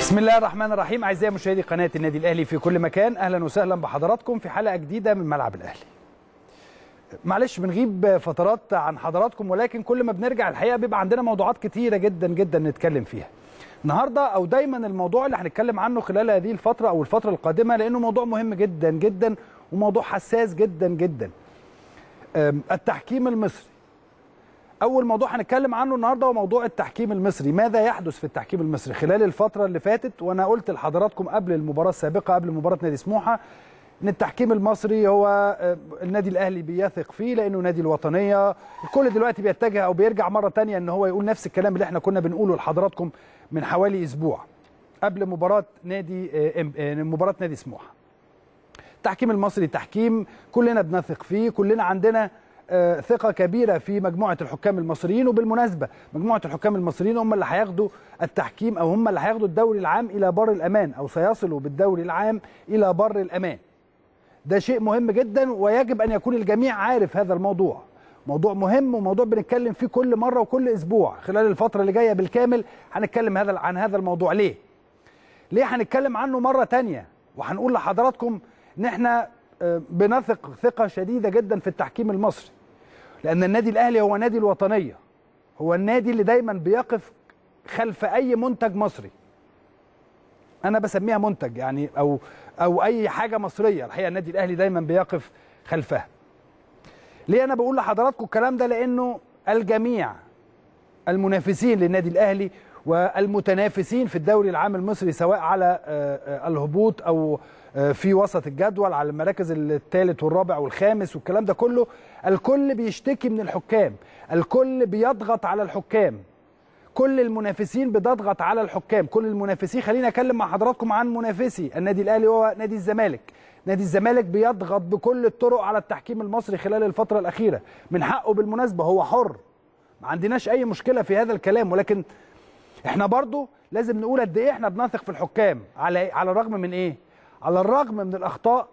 بسم الله الرحمن الرحيم اعزائي مشاهدي قناه النادي الاهلي في كل مكان اهلا وسهلا بحضراتكم في حلقه جديده من ملعب الاهلي معلش بنغيب فترات عن حضراتكم ولكن كل ما بنرجع الحقيقه بيبقى عندنا موضوعات كتيره جدا جدا نتكلم فيها النهارده او دايما الموضوع اللي هنتكلم عنه خلال هذه الفتره او الفتره القادمه لانه موضوع مهم جدا جدا وموضوع حساس جدا جدا التحكيم المصري اول موضوع هنتكلم عنه النهارده هو موضوع التحكيم المصري ماذا يحدث في التحكيم المصري خلال الفتره اللي فاتت وانا قلت لحضراتكم قبل المباراه السابقه قبل مباراه نادي سموحه ان التحكيم المصري هو النادي الاهلي بيثق فيه لانه نادي الوطنيه الكل دلوقتي بيتجه او بيرجع مره تانية ان هو يقول نفس الكلام اللي احنا كنا بنقوله لحضراتكم من حوالي اسبوع قبل مباراه نادي مباراه نادي سموحه التحكيم المصري تحكيم كلنا بنثق فيه كلنا عندنا ثقة كبيرة في مجموعة الحكام المصريين وبالمناسبة مجموعة الحكام المصريين هم اللي هياخدوا التحكيم أو هم اللي هياخدوا الدوري العام إلى بر الأمان أو سيصلوا بالدوري العام إلى بر الأمان ده شيء مهم جدا ويجب أن يكون الجميع عارف هذا الموضوع موضوع مهم وموضوع بنتكلم فيه كل مرة وكل أسبوع خلال الفترة اللي جاية بالكامل هنتكلم هذا عن هذا الموضوع ليه؟ ليه هنتكلم عنه مرة تانية وهنقول لحضراتكم إن إحنا بنثق ثقة شديدة جدا في التحكيم المصري لأن النادي الأهلي هو نادي الوطنية هو النادي اللي دايما بيقف خلف أي منتج مصري أنا بسميها منتج يعني أو أو أي حاجة مصرية الحقيقة النادي الأهلي دايما بيقف خلفها ليه أنا بقول لحضراتكم الكلام ده لأنه الجميع المنافسين للنادي الأهلي والمتنافسين في الدوري العام المصري سواء على الهبوط أو في وسط الجدول على المراكز الثالث والرابع والخامس والكلام ده كله الكل بيشتكي من الحكام الكل بيضغط على الحكام كل المنافسين بتضغط على الحكام كل المنافسين خليني اتكلم مع حضراتكم عن منافسي النادي الاهلي هو نادي الزمالك نادي الزمالك بيضغط بكل الطرق على التحكيم المصري خلال الفتره الاخيره من حقه بالمناسبه هو حر ما عندناش اي مشكله في هذا الكلام ولكن احنا برضو لازم نقول قد ايه احنا بنثق في الحكام على على الرغم من ايه على الرغم من الاخطاء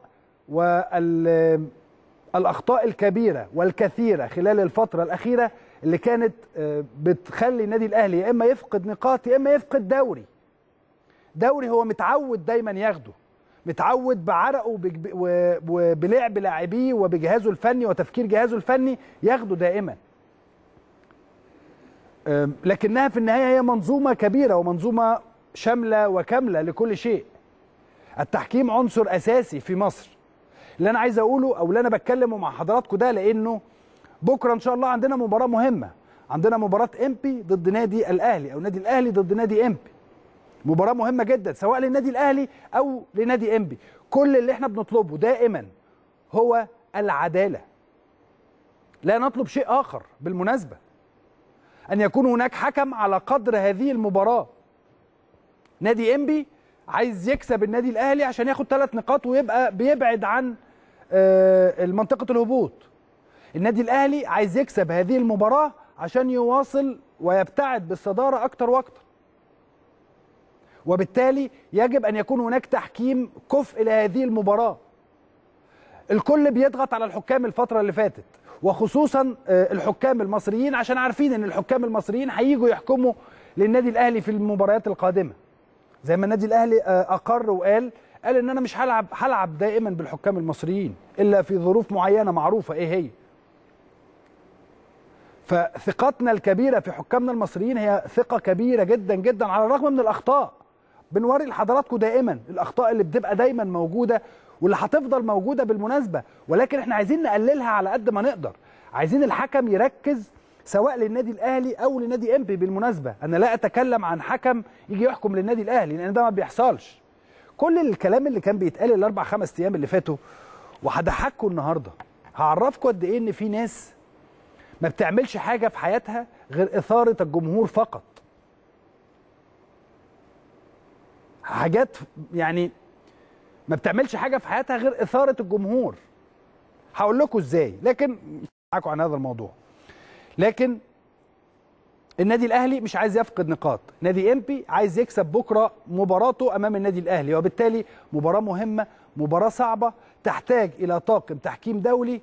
والاخطاء الكبيره والكثيره خلال الفتره الاخيره اللي كانت بتخلي النادي الاهلي يا اما يفقد نقاط يا اما يفقد دوري دوري هو متعود دايما ياخده متعود بعرقه وبلعب لاعبيه وبجهازه الفني وتفكير جهازه الفني ياخده دائما لكنها في النهايه هي منظومه كبيره ومنظومه شامله وكامله لكل شيء التحكيم عنصر اساسي في مصر اللي انا عايز اقوله او اللي انا بتكلمه مع حضراتكم ده لانه بكره ان شاء الله عندنا مباراه مهمه عندنا مباراه امبي ضد نادي الاهلي او نادي الاهلي ضد نادي امبي مباراه مهمه جدا سواء للنادي الاهلي او لنادي امبي كل اللي احنا بنطلبه دائما هو العداله لا نطلب شيء اخر بالمناسبه ان يكون هناك حكم على قدر هذه المباراه نادي امبي عايز يكسب النادي الاهلي عشان ياخد ثلاث نقاط ويبقى بيبعد عن منطقه الهبوط النادي الاهلي عايز يكسب هذه المباراه عشان يواصل ويبتعد بالصداره اكتر واكتر وبالتالي يجب ان يكون هناك تحكيم كفء لهذه المباراه الكل بيضغط على الحكام الفتره اللي فاتت وخصوصا الحكام المصريين عشان عارفين ان الحكام المصريين هيجوا يحكموا للنادي الاهلي في المباريات القادمه زي ما النادي الاهلي اقر وقال قال ان انا مش هلعب هلعب دائما بالحكام المصريين الا في ظروف معينه معروفه ايه هي فثقتنا الكبيره في حكامنا المصريين هي ثقه كبيره جدا جدا على الرغم من الاخطاء بنوري لحضراتكم دائما الاخطاء اللي بتبقى دايما موجوده واللي هتفضل موجوده بالمناسبه ولكن احنا عايزين نقللها على قد ما نقدر عايزين الحكم يركز سواء للنادي الاهلي او لنادي امبي بالمناسبه انا لا اتكلم عن حكم يجي يحكم للنادي الاهلي لان ده ما بيحصلش كل الكلام اللي كان بيتقال الاربع خمس ايام اللي فاتوا وهضحككم النهارده هعرفكم قد ايه ان في ناس ما بتعملش حاجه في حياتها غير اثاره الجمهور فقط حاجات يعني ما بتعملش حاجه في حياتها غير اثاره الجمهور هقول لكم ازاي لكن معاكم عن هذا الموضوع لكن النادي الاهلي مش عايز يفقد نقاط نادي امبي عايز يكسب بكره مباراته امام النادي الاهلي وبالتالي مباراه مهمه مباراه صعبه تحتاج الى طاقم تحكيم دولي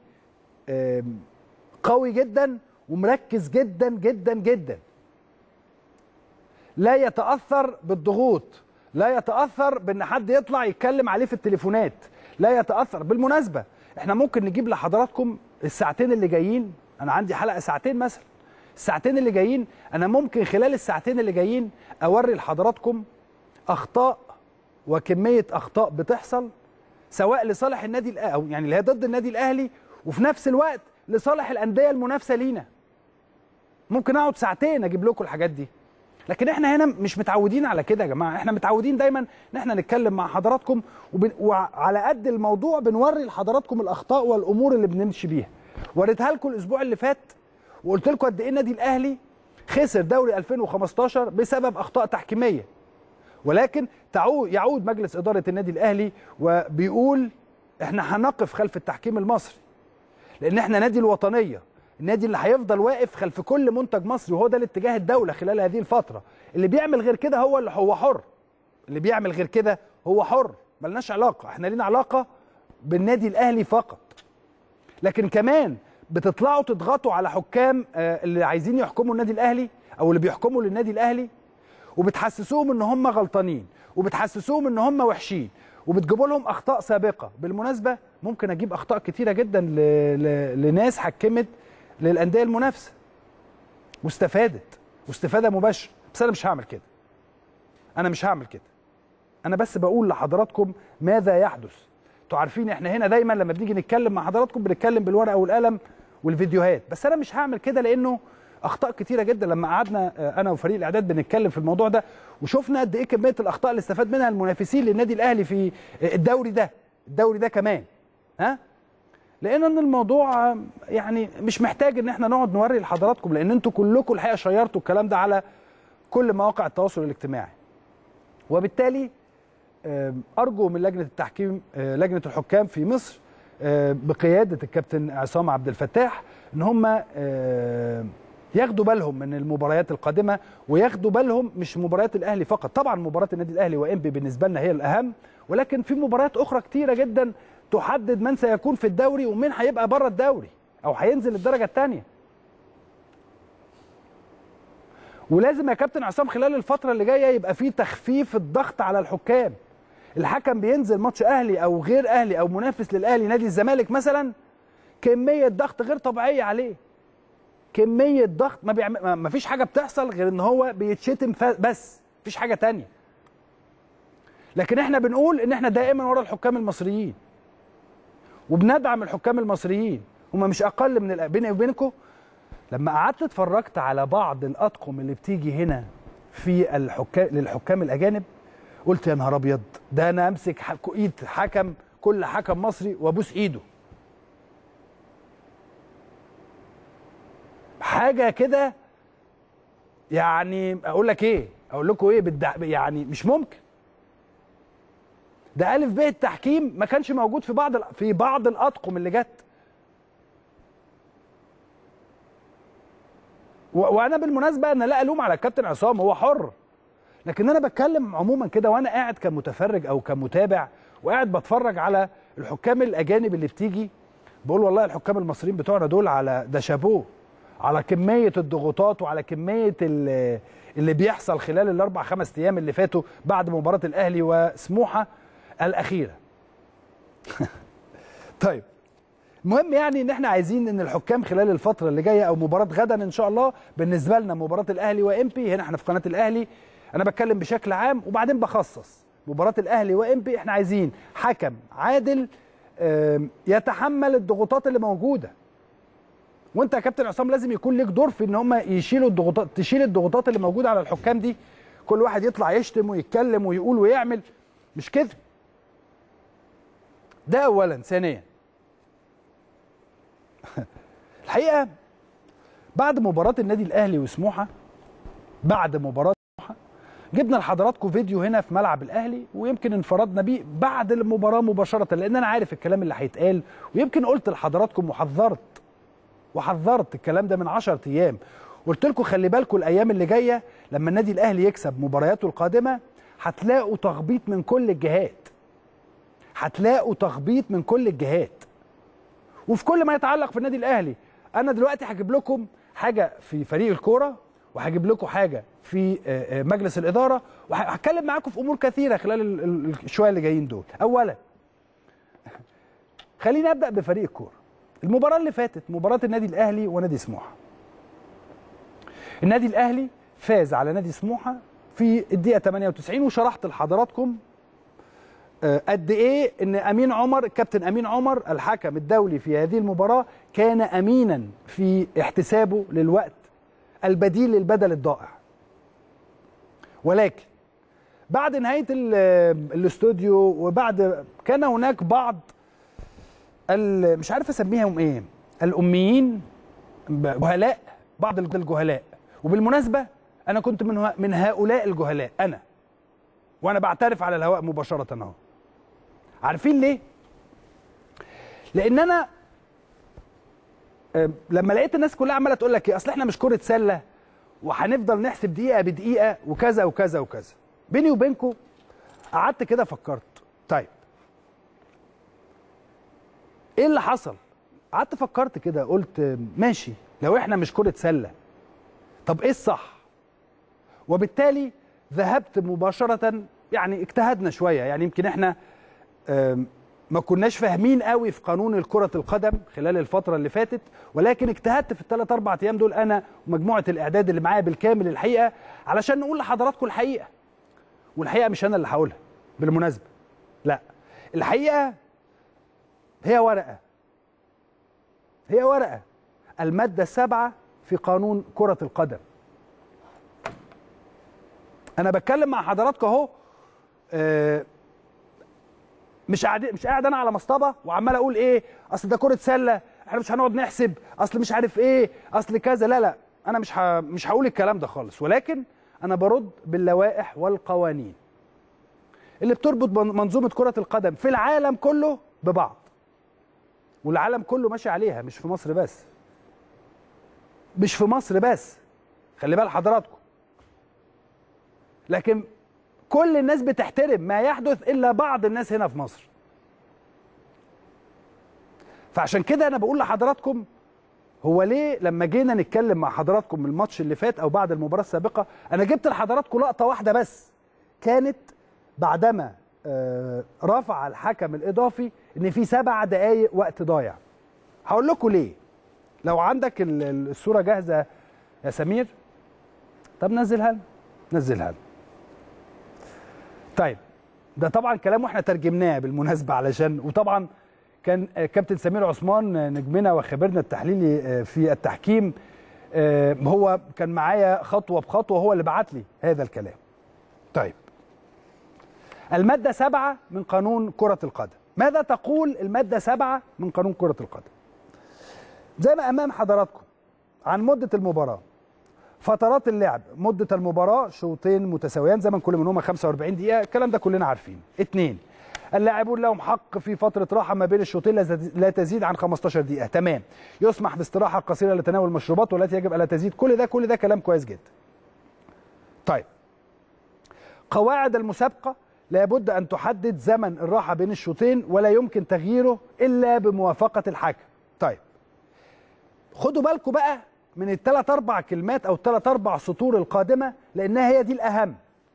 قوي جدا ومركز جدا جدا جدا لا يتاثر بالضغوط لا يتاثر بان حد يطلع يتكلم عليه في التليفونات لا يتاثر بالمناسبه احنا ممكن نجيب لحضراتكم الساعتين اللي جايين انا عندي حلقه ساعتين مثلا الساعتين اللي جايين انا ممكن خلال الساعتين اللي جايين اوري لحضراتكم اخطاء وكميه اخطاء بتحصل سواء لصالح النادي الاهلي او يعني اللي هي ضد النادي الاهلي وفي نفس الوقت لصالح الانديه المنافسه لينا ممكن اقعد ساعتين اجيب لكم الحاجات دي لكن احنا هنا مش متعودين على كده يا جماعه احنا متعودين دايما ان احنا نتكلم مع حضراتكم وبن... وعلى قد الموضوع بنوري لحضراتكم الاخطاء والامور اللي بنمشي بيها وريتها لكم الاسبوع اللي فات وقلت لكم قد ايه النادي الاهلي خسر دوري 2015 بسبب اخطاء تحكيميه ولكن تعود يعود مجلس اداره النادي الاهلي وبيقول احنا هنقف خلف التحكيم المصري لان احنا نادي الوطنيه النادي اللي هيفضل واقف خلف كل منتج مصري وهو ده الاتجاه الدوله خلال هذه الفتره اللي بيعمل غير كده هو اللي هو حر اللي بيعمل غير كده هو حر ملناش علاقه احنا لينا علاقه بالنادي الاهلي فقط لكن كمان بتطلعوا تضغطوا على حكام اللي عايزين يحكموا النادي الاهلي او اللي بيحكموا للنادي الاهلي وبتحسسوهم ان هم غلطانين وبتحسسوهم ان هم وحشين وبتجيبوا لهم اخطاء سابقه بالمناسبه ممكن اجيب اخطاء كتيره جدا ل... ل... لناس حكمت للانديه المنافسه واستفادت واستفاده مباشره بس انا مش هعمل كده انا مش هعمل كده انا بس بقول لحضراتكم ماذا يحدث انتوا عارفين احنا هنا دايما لما بنيجي نتكلم مع حضراتكم بنتكلم بالورقه والقلم والفيديوهات بس انا مش هعمل كده لانه اخطاء كتيره جدا لما قعدنا انا وفريق الاعداد بنتكلم في الموضوع ده وشفنا قد ايه كميه الاخطاء اللي استفاد منها المنافسين للنادي الاهلي في الدوري ده الدوري ده كمان ها لان ان الموضوع يعني مش محتاج ان احنا نقعد نوري لحضراتكم لان انتوا كلكم الحقيقه شيرتوا الكلام ده على كل مواقع التواصل الاجتماعي وبالتالي ارجو من لجنه التحكيم لجنه الحكام في مصر بقياده الكابتن عصام عبد الفتاح ان هم ياخدوا بالهم من المباريات القادمه وياخدوا بالهم مش مباريات الاهلي فقط طبعا مباراه النادي الاهلي وانبي بالنسبه لنا هي الاهم ولكن في مباريات اخرى كتيره جدا تحدد من سيكون في الدوري ومين هيبقى بره الدوري او هينزل الدرجه الثانيه ولازم يا كابتن عصام خلال الفتره اللي جايه يبقى في تخفيف الضغط على الحكام الحكم بينزل ماتش اهلي او غير اهلي او منافس للاهلي نادي الزمالك مثلا كميه ضغط غير طبيعيه عليه كميه ضغط ما, بيعمل ما فيش حاجه بتحصل غير ان هو بيتشتم بس مفيش حاجه تانية لكن احنا بنقول ان احنا دائما ورا الحكام المصريين وبندعم الحكام المصريين هم مش اقل من بيني وبينكم لما قعدت اتفرجت على بعض الاطقم اللي بتيجي هنا في الحكام للحكام الاجانب قلت يا نهار ابيض ده انا امسك ايد حكم كل حكم مصري وابوس ايده حاجه كده يعني اقول لك ايه اقول لكم ايه بالدع... يعني مش ممكن ده الف ب التحكيم ما كانش موجود في بعض في بعض الاطقم اللي جت و... وانا بالمناسبه انا لا الوم على الكابتن عصام هو حر لكن انا بتكلم عموما كده وانا قاعد كمتفرج او كمتابع وقاعد بتفرج على الحكام الاجانب اللي بتيجي بقول والله الحكام المصريين بتوعنا دول على ده شابوه على كميه الضغوطات وعلى كميه اللي, اللي بيحصل خلال الاربع خمس ايام اللي فاتوا بعد مباراه الاهلي وسموحه الاخيره. طيب المهم يعني ان احنا عايزين ان الحكام خلال الفتره اللي جايه او مباراه غدا ان شاء الله بالنسبه لنا مباراه الاهلي وامبي هنا احنا في قناه الاهلي انا بتكلم بشكل عام وبعدين بخصص مباراه الاهلي وامبي احنا عايزين حكم عادل يتحمل الضغوطات اللي موجوده وانت يا كابتن عصام لازم يكون ليك دور في ان هم يشيلوا الضغوطات تشيل الضغوطات اللي موجوده على الحكام دي كل واحد يطلع يشتم ويتكلم ويقول ويعمل مش كده ده اولا ثانيا الحقيقه بعد مباراه النادي الاهلي وسموحه بعد مباراه سموحه جبنا لحضراتكم فيديو هنا في ملعب الاهلي ويمكن انفردنا بيه بعد المباراه مباشره لان انا عارف الكلام اللي هيتقال ويمكن قلت لحضراتكم وحذرت وحذرت الكلام ده من 10 ايام قلت لكم خلي بالكم الايام اللي جايه لما النادي الاهلي يكسب مبارياته القادمه هتلاقوا تخبيط من كل الجهات هتلاقوا تخبيط من كل الجهات وفي كل ما يتعلق في النادي الاهلي انا دلوقتي هجيب لكم حاجه في فريق الكوره وهجيب لكم حاجه في مجلس الاداره وهتكلم معاكم في امور كثيره خلال الشويه اللي جايين دول اولا خليني ابدا بفريق الكوره المباراه اللي فاتت مباراه النادي الاهلي ونادي سموحه النادي الاهلي فاز على نادي سموحه في الدقيقه 98 وشرحت لحضراتكم قد ايه ان امين عمر كابتن امين عمر الحكم الدولي في هذه المباراه كان امينا في احتسابه للوقت البديل للبدل الضائع ولكن بعد نهايه الاستوديو وبعد كان هناك بعض مش عارف اسميهم ايه الاميين جهلاء بعض الجهلاء وبالمناسبه انا كنت من من هؤلاء الجهلاء انا وانا بعترف على الهواء مباشره اهو عارفين ليه لان انا لما لقيت الناس كلها عماله تقول لك ايه اصل احنا مش كره سله وهنفضل نحسب دقيقه بدقيقه وكذا وكذا وكذا بيني وبينكم قعدت كده فكرت طيب ايه اللي حصل قعدت فكرت كده قلت ماشي لو احنا مش كره سله طب ايه الصح وبالتالي ذهبت مباشره يعني اجتهدنا شويه يعني يمكن احنا ما كناش فاهمين قوي في قانون كرة القدم خلال الفترة اللي فاتت ولكن اجتهدت في الثلاث أربع أيام دول أنا ومجموعة الإعداد اللي معايا بالكامل الحقيقة علشان نقول لحضراتكم الحقيقة والحقيقة مش أنا اللي هقولها بالمناسبة لا الحقيقة هي ورقة هي ورقة المادة السابعة في قانون كرة القدم أنا بتكلم مع حضراتكم أهو آه مش قاعد مش قاعد انا على مصطبه وعمال اقول ايه اصل ده كره سله احنا مش هنقعد نحسب اصل مش عارف ايه اصل كذا لا لا انا مش ه... مش هقول الكلام ده خالص ولكن انا برد باللوائح والقوانين اللي بتربط منظومه كره القدم في العالم كله ببعض والعالم كله ماشي عليها مش في مصر بس مش في مصر بس خلي بال حضراتكم لكن كل الناس بتحترم ما يحدث الا بعض الناس هنا في مصر فعشان كده انا بقول لحضراتكم هو ليه لما جينا نتكلم مع حضراتكم من الماتش اللي فات او بعد المباراه السابقه انا جبت لحضراتكم لقطه واحده بس كانت بعدما آه رفع الحكم الاضافي ان في سبع دقائق وقت ضايع هقول لكم ليه لو عندك الصوره جاهزه يا سمير طب نزلها نزلها طيب ده طبعا كلام واحنا ترجمناه بالمناسبه علشان وطبعا كان كابتن سمير عثمان نجمنا وخبيرنا التحليلي في التحكيم هو كان معايا خطوه بخطوه هو اللي بعت لي هذا الكلام. طيب الماده سبعة من قانون كره القدم، ماذا تقول الماده سبعة من قانون كره القدم؟ زي ما امام حضراتكم عن مده المباراه فترات اللعب مدة المباراة شوطين متساويان زمن كل منهما 45 دقيقة الكلام ده كلنا عارفين اثنين اللاعبون لهم حق في فترة راحة ما بين الشوطين لا تزيد عن 15 دقيقة تمام يسمح باستراحة قصيرة لتناول المشروبات والتي يجب ألا تزيد كل ده كل ده كلام كويس جدا طيب قواعد المسابقة لابد أن تحدد زمن الراحة بين الشوطين ولا يمكن تغييره إلا بموافقة الحكم طيب خدوا بالكم بقى من الثلاث اربع كلمات او الثلاث اربع سطور القادمه لانها هي دي الاهم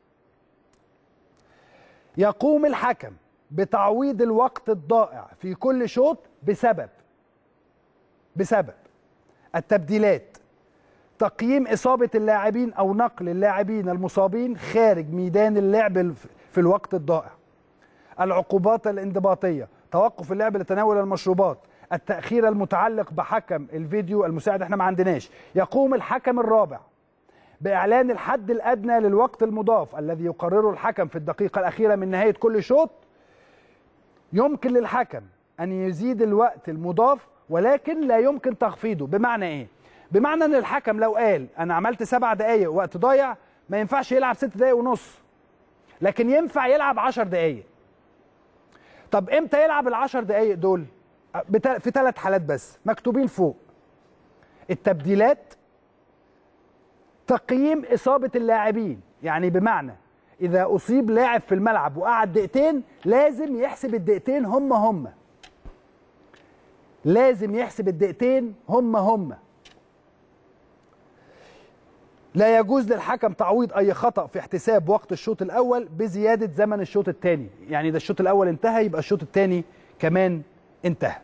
يقوم الحكم بتعويض الوقت الضائع في كل شوط بسبب بسبب التبديلات تقييم اصابه اللاعبين او نقل اللاعبين المصابين خارج ميدان اللعب في الوقت الضائع العقوبات الانضباطيه توقف اللعب لتناول المشروبات التأخير المتعلق بحكم الفيديو المساعد احنا ما عندناش يقوم الحكم الرابع بإعلان الحد الأدنى للوقت المضاف الذي يقرره الحكم في الدقيقة الأخيرة من نهاية كل شوط يمكن للحكم أن يزيد الوقت المضاف ولكن لا يمكن تخفيضه بمعنى إيه؟ بمعنى أن الحكم لو قال أنا عملت سبع دقايق وقت ضايع ما ينفعش يلعب ست دقايق ونص لكن ينفع يلعب عشر دقايق طب امتى يلعب العشر دقايق دول في ثلاث حالات بس مكتوبين فوق التبديلات تقييم إصابة اللاعبين يعني بمعنى إذا أصيب لاعب في الملعب وقعد دقيقتين لازم يحسب الدقيقتين هم هم لازم يحسب الدقيقتين هم هم لا يجوز للحكم تعويض اي خطا في احتساب وقت الشوط الاول بزياده زمن الشوط الثاني يعني ده الشوط الاول انتهى يبقى الشوط الثاني كمان انتهى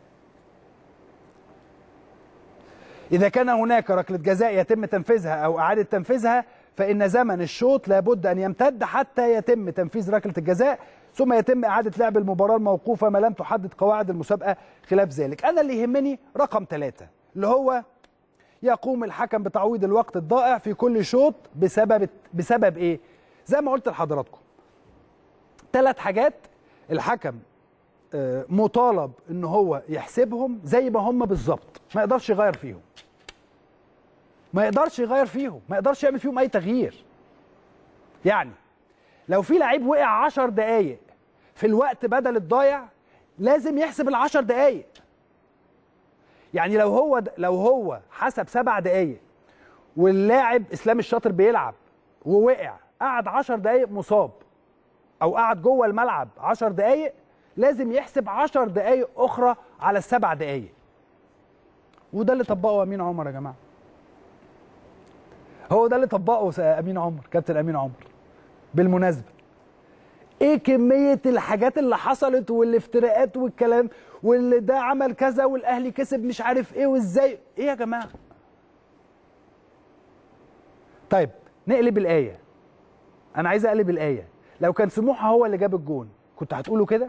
اذا كان هناك ركله جزاء يتم تنفيذها او اعاده تنفيذها فان زمن الشوط لابد ان يمتد حتى يتم تنفيذ ركله الجزاء ثم يتم اعاده لعب المباراه الموقوفه ما لم تحدد قواعد المسابقه خلاف ذلك انا اللي يهمني رقم ثلاثة اللي هو يقوم الحكم بتعويض الوقت الضائع في كل شوط بسبب بسبب ايه زي ما قلت لحضراتكم ثلاث حاجات الحكم آه، مطالب ان هو يحسبهم زي ما هم بالظبط ما يقدرش يغير فيهم ما يقدرش يغير فيهم ما يقدرش يعمل فيهم اي تغيير يعني لو في لعيب وقع 10 دقايق في الوقت بدل الضايع لازم يحسب ال 10 دقايق يعني لو هو لو هو حسب سبع دقايق واللاعب اسلام الشاطر بيلعب ووقع قعد 10 دقايق مصاب او قعد جوه الملعب 10 دقايق لازم يحسب 10 دقايق اخرى على السبع دقايق وده اللي طبقه امين عمر يا جماعه هو ده اللي طبقه امين عمر كابتن امين عمر بالمناسبه ايه كميه الحاجات اللي حصلت والافتراءات والكلام واللي ده عمل كذا والاهلي كسب مش عارف ايه وازاي ايه يا جماعه طيب نقلب الايه انا عايز اقلب الايه لو كان سموحه هو اللي جاب الجون كنت هتقولوا كده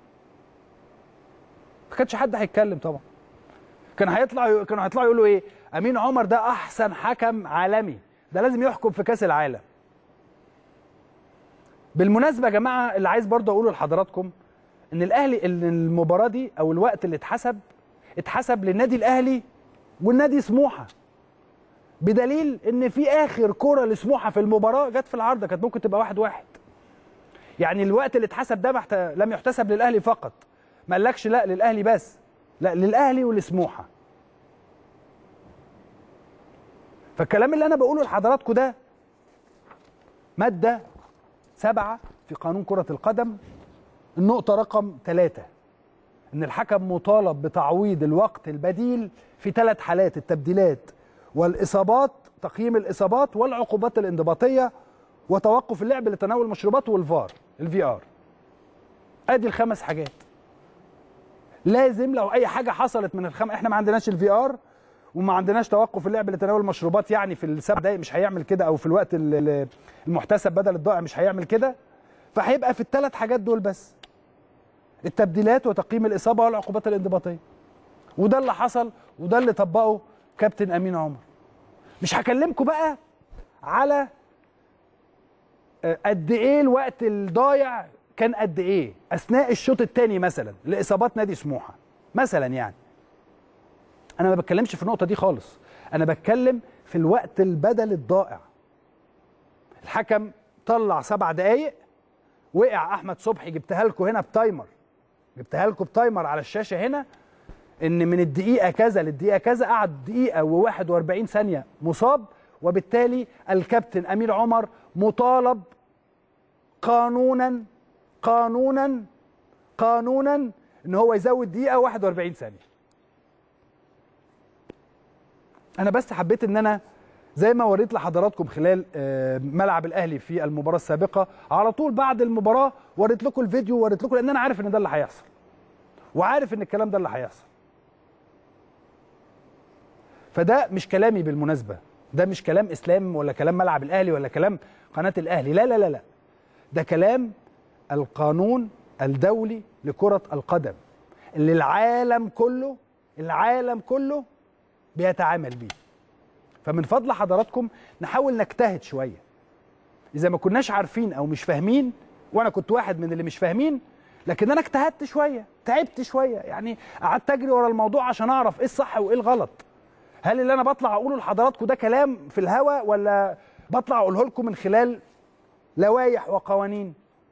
ما كانش حد هيتكلم طبعا كان هيطلع كانوا هيطلعوا يقولوا ايه امين عمر ده احسن حكم عالمي ده لازم يحكم في كاس العالم بالمناسبه يا جماعه اللي عايز برضه اقوله لحضراتكم ان الاهلي ان المباراه دي او الوقت اللي اتحسب اتحسب للنادي الاهلي والنادي سموحه بدليل ان في اخر كره لسموحه في المباراه جت في العارضه كانت ممكن تبقى واحد واحد يعني الوقت اللي اتحسب ده محت... لم يحتسب للاهلي فقط ما قالكش لا للاهلي بس لا للاهلي ولسموحه فالكلام اللي انا بقوله لحضراتكم ده ماده سبعة في قانون كرة القدم النقطة رقم ثلاثة إن الحكم مطالب بتعويض الوقت البديل في ثلاث حالات التبديلات والإصابات تقييم الإصابات والعقوبات الانضباطية وتوقف اللعب لتناول المشروبات والفار الفي ار ادي الخمس حاجات لازم لو اي حاجه حصلت من الخم احنا ما عندناش الفي ار وما عندناش توقف اللعب لتناول المشروبات يعني في السبع دقايق مش هيعمل كده او في الوقت المحتسب بدل الضائع مش هيعمل كده فهيبقى في الثلاث حاجات دول بس التبديلات وتقييم الاصابه والعقوبات الانضباطيه وده اللي حصل وده اللي طبقه كابتن امين عمر مش هكلمكم بقى على قد ايه الوقت الضايع كان قد ايه اثناء الشوط الثاني مثلا لاصابات نادي سموحه مثلا يعني انا ما بتكلمش في النقطه دي خالص انا بتكلم في الوقت البدل الضائع الحكم طلع سبع دقايق وقع احمد صبحي جبتها لكم هنا بتايمر جبتها لكم بتايمر على الشاشه هنا ان من الدقيقه كذا للدقيقه كذا قعد دقيقه و41 ثانيه مصاب وبالتالي الكابتن امير عمر مطالب قانونا قانونا قانونا ان هو يزود دقيقه 41 ثانيه انا بس حبيت ان انا زي ما وريت لحضراتكم خلال ملعب الاهلي في المباراه السابقه على طول بعد المباراه وريت لكم الفيديو وريت لكم لان انا عارف ان ده اللي هيحصل وعارف ان الكلام ده اللي هيحصل فده مش كلامي بالمناسبه ده مش كلام اسلام ولا كلام ملعب الاهلي ولا كلام قناه الاهلي لا لا لا لا ده كلام القانون الدولي لكره القدم اللي العالم كله العالم كله بيتعامل بيه فمن فضل حضراتكم نحاول نجتهد شويه اذا ما كناش عارفين او مش فاهمين وانا كنت واحد من اللي مش فاهمين لكن انا اجتهدت شويه تعبت شويه يعني قعدت اجري ورا الموضوع عشان اعرف ايه الصح وايه الغلط هل اللي انا بطلع اقوله لحضراتكم ده كلام في الهوا ولا بطلع اقوله لكم من خلال لوائح وقوانين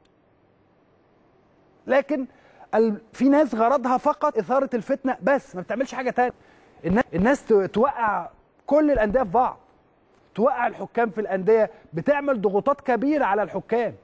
لكن في ناس غرضها فقط اثاره الفتنه بس ما بتعملش حاجه تانية الناس توقع كل الانديه في بعض توقع الحكام في الانديه بتعمل ضغوطات كبيره على الحكام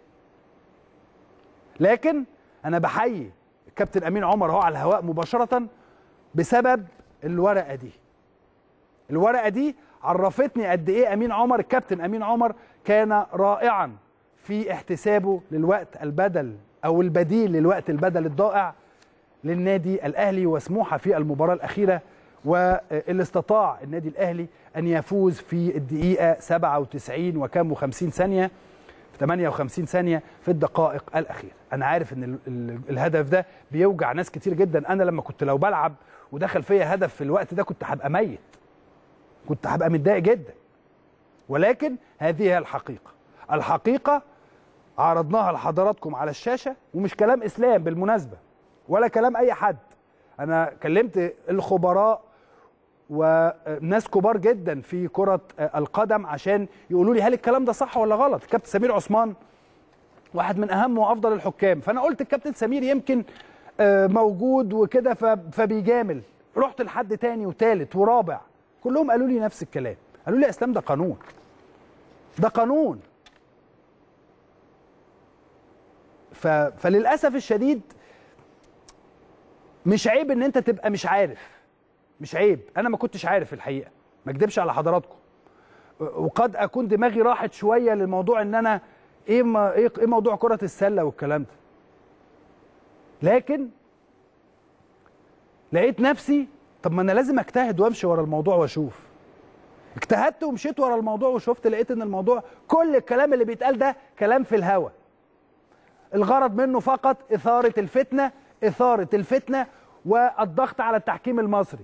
لكن انا بحيي الكابتن امين عمر اهو على الهواء مباشره بسبب الورقه دي الورقه دي عرفتني قد ايه امين عمر الكابتن امين عمر كان رائعا في احتسابه للوقت البدل او البديل للوقت البدل الضائع للنادي الاهلي وسموحه في المباراه الاخيره واللي استطاع النادي الاهلي ان يفوز في الدقيقه 97 وكم 50 ثانيه في 58 ثانيه في الدقائق الاخيره انا عارف ان ال ال الهدف ده بيوجع ناس كتير جدا انا لما كنت لو بلعب ودخل فيا هدف في الوقت ده كنت هبقى ميت كنت هبقى متضايق جدا ولكن هذه هي الحقيقه الحقيقه عرضناها لحضراتكم على الشاشه ومش كلام اسلام بالمناسبه ولا كلام اي حد انا كلمت الخبراء وناس كبار جدا في كرة القدم عشان يقولوا لي هل الكلام ده صح ولا غلط الكابتن سمير عثمان واحد من اهم وافضل الحكام فانا قلت الكابتن سمير يمكن موجود وكده فبيجامل رحت لحد تاني وتالت ورابع كلهم قالوا لي نفس الكلام قالوا لي يا اسلام ده قانون ده قانون ف... فللاسف الشديد مش عيب ان انت تبقى مش عارف مش عيب انا ما كنتش عارف الحقيقه ما اكدبش على حضراتكم وقد اكون دماغي راحت شويه للموضوع ان انا ايه ما ايه إيه موضوع كره السله والكلام ده لكن لقيت نفسي طب ما انا لازم اجتهد وامشي ورا الموضوع واشوف اجتهدت ومشيت ورا الموضوع وشفت لقيت ان الموضوع كل الكلام اللي بيتقال ده كلام في الهوا الغرض منه فقط اثاره الفتنه اثاره الفتنه والضغط على التحكيم المصري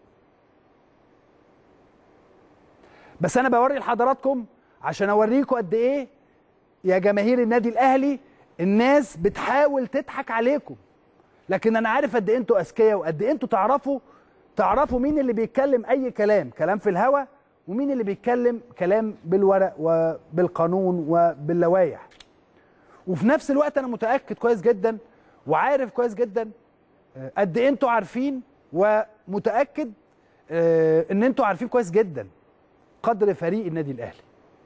بس انا بوري لحضراتكم عشان اوريكم قد ايه يا جماهير النادي الاهلي الناس بتحاول تضحك عليكم لكن انا عارف قد ايه انتوا اذكياء وقد ايه انتوا تعرفوا تعرفوا مين اللي بيتكلم اي كلام كلام في الهوا ومين اللي بيتكلم كلام بالورق وبالقانون وباللوائح وفي نفس الوقت انا متاكد كويس جدا وعارف كويس جدا قد ايه انتوا عارفين ومتاكد ان انتوا عارفين كويس جدا قدر فريق النادي الاهلي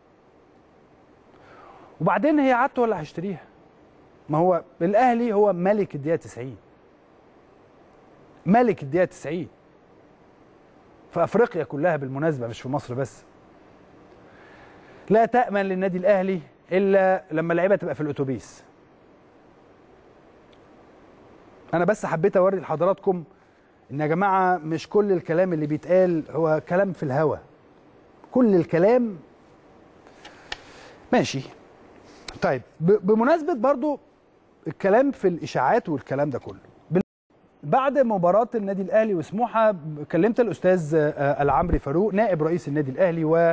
وبعدين هي عادته ولا هشتريها ما هو الاهلي هو ملك الدقيقه 90 ملك الدقيقه 90 في افريقيا كلها بالمناسبه مش في مصر بس لا تامن للنادي الاهلي الا لما اللعيبه تبقى في الاتوبيس انا بس حبيت اوري لحضراتكم ان يا جماعه مش كل الكلام اللي بيتقال هو كلام في الهوا كل الكلام ماشي طيب بمناسبه برضو الكلام في الاشاعات والكلام ده كله بعد مباراة النادي الأهلي وسموحة كلمت الأستاذ العمري فاروق نائب رئيس النادي الأهلي و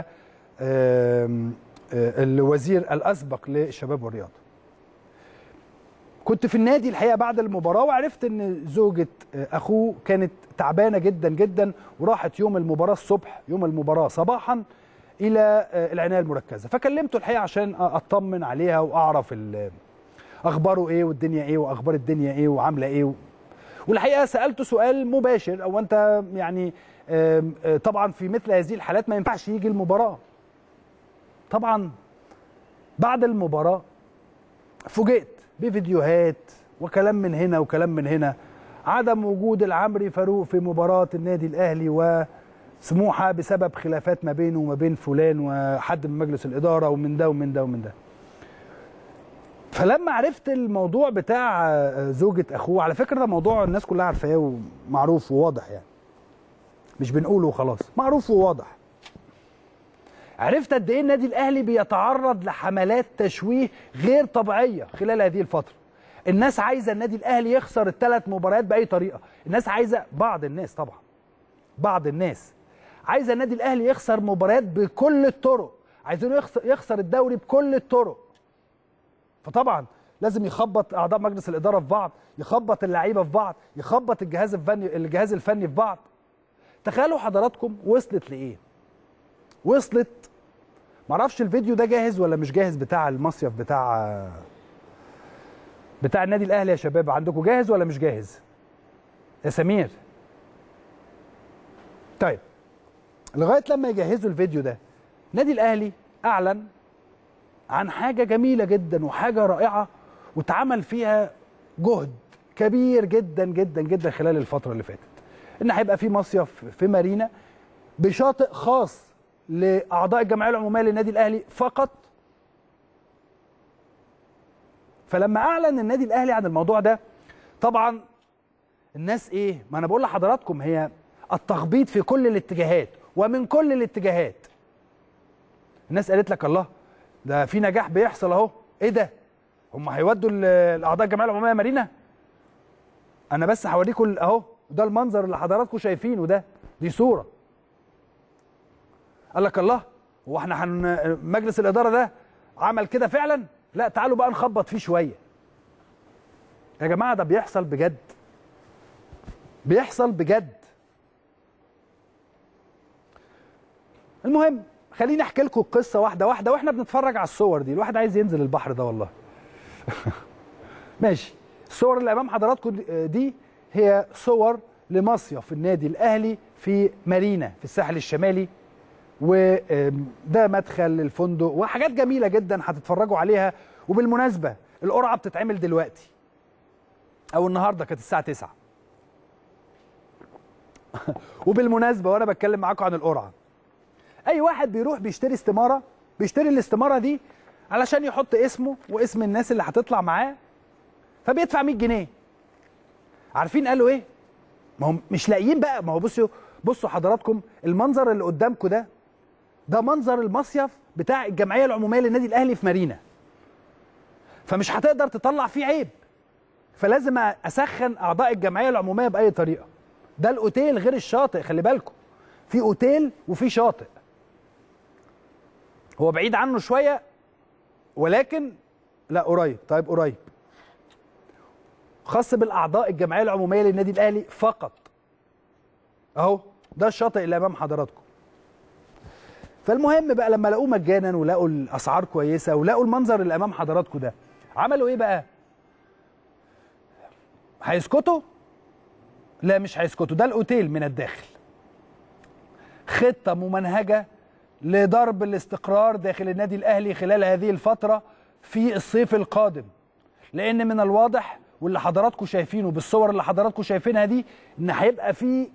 الوزير الأسبق للشباب والرياضة كنت في النادي الحقيقة بعد المباراة وعرفت أن زوجة أخوه كانت تعبانة جدا جدا وراحت يوم المباراة الصبح يوم المباراة صباحا إلى العناية المركزة فكلمته الحقيقة عشان أطمن عليها وأعرف أخباره إيه والدنيا إيه وأخبار الدنيا إيه وعاملة إيه والحقيقه سالته سؤال مباشر او انت يعني طبعا في مثل هذه الحالات ما ينفعش يجي المباراه طبعا بعد المباراه فوجئت بفيديوهات وكلام من هنا وكلام من هنا عدم وجود العمري فاروق في مباراه النادي الاهلي وسموحه بسبب خلافات ما بينه وما بين فلان وحد من مجلس الاداره ومن ده ومن ده ومن ده فلما عرفت الموضوع بتاع زوجة أخوه على فكرة ده موضوع الناس كلها عارفاه ومعروف وواضح يعني مش بنقوله وخلاص معروف وواضح عرفت قد ايه النادي الاهلي بيتعرض لحملات تشويه غير طبيعيه خلال هذه الفتره الناس عايزه النادي الاهلي يخسر الثلاث مباريات باي طريقه الناس عايزه بعض الناس طبعا بعض الناس عايزه النادي الاهلي يخسر مباريات بكل الطرق عايزينه يخسر الدوري بكل الطرق فطبعا لازم يخبط اعضاء مجلس الاداره في بعض يخبط اللعيبه في بعض يخبط الجهاز الفني الجهاز الفني في بعض تخيلوا حضراتكم وصلت لايه وصلت معرفش الفيديو ده جاهز ولا مش جاهز بتاع المصيف بتاع بتاع النادي الاهلي يا شباب عندكم جاهز ولا مش جاهز يا سمير طيب لغايه لما يجهزوا الفيديو ده النادي الاهلي اعلن عن حاجه جميله جدا وحاجه رائعه واتعمل فيها جهد كبير جدا جدا جدا خلال الفتره اللي فاتت ان هيبقى في مصيف في مارينا بشاطئ خاص لاعضاء الجمعيه العموميه للنادي الاهلي فقط فلما اعلن النادي الاهلي عن الموضوع ده طبعا الناس ايه ما انا بقول لحضراتكم هي التخبيط في كل الاتجاهات ومن كل الاتجاهات الناس قالت لك الله ده في نجاح بيحصل اهو ايه ده هم هيودوا الاعضاء الجمعيه العموميه مارينا انا بس هوريكم اهو ده المنظر اللي حضراتكم شايفينه ده دي صوره قال لك الله هو احنا حن مجلس الاداره ده عمل كده فعلا لا تعالوا بقى نخبط فيه شويه يا جماعه ده بيحصل بجد بيحصل بجد المهم خليني احكي لكم القصه واحده واحده واحنا بنتفرج على الصور دي الواحد عايز ينزل البحر ده والله ماشي الصور اللي امام حضراتكم دي هي صور لمصيف النادي الاهلي في مارينا في الساحل الشمالي وده مدخل الفندق وحاجات جميله جدا هتتفرجوا عليها وبالمناسبه القرعه بتتعمل دلوقتي او النهارده كانت الساعه 9 وبالمناسبه وانا بتكلم معاكم عن القرعه اي واحد بيروح بيشتري استماره بيشتري الاستماره دي علشان يحط اسمه واسم الناس اللي هتطلع معاه فبيدفع 100 جنيه عارفين قالوا ايه ما هم مش لاقيين بقى ما هو بصوا بصوا حضراتكم المنظر اللي قدامكم ده ده منظر المصيف بتاع الجمعيه العموميه للنادي الاهلي في مارينا فمش هتقدر تطلع فيه عيب فلازم اسخن اعضاء الجمعيه العموميه باي طريقه ده الاوتيل غير الشاطئ خلي بالكم في اوتيل وفي شاطئ هو بعيد عنه شويه ولكن لا قريب طيب قريب خاص بالاعضاء الجمعيه العموميه للنادي الاهلي فقط اهو ده الشاطئ اللي امام حضراتكم فالمهم بقى لما لقوه مجانا ولقوا الاسعار كويسه ولقوا المنظر اللي امام حضراتكم ده عملوا ايه بقى هيسكتوا لا مش هيسكتوا ده الاوتيل من الداخل خطه ممنهجه لضرب الاستقرار داخل النادي الاهلي خلال هذه الفتره في الصيف القادم لان من الواضح واللي حضراتكم شايفينه بالصور اللي حضراتكم شايفينها دي ان هيبقى في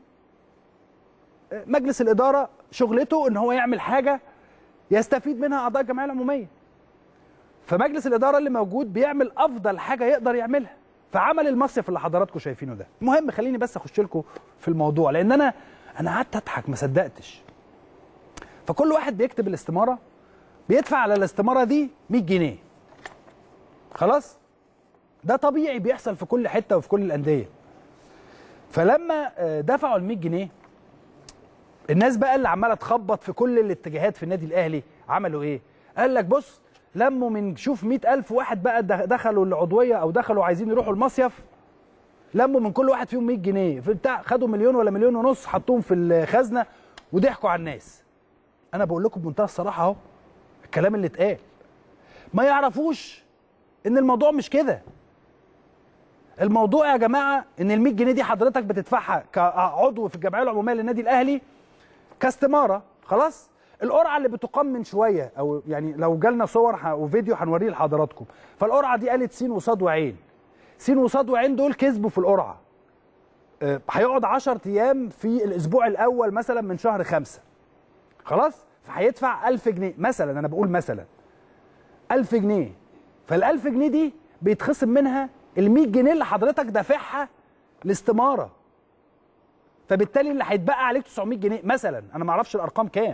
مجلس الاداره شغلته ان هو يعمل حاجه يستفيد منها اعضاء الجمعيه العموميه فمجلس الاداره اللي موجود بيعمل افضل حاجه يقدر يعملها فعمل المصيف اللي حضراتكم شايفينه ده المهم خليني بس اخش لكم في الموضوع لان انا انا قعدت اضحك ما صدقتش فكل واحد بيكتب الاستماره بيدفع على الاستماره دي 100 جنيه خلاص ده طبيعي بيحصل في كل حته وفي كل الانديه فلما دفعوا ال 100 جنيه الناس بقى اللي عماله تخبط في كل الاتجاهات في النادي الاهلي عملوا ايه قال لك بص لموا من شوف 100000 واحد بقى دخلوا العضويه او دخلوا عايزين يروحوا المصيف لموا من كل واحد فيهم 100 جنيه في بتاع خدوا مليون ولا مليون ونص حطوهم في الخزنه وضحكوا على الناس انا بقول لكم بمنتهى الصراحه اهو الكلام اللي اتقال ما يعرفوش ان الموضوع مش كده الموضوع يا جماعه ان ال 100 جنيه دي حضرتك بتدفعها كعضو في الجمعيه العموميه للنادي الاهلي كاستماره خلاص القرعه اللي بتقام من شويه او يعني لو جالنا صور وفيديو هنوريه لحضراتكم فالقرعه دي قالت سين وصاد وعين سين وصاد وعين دول كسبوا في القرعه هيقعد 10 ايام في الاسبوع الاول مثلا من شهر خمسة خلاص فهيدفع 1000 جنيه مثلا انا بقول مثلا 1000 جنيه فال 1000 جنيه دي بيتخصم منها ال 100 جنيه اللي حضرتك دافعها الاستماره فبالتالي اللي هيتبقى عليك 900 جنيه مثلا انا ما اعرفش الارقام كام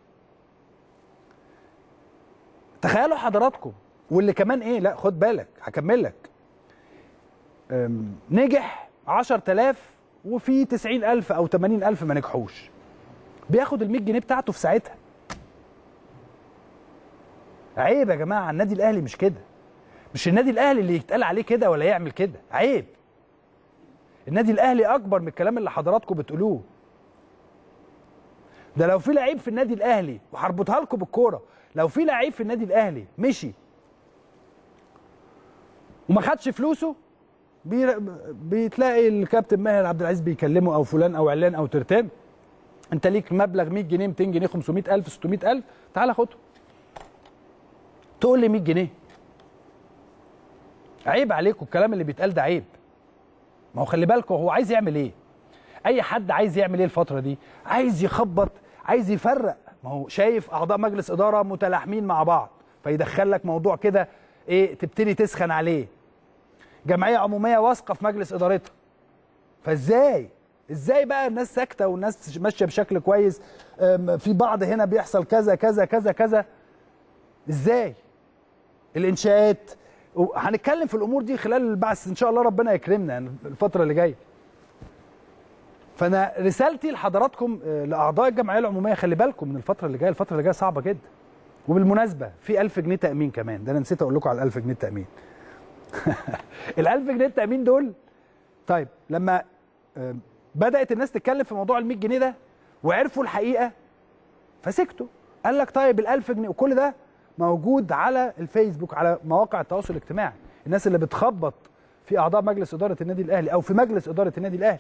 تخيلوا حضراتكم واللي كمان ايه لا خد بالك هكمل لك نجح 10000 وفي 90000 او 80000 ما نجحوش بياخد ال 100 جنيه بتاعته في ساعتها عيب يا جماعه النادي الاهلي مش كده مش النادي الاهلي اللي يتقال عليه كده ولا يعمل كده عيب النادي الاهلي اكبر من الكلام اللي حضراتكم بتقولوه ده لو في لعيب في النادي الاهلي وهربطها لكم بالكوره لو في لعيب في النادي الاهلي مشي وما خدش فلوسه بي... بتلاقي الكابتن ماهر عبد العزيز بيكلمه او فلان او علان او ترتان انت ليك مبلغ 100 جنيه 200 جنيه 500000 600000 تعالى خده تقول لي 100 جنيه عيب عليكم الكلام اللي بيتقال ده عيب ما هو خلي بالكم هو عايز يعمل ايه اي حد عايز يعمل ايه الفتره دي عايز يخبط عايز يفرق ما هو شايف اعضاء مجلس اداره متلاحمين مع بعض فيدخل لك موضوع كده ايه تبتدي تسخن عليه جمعيه عموميه واثقه في مجلس ادارتها فازاي ازاي بقى الناس ساكته والناس ماشيه بشكل كويس أم، في بعض هنا بيحصل كذا كذا كذا كذا ازاي الانشاءات و- هنتكلم في الامور دي خلال البعث ان شاء الله ربنا يكرمنا يعني الفتره اللي جايه فانا رسالتي لحضراتكم آه، لاعضاء الجمعيه العموميه خلي بالكم من الفتره اللي جايه الفتره اللي جايه صعبه جدا وبالمناسبه في 1000 جنيه تامين كمان ده انا نسيت اقول لكم على ال 1000 جنيه تامين ال 1000 جنيه التامين دول طيب لما آه، بدات الناس تتكلم في موضوع ال 100 جنيه ده وعرفوا الحقيقه فسكتوا قال لك طيب ال 1000 جنيه وكل ده موجود على الفيسبوك على مواقع التواصل الاجتماعي الناس اللي بتخبط في اعضاء مجلس اداره النادي الاهلي او في مجلس اداره النادي الاهلي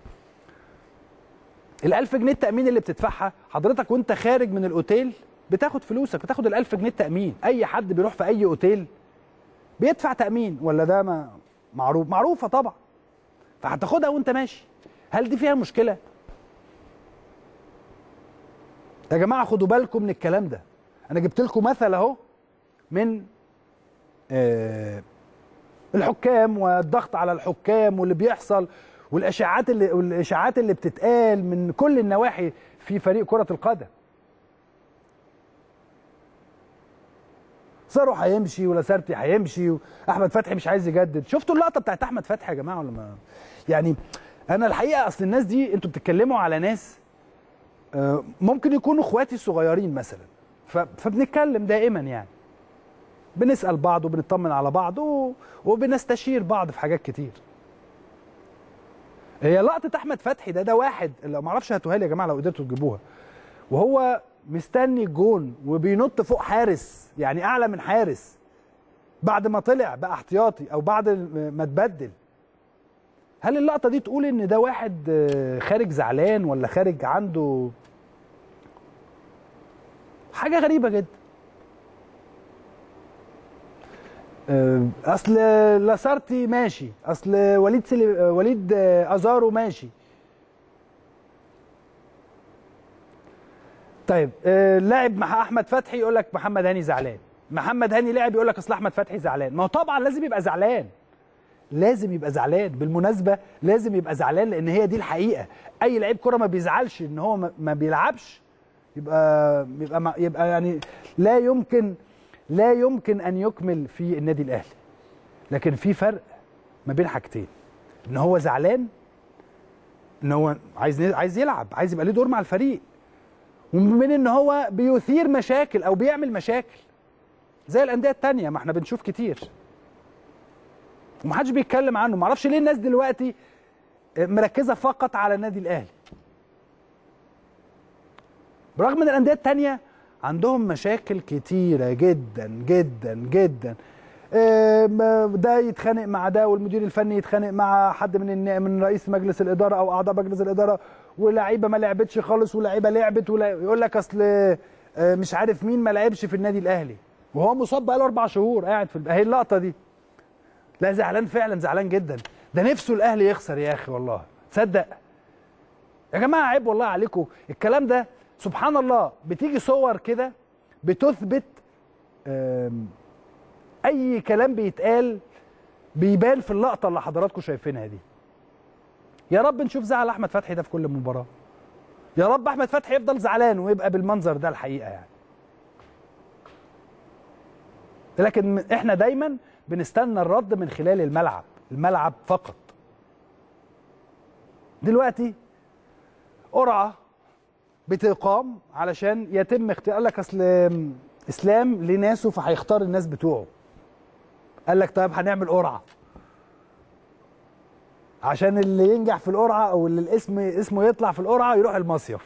ال 1000 جنيه التامين اللي بتدفعها حضرتك وانت خارج من الاوتيل بتاخد فلوسك بتاخد ال 1000 جنيه التامين اي حد بيروح في اي اوتيل بيدفع تامين ولا ده ما معروف معروفه طبعا فهتاخدها وانت ماشي هل دي فيها مشكله يا جماعه خدوا بالكم من الكلام ده انا جبت لكم مثل اهو من آه الحكام والضغط على الحكام واللي بيحصل والاشاعات اللي والاشاعات اللي بتتقال من كل النواحي في فريق كره القدم صاروا هيمشي ولا سارتي هيمشي واحمد فتحي مش عايز يجدد شفتوا اللقطه بتاعت احمد فتحي يا جماعه ولا ما يعني انا الحقيقه اصل الناس دي انتوا بتتكلموا على ناس آه، ممكن يكونوا اخواتي الصغيرين مثلا ف- فبنتكلم دائما يعني بنسال بعض وبنطمن على بعض و- وبنستشير بعض في حاجات كتير هي لقطه احمد فتحي ده ده واحد لو ما اعرفش هاتوها لي يا جماعه لو قدرتوا تجيبوها وهو مستني الجون وبينط فوق حارس يعني اعلى من حارس بعد ما طلع بقى احتياطي او بعد ما اتبدل هل اللقطه دي تقول ان ده واحد آه، خارج زعلان ولا خارج عنده حاجه غريبه جدا آه، اصل لاسارتي ماشي اصل وليد سلي... آه، وليد آه، ازارو ماشي طيب آه، لاعب مع احمد فتحي يقول لك محمد هاني زعلان محمد هاني لعب يقول لك اصل احمد فتحي زعلان ما هو طبعا لازم يبقى زعلان لازم يبقى زعلان بالمناسبه لازم يبقى زعلان لان هي دي الحقيقه اي لعيب كره ما بيزعلش ان هو ما- ما بيلعبش يبقى يبقى ما- يبقى يعني لا يمكن لا يمكن ان يكمل في النادي الاهلي لكن في فرق ما بين حاجتين ان هو زعلان ان هو عايز عايز يلعب عايز يبقى ليه دور مع الفريق ومن ان هو بيثير مشاكل او بيعمل مشاكل زي الانديه التانية ما احنا بنشوف كتير ومحدش بيتكلم عنه معرفش ليه الناس دلوقتي مركزه فقط على النادي الاهلي برغم ان الانديه التانية عندهم مشاكل كتيره جدا جدا جدا آم، ده يتخانق مع ده والمدير الفني يتخانق مع حد من الن- من رئيس مجلس الاداره او اعضاء مجلس الاداره ولاعيبه ما لعبتش خالص ولاعيبه لعبت ولا يقول لك اصل آه، مش عارف مين ما لعبش في النادي الاهلي وهو مصاب بقاله اربع شهور قاعد في اهي اللقطه دي لا زعلان فعلا زعلان جدا ده نفسه الاهلي يخسر يا اخي والله تصدق يا جماعه عيب والله عليكم الكلام ده سبحان الله بتيجي صور كده بتثبت آم، اي كلام بيتقال بيبان في اللقطه اللي حضراتكم شايفينها دي يا رب نشوف زعل احمد فتحي ده في كل مباراه يا رب احمد فتحي يفضل زعلان ويبقى بالمنظر ده الحقيقه يعني لكن احنا دايما بنستنى الرد من خلال الملعب الملعب فقط دلوقتي قرعه بتقام علشان يتم اختيار قال لك اصل اسلام ليه ناسه فهيختار الناس بتوعه قال لك طيب هنعمل قرعه عشان اللي ينجح في القرعه او اللي الاسم اسمه يطلع في القرعه يروح المصيف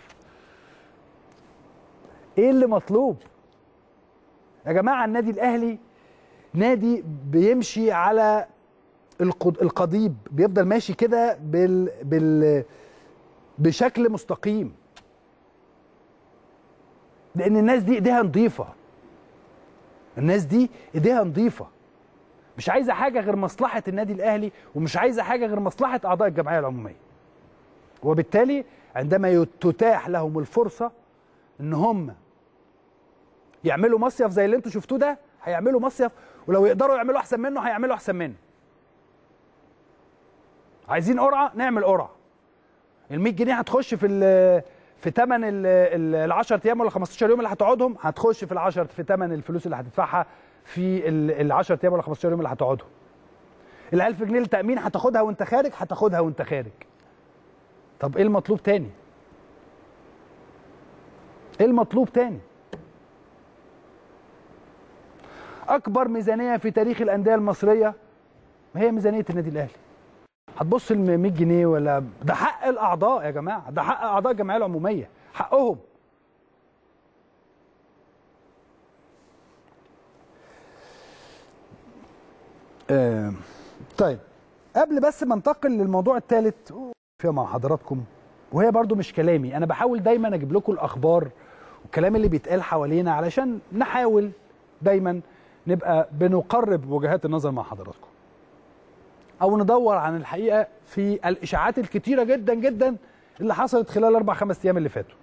ايه اللي مطلوب يا جماعه النادي الاهلي نادي بيمشي على القض- القضيب بيفضل ماشي كده بال بال بشكل مستقيم لان الناس دي ايديها نظيفه الناس دي ايديها نظيفه مش عايزه حاجه غير مصلحه النادي الاهلي ومش عايزه حاجه غير مصلحه اعضاء الجمعيه العموميه وبالتالي عندما يت- تتاح لهم الفرصه ان هم يعملوا مصيف زي اللي انتوا شفتوه ده هيعملوا مصيف ولو يقدروا يعملوا احسن منه هيعملوا احسن منه عايزين قرعه نعمل قرعه ال 100 جنيه هتخش في ال في ثمن ال 10 ايام ولا 15 يوم اللي هتقعدهم هتخش في ال 10 في ثمن الفلوس اللي هتدفعها في ال 10 ايام ولا 15 يوم اللي هتقعدهم ال 1000 جنيه التامين هتاخدها وانت خارج هتاخدها وانت خارج طب ايه المطلوب تاني ايه المطلوب تاني اكبر ميزانيه في تاريخ الانديه المصريه هي ميزانيه النادي الاهلي هتبص ل 100 جنيه ولا ده حق الاعضاء يا جماعه ده حق اعضاء الجمعيه العموميه حقهم آه طيب قبل بس ما انتقل للموضوع الثالث فيها مع حضراتكم وهي برضو مش كلامي انا بحاول دايما اجيب لكم الاخبار والكلام اللي بيتقال حوالينا علشان نحاول دايما نبقى بنقرب وجهات النظر مع حضراتكم او ندور عن الحقيقه في الاشاعات الكتيره جدا جدا اللي حصلت خلال الاربع خمس ايام اللي فاتوا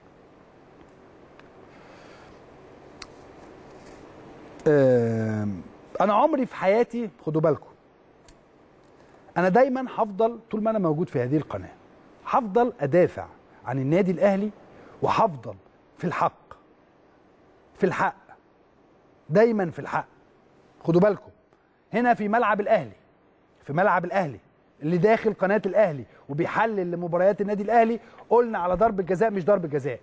انا عمري في حياتي خدوا بالكم انا دايما هفضل طول ما انا موجود في هذه القناه هفضل ادافع عن النادي الاهلي وهفضل في الحق في الحق دايما في الحق خدوا بالكم هنا في ملعب الاهلي في ملعب الاهلي اللي داخل قناه الاهلي وبيحلل لمباريات النادي الاهلي قلنا على ضربه جزاء مش ضربه جزاء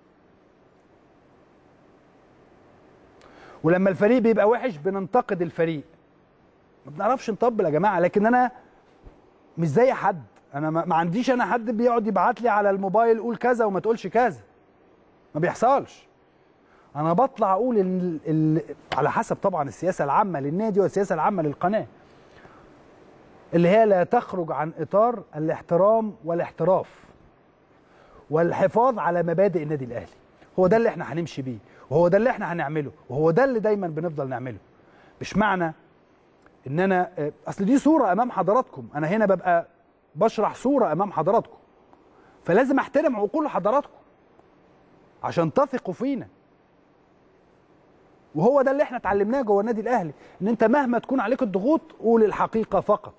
ولما الفريق بيبقى وحش بننتقد الفريق ما بنعرفش نطبل يا جماعه لكن انا مش زي حد انا ما عنديش انا حد بيقعد يبعت لي على الموبايل قول كذا وما تقولش كذا ما بيحصلش انا بطلع اقول ال ال على حسب طبعا السياسه العامه للنادي والسياسه العامه للقناه اللي هي لا تخرج عن اطار الاحترام والاحتراف والحفاظ على مبادئ النادي الاهلي هو ده اللي احنا هنمشي بيه وهو ده اللي احنا هنعمله وهو ده اللي دايما بنفضل نعمله مش معنى ان انا اصل دي صوره امام حضراتكم انا هنا ببقى بشرح صوره امام حضراتكم فلازم احترم عقول حضراتكم عشان تثقوا فينا وهو ده اللي احنا اتعلمناه جوه النادي الاهلي ان انت مهما تكون عليك الضغوط قول الحقيقه فقط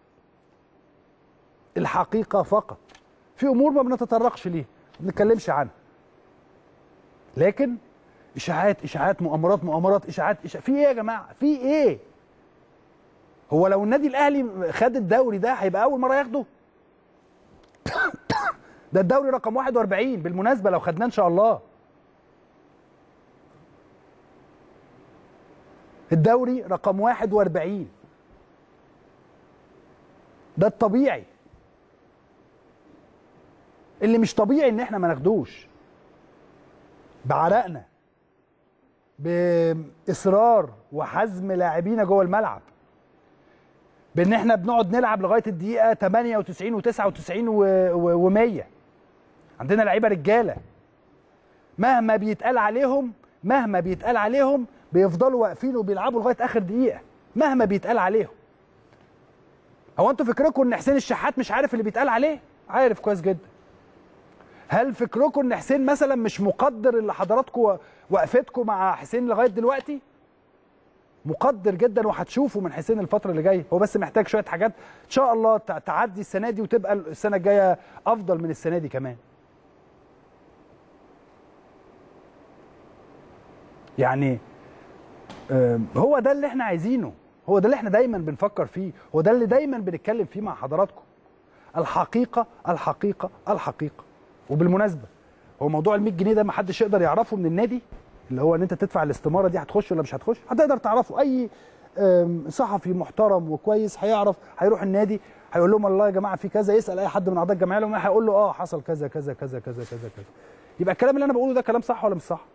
الحقيقه فقط في امور ما بنتطرقش ليها ما بنتكلمش عنها لكن اشاعات اشاعات مؤامرات مؤامرات اشاعات إشاعات. في ايه يا جماعه في ايه هو لو النادي الاهلي خد الدوري ده هيبقى اول مره ياخده ده الدوري رقم 41 بالمناسبه لو خدناه ان شاء الله الدوري رقم 41 ده الطبيعي اللي مش طبيعي ان احنا ما ناخدوش بعرقنا باصرار وحزم لاعبينا جوه الملعب بان احنا بنقعد نلعب لغايه الدقيقه 98 و99 و100 عندنا لعيبه رجاله مهما بيتقال عليهم مهما بيتقال عليهم بيفضلوا واقفين وبيلعبوا لغايه اخر دقيقه مهما بيتقال عليهم هو انتوا فكركم ان حسين الشحات مش عارف اللي بيتقال عليه عارف كويس جدا هل فكركم ان حسين مثلا مش مقدر اللي حضراتكم وقفتكم مع حسين لغايه دلوقتي مقدر جدا وهتشوفوا من حسين الفتره اللي جايه هو بس محتاج شويه حاجات ان شاء الله تعدي السنه دي وتبقى السنه الجايه افضل من السنه دي كمان يعني هو ده اللي احنا عايزينه هو ده اللي احنا دايما بنفكر فيه هو ده اللي دايما بنتكلم فيه مع حضراتكم الحقيقه الحقيقه الحقيقه وبالمناسبه هو موضوع ال 100 جنيه ده ما حدش يقدر يعرفه من النادي اللي هو ان انت تدفع الاستماره دي هتخش ولا مش هتخش هتقدر تعرفه اي صحفي محترم وكويس هيعرف هيروح النادي هيقول لهم والله يا جماعه في كذا يسال اي حد من اعضاء الجمعيه لهم هيقول له اه حصل كذا كذا كذا كذا كذا كذا يبقى الكلام اللي انا بقوله ده كلام صح ولا مش صح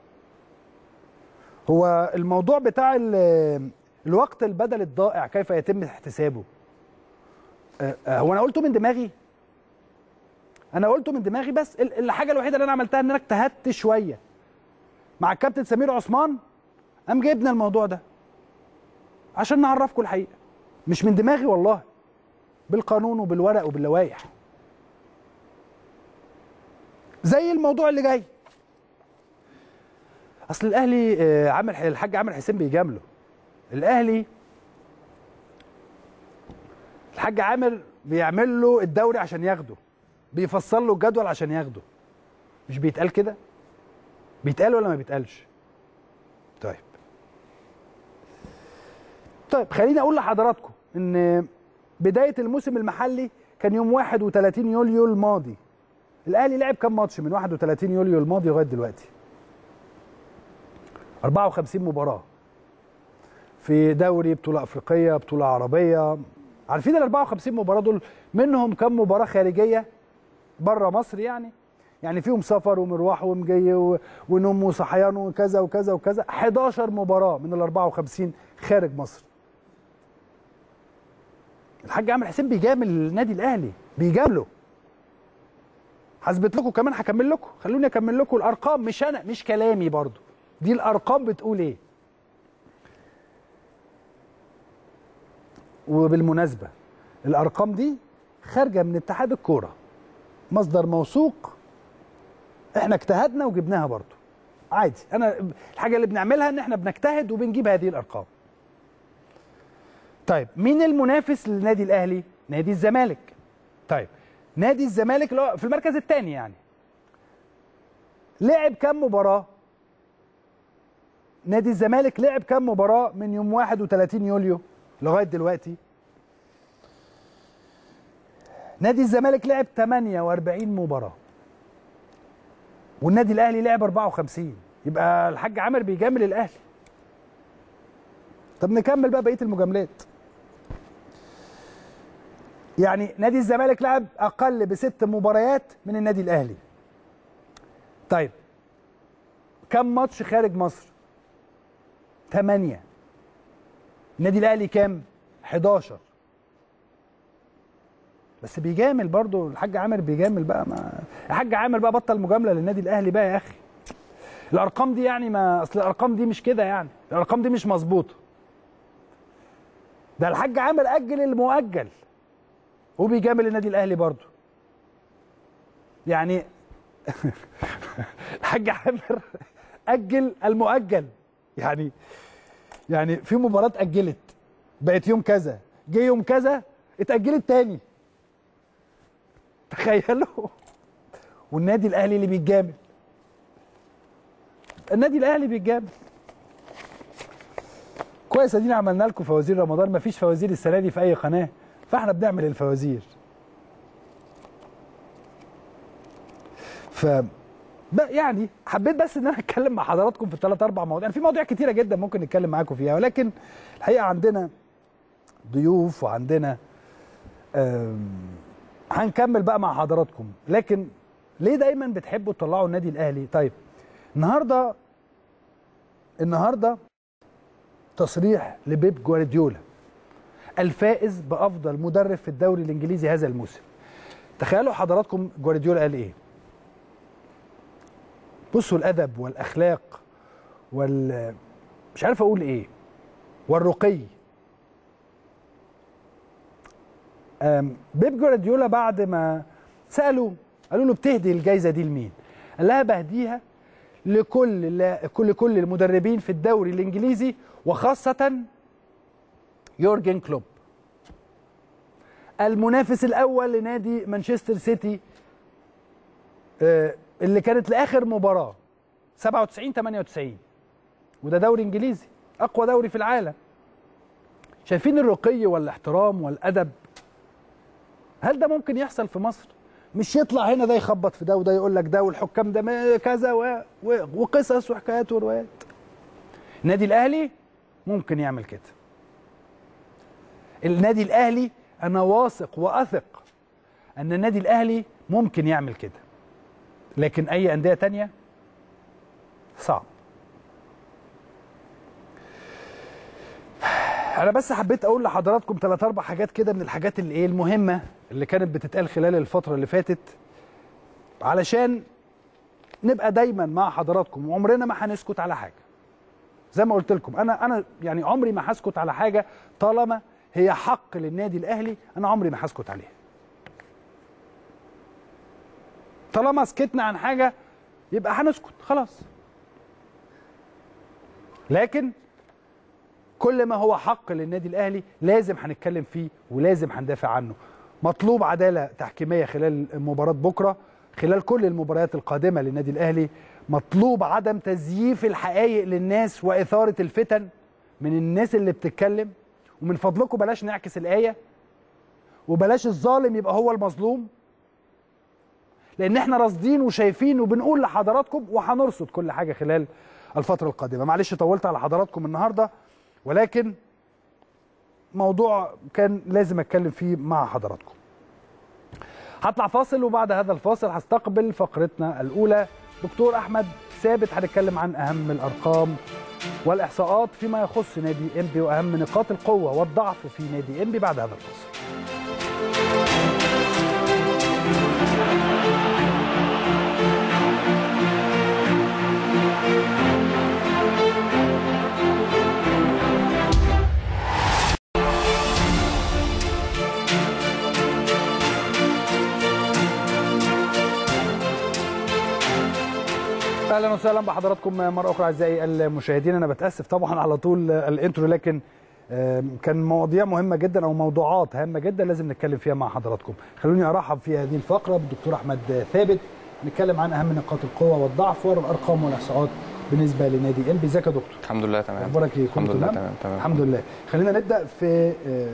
هو الموضوع بتاع الوقت البدل الضائع كيف يتم احتسابه هو انا قلته من دماغي انا قلته من دماغي بس الحاجه الوحيده اللي انا عملتها ان انا اجتهدت شويه مع الكابتن سمير عثمان قام جايبنا الموضوع ده عشان نعرفكم الحقيقه مش من دماغي والله بالقانون وبالورق وباللوائح زي الموضوع اللي جاي اصل الاهلي آه، عامر الحاج عامر حسين بيجامله الاهلي الحاج عامر بيعمل له الدوري عشان ياخده بيفصل له الجدول عشان ياخده مش بيتقال كده بيتقال ولا ما بيتقالش طيب طيب خليني اقول لحضراتكم ان بدايه الموسم المحلي كان يوم 31 يوليو الماضي الاهلي لعب كام ماتش من 31 يوليو الماضي لغايه دلوقتي 54 مباراه في دوري بطوله افريقيه بطوله عربيه عارفين ال 54 مباراه دول منهم كام مباراه خارجيه بره مصر يعني يعني فيهم سفر ومروح ومجي و- ونوم وصحيان وكذا وكذا وكذا 11 مباراه من ال 54 خارج مصر الحاج عامر حسين بيجامل النادي الاهلي بيجامله هثبت لكم كمان هكمل لكم خلوني اكمل لكم الارقام مش انا مش كلامي برضو دي الارقام بتقول ايه وبالمناسبه الارقام دي خارجه من اتحاد الكوره مصدر موثوق احنا اجتهدنا وجبناها برضو عادي انا الحاجه اللي بنعملها ان احنا بنجتهد وبنجيب هذه الارقام طيب مين المنافس للنادي الاهلي نادي الزمالك طيب نادي الزمالك اللي هو في المركز الثاني يعني لعب كام مباراه نادي الزمالك لعب كام مباراه من يوم 31 يوليو لغايه دلوقتي نادي الزمالك لعب 48 مباراه والنادي الاهلي لعب 54 يبقى الحاج عامر بيجامل الاهلي طب نكمل بقى بقيه المجاملات يعني نادي الزمالك لعب اقل بست مباريات من النادي الاهلي طيب كم ماتش خارج مصر ثمانية النادي الاهلي كام 11 بس بيجامل برضو الحاج عامر بيجامل بقى ما الحاج عامر بقى بطل مجامله للنادي الاهلي بقى يا اخي الارقام دي يعني ما اصل الارقام دي مش كده يعني الارقام دي مش مظبوطه ده الحاج عامر اجل المؤجل وبيجامل النادي الاهلي برضو يعني الحاج عامر اجل المؤجل يعني يعني في مباراه اتاجلت بقت يوم كذا جه يوم كذا اتاجلت تاني تخيلوا والنادي الاهلي اللي بيتجامل النادي الاهلي بيتجامل كويس ادينا عملنا لكم فوازير رمضان مفيش فوازير السنه دي في اي قناه فاحنا بنعمل الفوازير ف ب- يعني حبيت بس ان انا اتكلم مع حضراتكم في ثلاث اربع مواضيع يعني في مواضيع كتيره جدا ممكن نتكلم معاكم فيها ولكن الحقيقه عندنا ضيوف وعندنا آم، هنكمل بقى مع حضراتكم لكن ليه دايما بتحبوا تطلعوا النادي الاهلي طيب النهارده النهارده تصريح لبيب جوارديولا الفائز بافضل مدرب في الدوري الانجليزي هذا الموسم تخيلوا حضراتكم جوارديولا قال ايه بصوا الادب والاخلاق وال مش عارف اقول ايه والرقي أم، بيب جوارديولا بعد ما سالوا قالوا له بتهدي الجائزه دي لمين قال لها بهديها لكل لا- كل كل المدربين في الدوري الانجليزي وخاصه يورجن كلوب المنافس الاول لنادي مانشستر سيتي آه، اللي كانت لاخر مباراه 97 98 وده دوري انجليزي اقوى دوري في العالم شايفين الرقي والاحترام والادب هل ده ممكن يحصل في مصر مش يطلع هنا ده يخبط في ده وده يقول لك ده والحكام ده ما- كذا و... و... وقصص وحكايات وروايات النادي الاهلي ممكن يعمل كده النادي الاهلي انا واثق واثق ان النادي الاهلي ممكن يعمل كده لكن اي انديه تانية صعب انا بس حبيت اقول لحضراتكم ثلاث اربع حاجات كده من الحاجات اللي ايه المهمه اللي كانت بتتقال خلال الفتره اللي فاتت علشان نبقى دايما مع حضراتكم وعمرنا ما هنسكت على حاجه زي ما قلت لكم انا انا يعني عمري ما هسكت على حاجه طالما هي حق للنادي الاهلي انا عمري ما هسكت عليها طالما سكتنا عن حاجه يبقى هنسكت خلاص لكن كل ما هو حق للنادي الاهلي لازم هنتكلم فيه ولازم هندافع عنه مطلوب عداله تحكيميه خلال مباراه بكره خلال كل المباريات القادمه للنادي الاهلي مطلوب عدم تزييف الحقائق للناس واثاره الفتن من الناس اللي بتتكلم ومن فضلكم بلاش نعكس الايه وبلاش الظالم يبقى هو المظلوم لان احنا راصدين وشايفين وبنقول لحضراتكم وهنرصد كل حاجه خلال الفتره القادمه معلش طولت على حضراتكم النهارده ولكن موضوع كان لازم اتكلم فيه مع حضراتكم هطلع فاصل وبعد هذا الفاصل هستقبل فقرتنا الاولى دكتور احمد ثابت هنتكلم عن اهم الارقام والاحصاءات فيما يخص نادي انبي واهم نقاط القوه والضعف في نادي انبي بعد هذا الفاصل اهلا وسهلا بحضراتكم مره اخرى اعزائي المشاهدين انا بتاسف طبعا على طول الانترو لكن كان مواضيع مهمه جدا او موضوعات هامه جدا لازم نتكلم فيها مع حضراتكم خلوني ارحب في هذه الفقره بالدكتور احمد ثابت نتكلم عن اهم نقاط القوه والضعف والارقام والاحصاءات بالنسبه لنادي انبي ازيك يا دكتور الحمد لله تمام اخبارك ايه الحمد لله تمام تمام الحمد لله خلينا نبدا في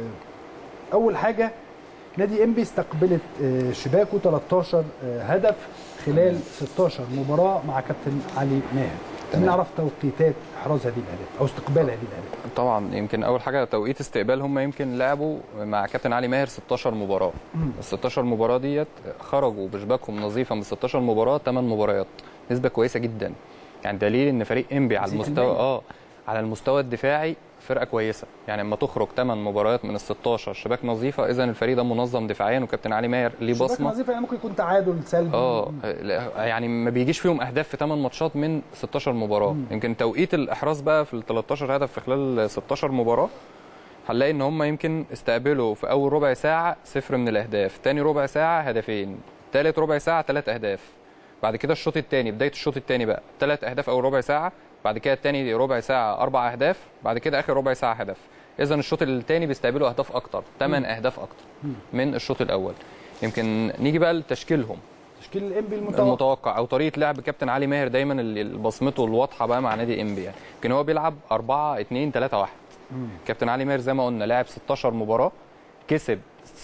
اول حاجه نادي انبي استقبلت شباكه 13 هدف خلال 16 مباراه مع كابتن علي ماهر نعرف توقيتات احراز هذه الاهداف او استقبال هذه الاهداف طبعا يمكن اول حاجه توقيت استقبال هم يمكن لعبوا مع كابتن علي ماهر 16 مباراه ال 16 مباراه ديت خرجوا بشباكهم نظيفه من 16 مباراه 8 مباريات نسبه كويسه جدا يعني دليل ان فريق انبي على المستوى اه على المستوى الدفاعي فرقه كويسه يعني لما تخرج 8 مباريات من ال 16 شباك نظيفه اذا الفريق ده منظم دفاعيا وكابتن علي ماهر ليه بصمه شباك نظيفه يعني ممكن يكون تعادل سلبي اه يعني ما بيجيش فيهم اهداف في 8 ماتشات من 16 مباراه مم. يمكن توقيت الاحراز بقى في ال 13 هدف في خلال 16 مباراه هنلاقي ان هم يمكن استقبلوا في اول ربع ساعه صفر من الاهداف ثاني ربع ساعه هدفين ثالث ربع ساعه ثلاث اهداف بعد كده الشوط الثاني بدايه الشوط الثاني بقى ثلاث اهداف اول ربع ساعه بعد كده الثاني ربع ساعه اربع اهداف بعد كده اخر ربع ساعه هدف اذا الشوط الثاني بيستقبلوا اهداف اكتر ثمان اهداف اكتر من الشوط الاول يمكن نيجي بقى لتشكيلهم تشكيل الانبي المتوقع المتوقع او طريقه لعب كابتن علي ماهر دايما اللي بصمته الواضحه بقى مع نادي انبي يعني يمكن هو بيلعب 4 2 3 1 كابتن علي ماهر زي ما قلنا لعب 16 مباراه كسب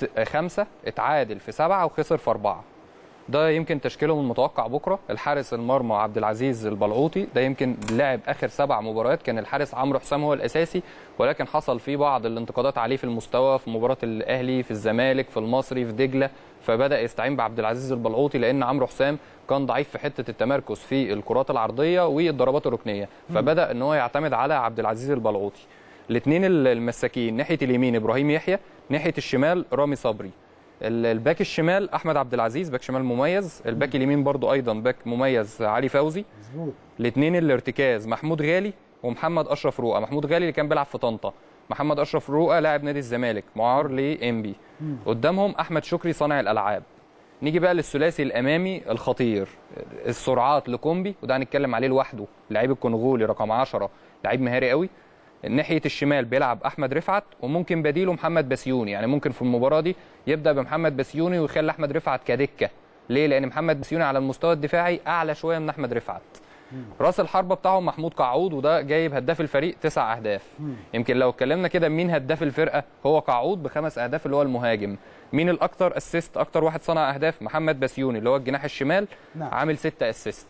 خمسه اتعادل في سبعه وخسر في اربعه ده يمكن تشكيلهم المتوقع بكره الحارس المرمى عبد العزيز البلعوطي ده يمكن لعب اخر سبع مباريات كان الحارس عمرو حسام هو الاساسي ولكن حصل فيه بعض الانتقادات عليه في المستوى في مباراه الاهلي في الزمالك في المصري في دجله فبدا يستعين بعبد العزيز البلعوطي لان عمرو حسام كان ضعيف في حته التمركز في الكرات العرضيه والضربات الركنيه فبدا ان هو يعتمد على عبد العزيز البلعوطي الاثنين المساكين ناحيه اليمين ابراهيم يحيى ناحيه الشمال رامي صبري الباك الشمال احمد عبد العزيز باك شمال مميز الباك اليمين برضو ايضا باك مميز علي فوزي الاثنين الارتكاز محمود غالي ومحمد اشرف رؤى محمود غالي اللي كان بيلعب في طنطا محمد اشرف رؤى لاعب نادي الزمالك معار لانبي قدامهم احمد شكري صانع الالعاب نيجي بقى للثلاثي الامامي الخطير السرعات لكومبي وده هنتكلم عليه لوحده لعيب الكونغولي رقم 10 لعيب مهاري قوي ناحيه الشمال بيلعب احمد رفعت وممكن بديله محمد بسيوني يعني ممكن في المباراه دي يبدا بمحمد بسيوني ويخلي احمد رفعت كدكه ليه لان محمد بسيوني على المستوى الدفاعي اعلى شويه من احمد رفعت راس الحربه بتاعهم محمود قعود وده جايب هداف الفريق تسع اهداف يمكن لو اتكلمنا كده مين هداف الفرقه هو قعود بخمس اهداف اللي هو المهاجم مين الاكثر اسيست اكتر واحد صنع اهداف محمد بسيوني اللي هو الجناح الشمال نعم. عامل ستة اسيست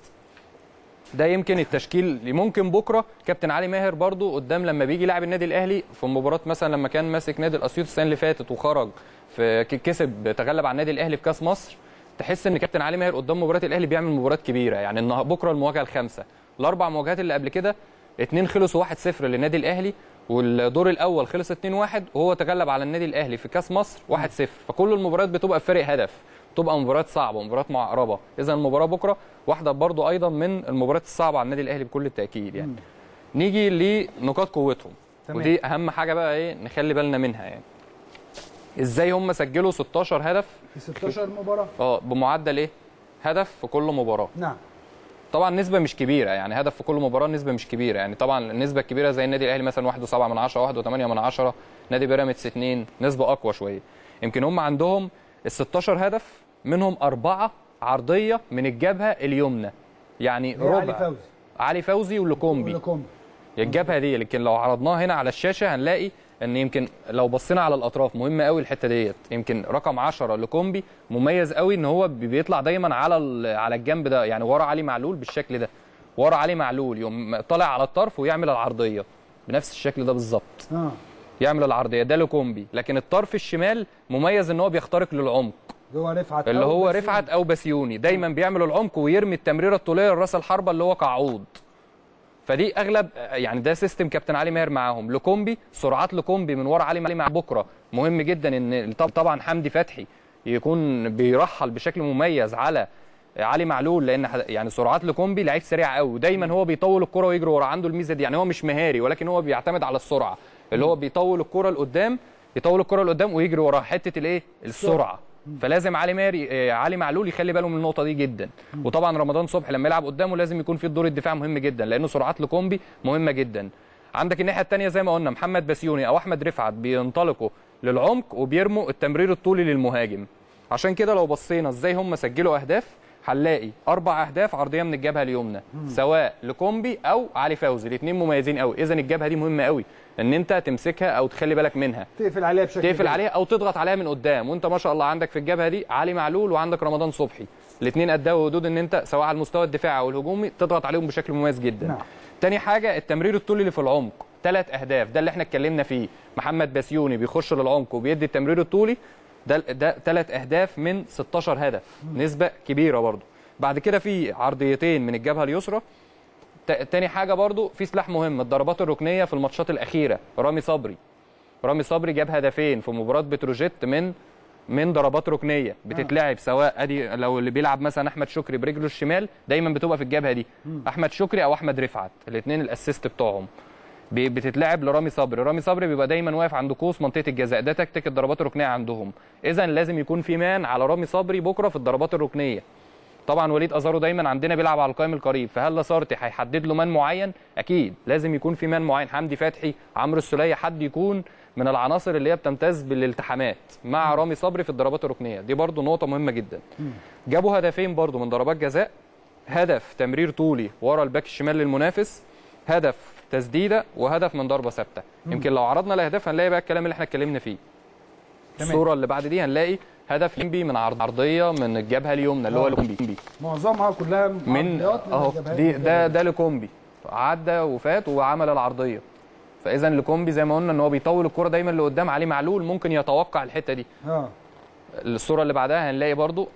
ده يمكن التشكيل اللي ممكن بكره كابتن علي ماهر برضو قدام لما بيجي يلعب النادي الاهلي في مباراه مثلا لما كان ماسك نادي الاسيوط السنه اللي فاتت وخرج في كسب تغلب على النادي الاهلي في كاس مصر تحس ان كابتن علي ماهر قدام مباراه الاهلي بيعمل مباريات كبيره يعني ان بكره المواجهه الخامسه الاربع مواجهات اللي قبل كده اتنين خلصوا 1-0 للنادي الاهلي والدور الاول خلص 2-1 وهو تغلب على النادي الاهلي في كاس مصر 1-0 فكل المباريات بتبقى بفارق هدف تبقى مباريات صعبه مباريات معقربه اذا المباراه بكره واحده برضو ايضا من المباريات الصعبه على النادي الاهلي بكل التاكيد يعني مم. نيجي لنقاط قوتهم تمام. ودي اهم حاجه بقى ايه نخلي بالنا منها يعني ازاي هم سجلوا 16 هدف في 16 مباراه اه بمعدل ايه هدف في كل مباراه نعم طبعا نسبه مش كبيره يعني هدف في كل مباراه نسبه مش كبيره يعني طبعا النسبه الكبيره زي النادي الاهلي مثلا 1.7 من 10 1.8 من 10 نادي بيراميدز 2 نسبه اقوى شويه يمكن هم عندهم ال 16 هدف منهم اربعه عرضيه من الجبهه اليمنى يعني هي علي ربع فوزي علي فوزي ولوكومبي ولكومبي الجبهه دي لكن لو عرضناها هنا على الشاشه هنلاقي ان يمكن لو بصينا على الاطراف مهمه قوي الحته ديت يمكن رقم 10 لكومبي مميز قوي ان هو بي- بيطلع دايما على ال- على الجنب ده يعني ورا علي معلول بالشكل ده ورا علي معلول يوم طالع على الطرف ويعمل العرضيه بنفس الشكل ده بالظبط اه يعمل العرضيه ده لكومبي لكن الطرف الشمال مميز ان هو بيخترق للعمق اللي هو رفعت اللي أو هو بسيوني. رفعت او بسيوني دايما بيعمل العمق ويرمي التمريره الطوليه لراس الحربه اللي هو قعود فدي اغلب يعني ده سيستم كابتن علي ماهر معاهم لكومبي سرعات لكومبي من ورا علي مع بكره مهم جدا ان طب- طبعا حمدي فتحي يكون بيرحل بشكل مميز على علي معلول لان ح- يعني سرعات لكومبي لعيب سريع قوي ودايما هو بيطول الكره ويجري ورا عنده الميزه دي يعني هو مش مهاري ولكن هو بيعتمد على السرعه اللي هو بيطول الكره لقدام يطول الكره لقدام ويجري وراها حته الايه السرعه فلازم علي ماري آه، علي معلول يخلي باله من النقطه دي جدا وطبعا رمضان صبحي لما يلعب قدامه لازم يكون في دور الدفاع مهم جدا لانه سرعات لكومبي مهمه جدا عندك الناحيه الثانيه زي ما قلنا محمد بسيوني او احمد رفعت بينطلقوا للعمق وبيرموا التمرير الطولي للمهاجم عشان كده لو بصينا ازاي هم سجلوا اهداف هنلاقي اربع اهداف عرضيه من الجبهه اليمنى سواء لكومبي او علي فوزي الاثنين مميزين قوي اذا الجبهه دي مهمه قوي ان انت تمسكها او تخلي بالك منها تقفل عليها بشكل تقفل كبير. عليها او تضغط عليها من قدام وانت ما شاء الله عندك في الجبهه دي علي معلول وعندك رمضان صبحي الاثنين ادوا ردود ان انت سواء على المستوى الدفاعي او الهجومي تضغط عليهم بشكل مميز جدا نعم. تاني حاجه التمرير الطولي اللي في العمق ثلاث اهداف ده اللي احنا اتكلمنا فيه محمد بسيوني بيخش للعمق وبيدي التمرير الطولي ده ده ثلاث اهداف من 16 هدف نسبه كبيره برضو بعد كده في عرضيتين من الجبهه اليسرى تا- تاني حاجه برضو في سلاح مهم الضربات الركنيه في الماتشات الاخيره رامي صبري رامي صبري جاب هدفين في مباراه بتروجيت من من ضربات ركنيه بتتلعب سواء ادي لو اللي بيلعب مثلا احمد شكري برجله الشمال دايما بتبقى في الجبهه دي احمد شكري او احمد رفعت الاثنين الاسيست بتوعهم بي- بتتلعب لرامي صبري رامي صبري بيبقى دايما واقف عند قوس منطقه الجزاء ده تكتيك الضربات الركنيه عندهم اذا لازم يكون في مان على رامي صبري بكره في الضربات الركنيه طبعا وليد ازارو دايما عندنا بيلعب على القائم القريب فهل لاسارتي هيحدد له مان معين اكيد لازم يكون في مان معين حمدي فتحي عمرو السوليه حد يكون من العناصر اللي هي بتمتاز بالالتحامات مع رامي صبري في الضربات الركنيه دي برضو نقطه مهمه جدا جابوا هدفين برضو من ضربات جزاء هدف تمرير طولي ورا الباك الشمال للمنافس هدف تسديده وهدف من ضربه ثابته يمكن لو عرضنا الاهداف هنلاقي بقى الكلام اللي احنا اتكلمنا فيه تمام. الصوره اللي بعد دي هنلاقي هدف ليمبي من عرض عرضيه من الجبهه اليمنى اللي هو آه. ليمبي معظمها كلها من عرضيات اهو الجبهات دي الجبهات. ده ده لكومبي عدى وفات وعمل العرضيه فاذا لكومبي زي ما قلنا ان هو بيطول الكره دايما لقدام عليه معلول ممكن يتوقع الحته دي اه الصوره اللي بعدها هنلاقي برضو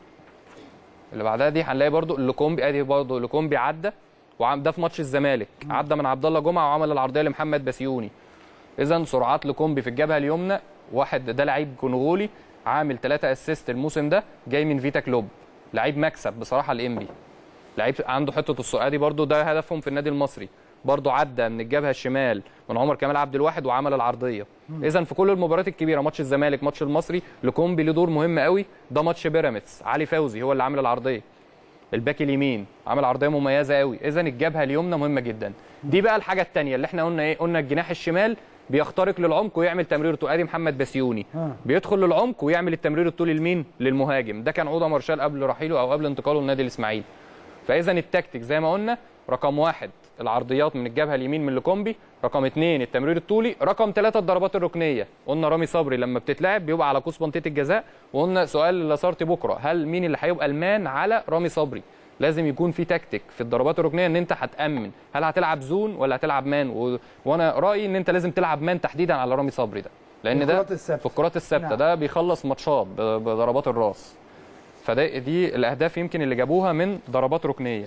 اللي بعدها دي هنلاقي برضو لكومبي ادي برضو لكومبي عدى وعم ده في ماتش الزمالك عدى من عبد الله جمعه وعمل العرضيه لمحمد بسيوني اذا سرعات لكومبي في الجبهه اليمنى واحد ده لعيب كونغولي عامل ثلاثة اسيست الموسم ده جاي من فيتا كلوب لعيب مكسب بصراحه الانبي لعيب عنده حته السؤال دي برضو ده هدفهم في النادي المصري برضو عدى من الجبهه الشمال من عمر كمال عبد الواحد وعمل العرضيه اذا في كل المباريات الكبيره ماتش الزمالك ماتش المصري لكومبي له دور مهم قوي ده ماتش بيراميدز علي فوزي هو اللي عامل العرضيه الباك اليمين عامل عرضيه مميزه قوي اذا الجبهه اليمنى مهمه جدا دي بقى الحاجه الثانيه اللي احنا قلنا ايه قلنا الجناح الشمال بيخترق للعمق ويعمل تمرير طولي ادي محمد بسيوني آه. بيدخل للعمق ويعمل التمرير الطولي لمين للمهاجم ده كان عوده مارشال قبل رحيله او قبل انتقاله للنادي الاسماعيلي فاذا التكتيك زي ما قلنا رقم واحد العرضيات من الجبهه اليمين من لكومبي رقم اثنين التمرير الطولي رقم ثلاثة الضربات الركنيه قلنا رامي صبري لما بتتلعب بيبقى على قوس منطقه الجزاء وقلنا سؤال لاسارتي بكره هل مين اللي هيبقى المان على رامي صبري لازم يكون في تكتيك في الضربات الركنيه ان انت هتامن هل هتلعب زون ولا هتلعب مان و... وانا رايي ان انت لازم تلعب مان تحديدا على رامي صبري ده لان ده الكرات الثابتة. في الكرات الثابته نعم. ده بيخلص ماتشات ب- بضربات الراس فده دي الاهداف يمكن اللي جابوها من ضربات ركنيه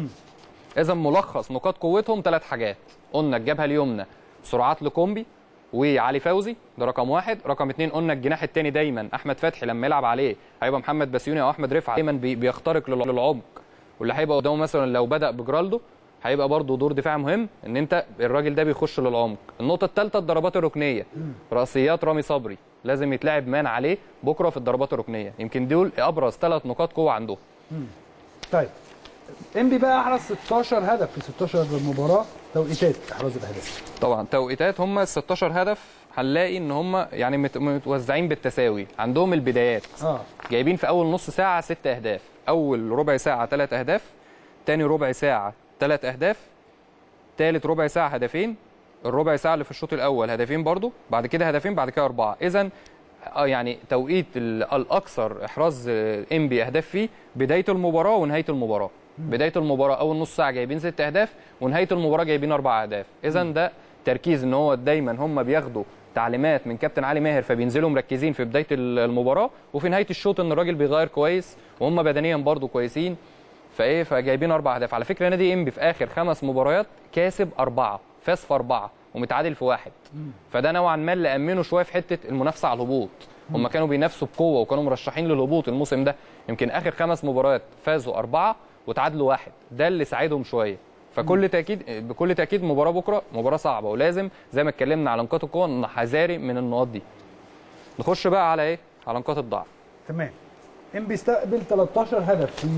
اذا ملخص نقاط قوتهم ثلاث حاجات قلنا الجبهه اليمنى سرعات لكومبي وعلي فوزي ده رقم واحد رقم اتنين قلنا الجناح التاني دايما احمد فتحي لما يلعب عليه هيبقى محمد بسيوني او احمد رفعت دايما بي- بيخترق لل- للعمق واللي هيبقى قدامه مثلا لو بدا بجرالدو هيبقى برضه دور دفاعي مهم ان انت الراجل ده بيخش للعمق النقطه الثالثه الضربات الركنيه راسيات رامي صبري لازم يتلعب مان عليه بكره في الضربات الركنيه يمكن دول ابرز ثلاث نقاط قوه عندهم طيب انبي بقى احرز 16 هدف في 16 مباراه توقيتات احراز الاهداف طبعا توقيتات هم ال 16 هدف هنلاقي ان هم يعني مت- متوزعين بالتساوي عندهم البدايات اه جايبين في اول نص ساعه ست اهداف اول ربع ساعه ثلاث اهداف تاني ربع ساعه ثلاث اهداف تالت ربع ساعه هدفين الربع ساعه اللي في الشوط الاول هدفين برضو بعد كده هدفين بعد كده اربعه اذا اه يعني توقيت ال- الاكثر احراز ام بي اهداف فيه بدايه المباراه ونهايه المباراه بدايه المباراه اول نص ساعه جايبين ست اهداف ونهايه المباراه جايبين اربع اهداف اذا ده تركيز ان هو دايما هم بياخدوا تعليمات من كابتن علي ماهر فبينزلوا مركزين في بدايه ال- المباراه وفي نهايه الشوط ان الراجل بيغير كويس وهم بدنيا برضو كويسين فايه فجايبين اربع اهداف على فكره نادي انبي في اخر خمس مباريات كاسب اربعه فاز في اربعه ومتعادل في واحد فده نوعا ما اللي امنه شويه في حته المنافسه على الهبوط هم كانوا بينافسوا بقوه وكانوا مرشحين للهبوط الموسم ده يمكن اخر خمس مباريات فازوا اربعه وتعادلوا واحد ده اللي ساعدهم شويه فكل تاكيد بكل تاكيد مباراه بكره مباراه صعبه ولازم زي ما اتكلمنا على نقاط القوه ان حذاري من النقاط دي نخش بقى على ايه على نقاط الضعف تمام انبي استقبل 13 هدف في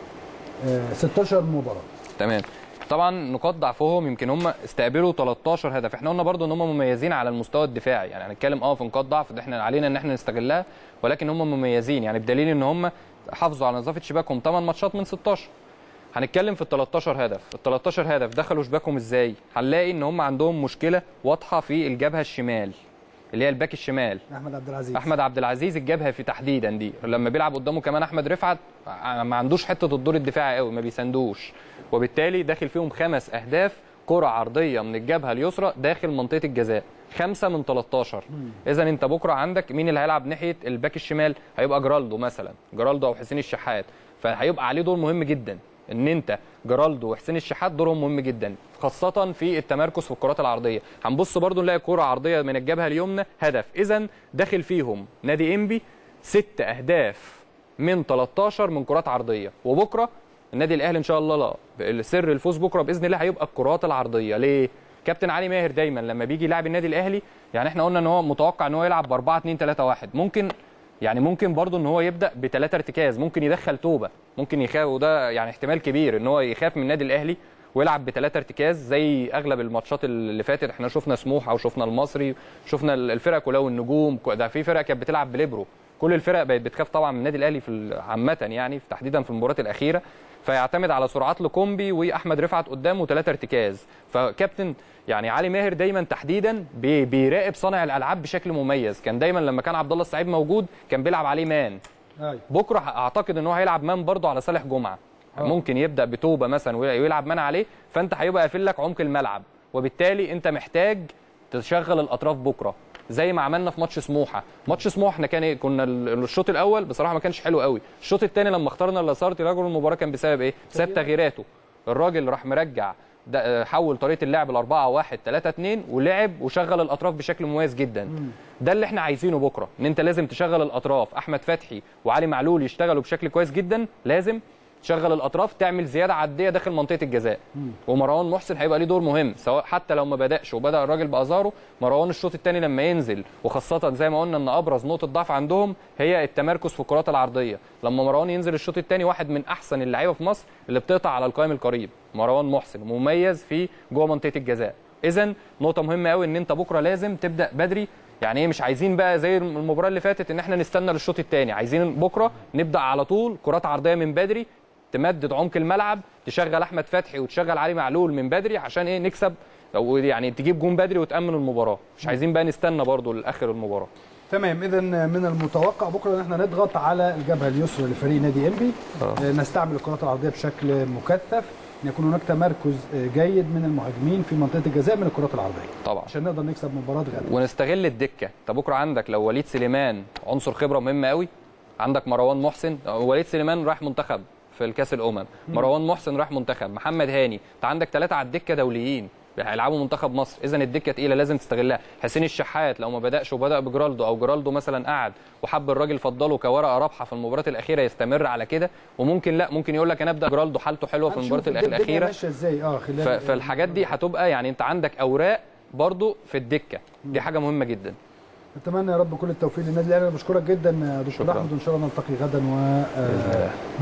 آه 16 مباراه تمام طبعا نقاط ضعفهم يمكن هم استقبلوا 13 هدف احنا قلنا برضو ان هم مميزين على المستوى الدفاعي يعني هنتكلم اه في نقاط ضعف ده احنا علينا ان احنا نستغلها ولكن هم مميزين يعني بدليل ان هم حافظوا على نظافه شباكهم 8 ماتشات من 16 هنتكلم في ال 13 هدف ال 13 هدف دخلوا شباكهم ازاي هنلاقي ان هم عندهم مشكله واضحه في الجبهه الشمال اللي هي الباك الشمال احمد عبد العزيز احمد عبد العزيز الجبهه في تحديدا دي لما بيلعب قدامه كمان احمد رفعت ما عندوش حته الدور الدفاعي قوي ما بيساندوش وبالتالي داخل فيهم خمس اهداف كره عرضيه من الجبهه اليسرى داخل منطقه الجزاء خمسة من 13 اذا انت بكره عندك مين اللي هيلعب ناحيه الباك الشمال هيبقى جرالدو مثلا جرالدو او حسين الشحات فهيبقى عليه دور مهم جدا ان انت جرالدو وحسين الشحات دورهم مهم جدا خاصه في التمركز في الكرات العرضيه هنبص برضو نلاقي كره عرضيه من الجبهه اليمنى هدف اذا داخل فيهم نادي انبي ست اهداف من 13 من كرات عرضيه وبكره النادي الاهلي ان شاء الله لا سر الفوز بكره باذن الله هيبقى الكرات العرضيه ليه كابتن علي ماهر دايما لما بيجي يلعب النادي الاهلي يعني احنا قلنا ان هو متوقع ان هو يلعب ب 4 2 3 1 ممكن يعني ممكن برضه ان هو يبدا بثلاثه ارتكاز ممكن يدخل توبه ممكن يخاف وده يعني احتمال كبير ان هو يخاف من النادي الاهلي ويلعب بثلاثه ارتكاز زي اغلب الماتشات اللي فاتت احنا شفنا سموحه وشفنا المصري شفنا الفرق كلها والنجوم ده في فرق كانت بتلعب بليبرو كل الفرق بقت بتخاف طبعا من النادي الاهلي في عامه يعني تحديدا في المباريات الاخيره فيعتمد على سرعات لكومبي واحمد رفعت قدامه ثلاثه ارتكاز فكابتن يعني علي ماهر دايما تحديدا بي بيراقب صانع الالعاب بشكل مميز كان دايما لما كان عبد الله السعيد موجود كان بيلعب عليه مان أيوة. بكره اعتقد ان هو هيلعب مان برضه على صالح جمعه أوه. ممكن يبدا بتوبه مثلا ويلعب مان عليه فانت هيبقى قافل لك عمق الملعب وبالتالي انت محتاج تشغل الاطراف بكره زي ما عملنا في ماتش سموحه ماتش سموحه احنا كان إيه؟ كنا الشوط الاول بصراحه ما كانش حلو قوي الشوط الثاني لما اخترنا لاسارتي رجل المباراه كان بسبب ايه بسبب تغييراته الراجل راح مرجع ده حول طريقه اللعب ل 4 1 3 2 ولعب وشغل الاطراف بشكل مميز جدا ده اللي احنا عايزينه بكره ان انت لازم تشغل الاطراف احمد فتحي وعلي معلول يشتغلوا بشكل كويس جدا لازم تشغل الاطراف تعمل زياده عديه داخل منطقه الجزاء ومروان محسن هيبقى ليه دور مهم سواء حتى لو ما بداش وبدا الراجل بازاره مروان الشوط الثاني لما ينزل وخاصه زي ما قلنا ان ابرز نقطه ضعف عندهم هي التمركز في الكرات العرضيه لما مروان ينزل الشوط الثاني واحد من احسن اللعيبه في مصر اللي بتقطع على القائم القريب مروان محسن مميز في جوه منطقه الجزاء اذا نقطه مهمه قوي ان انت بكره لازم تبدا بدري يعني ايه مش عايزين بقى زي المباراه اللي فاتت ان احنا نستنى للشوط الثاني عايزين بكره نبدا على طول كرات عرضيه من بدري تمدد عمق الملعب تشغل احمد فتحي وتشغل علي معلول من بدري عشان ايه نكسب او يعني تجيب جون بدري وتامن المباراه مش عايزين بقى نستنى برضو لاخر المباراه تمام اذا من المتوقع بكره ان احنا نضغط على الجبهه اليسرى لفريق نادي انبي آه. نستعمل الكرات العرضيه بشكل مكثف ان يكون هناك تمركز جيد من المهاجمين في منطقه الجزاء من الكرات العرضيه طبعا عشان نقدر نكسب مباراه غدا ونستغل الدكه انت بكره عندك لو وليد سليمان عنصر خبره مهم قوي عندك مروان محسن وليد سليمان راح منتخب في الكاس الامم مروان محسن راح منتخب محمد هاني انت عندك ثلاثه على الدكه دوليين هيلعبوا منتخب مصر اذا الدكه تقيله لازم تستغلها حسين الشحات لو ما بداش وبدا بجرالدو او جرالدو مثلا قعد وحب الراجل فضله كورقه رابحه في المباراه الاخيره يستمر على كده وممكن لا ممكن يقول لك انا ابدا جرالدو حالته حلوه في المباراه الاخيره ماشيه ازاي اه خلال فالحاجات دي هتبقى يعني انت عندك اوراق برضو في الدكه دي حاجه مهمه جدا اتمنى يا رب كل التوفيق للنادي الاهلي بشكرك جدا دكتور احمد وان شاء الله نلتقي غدا و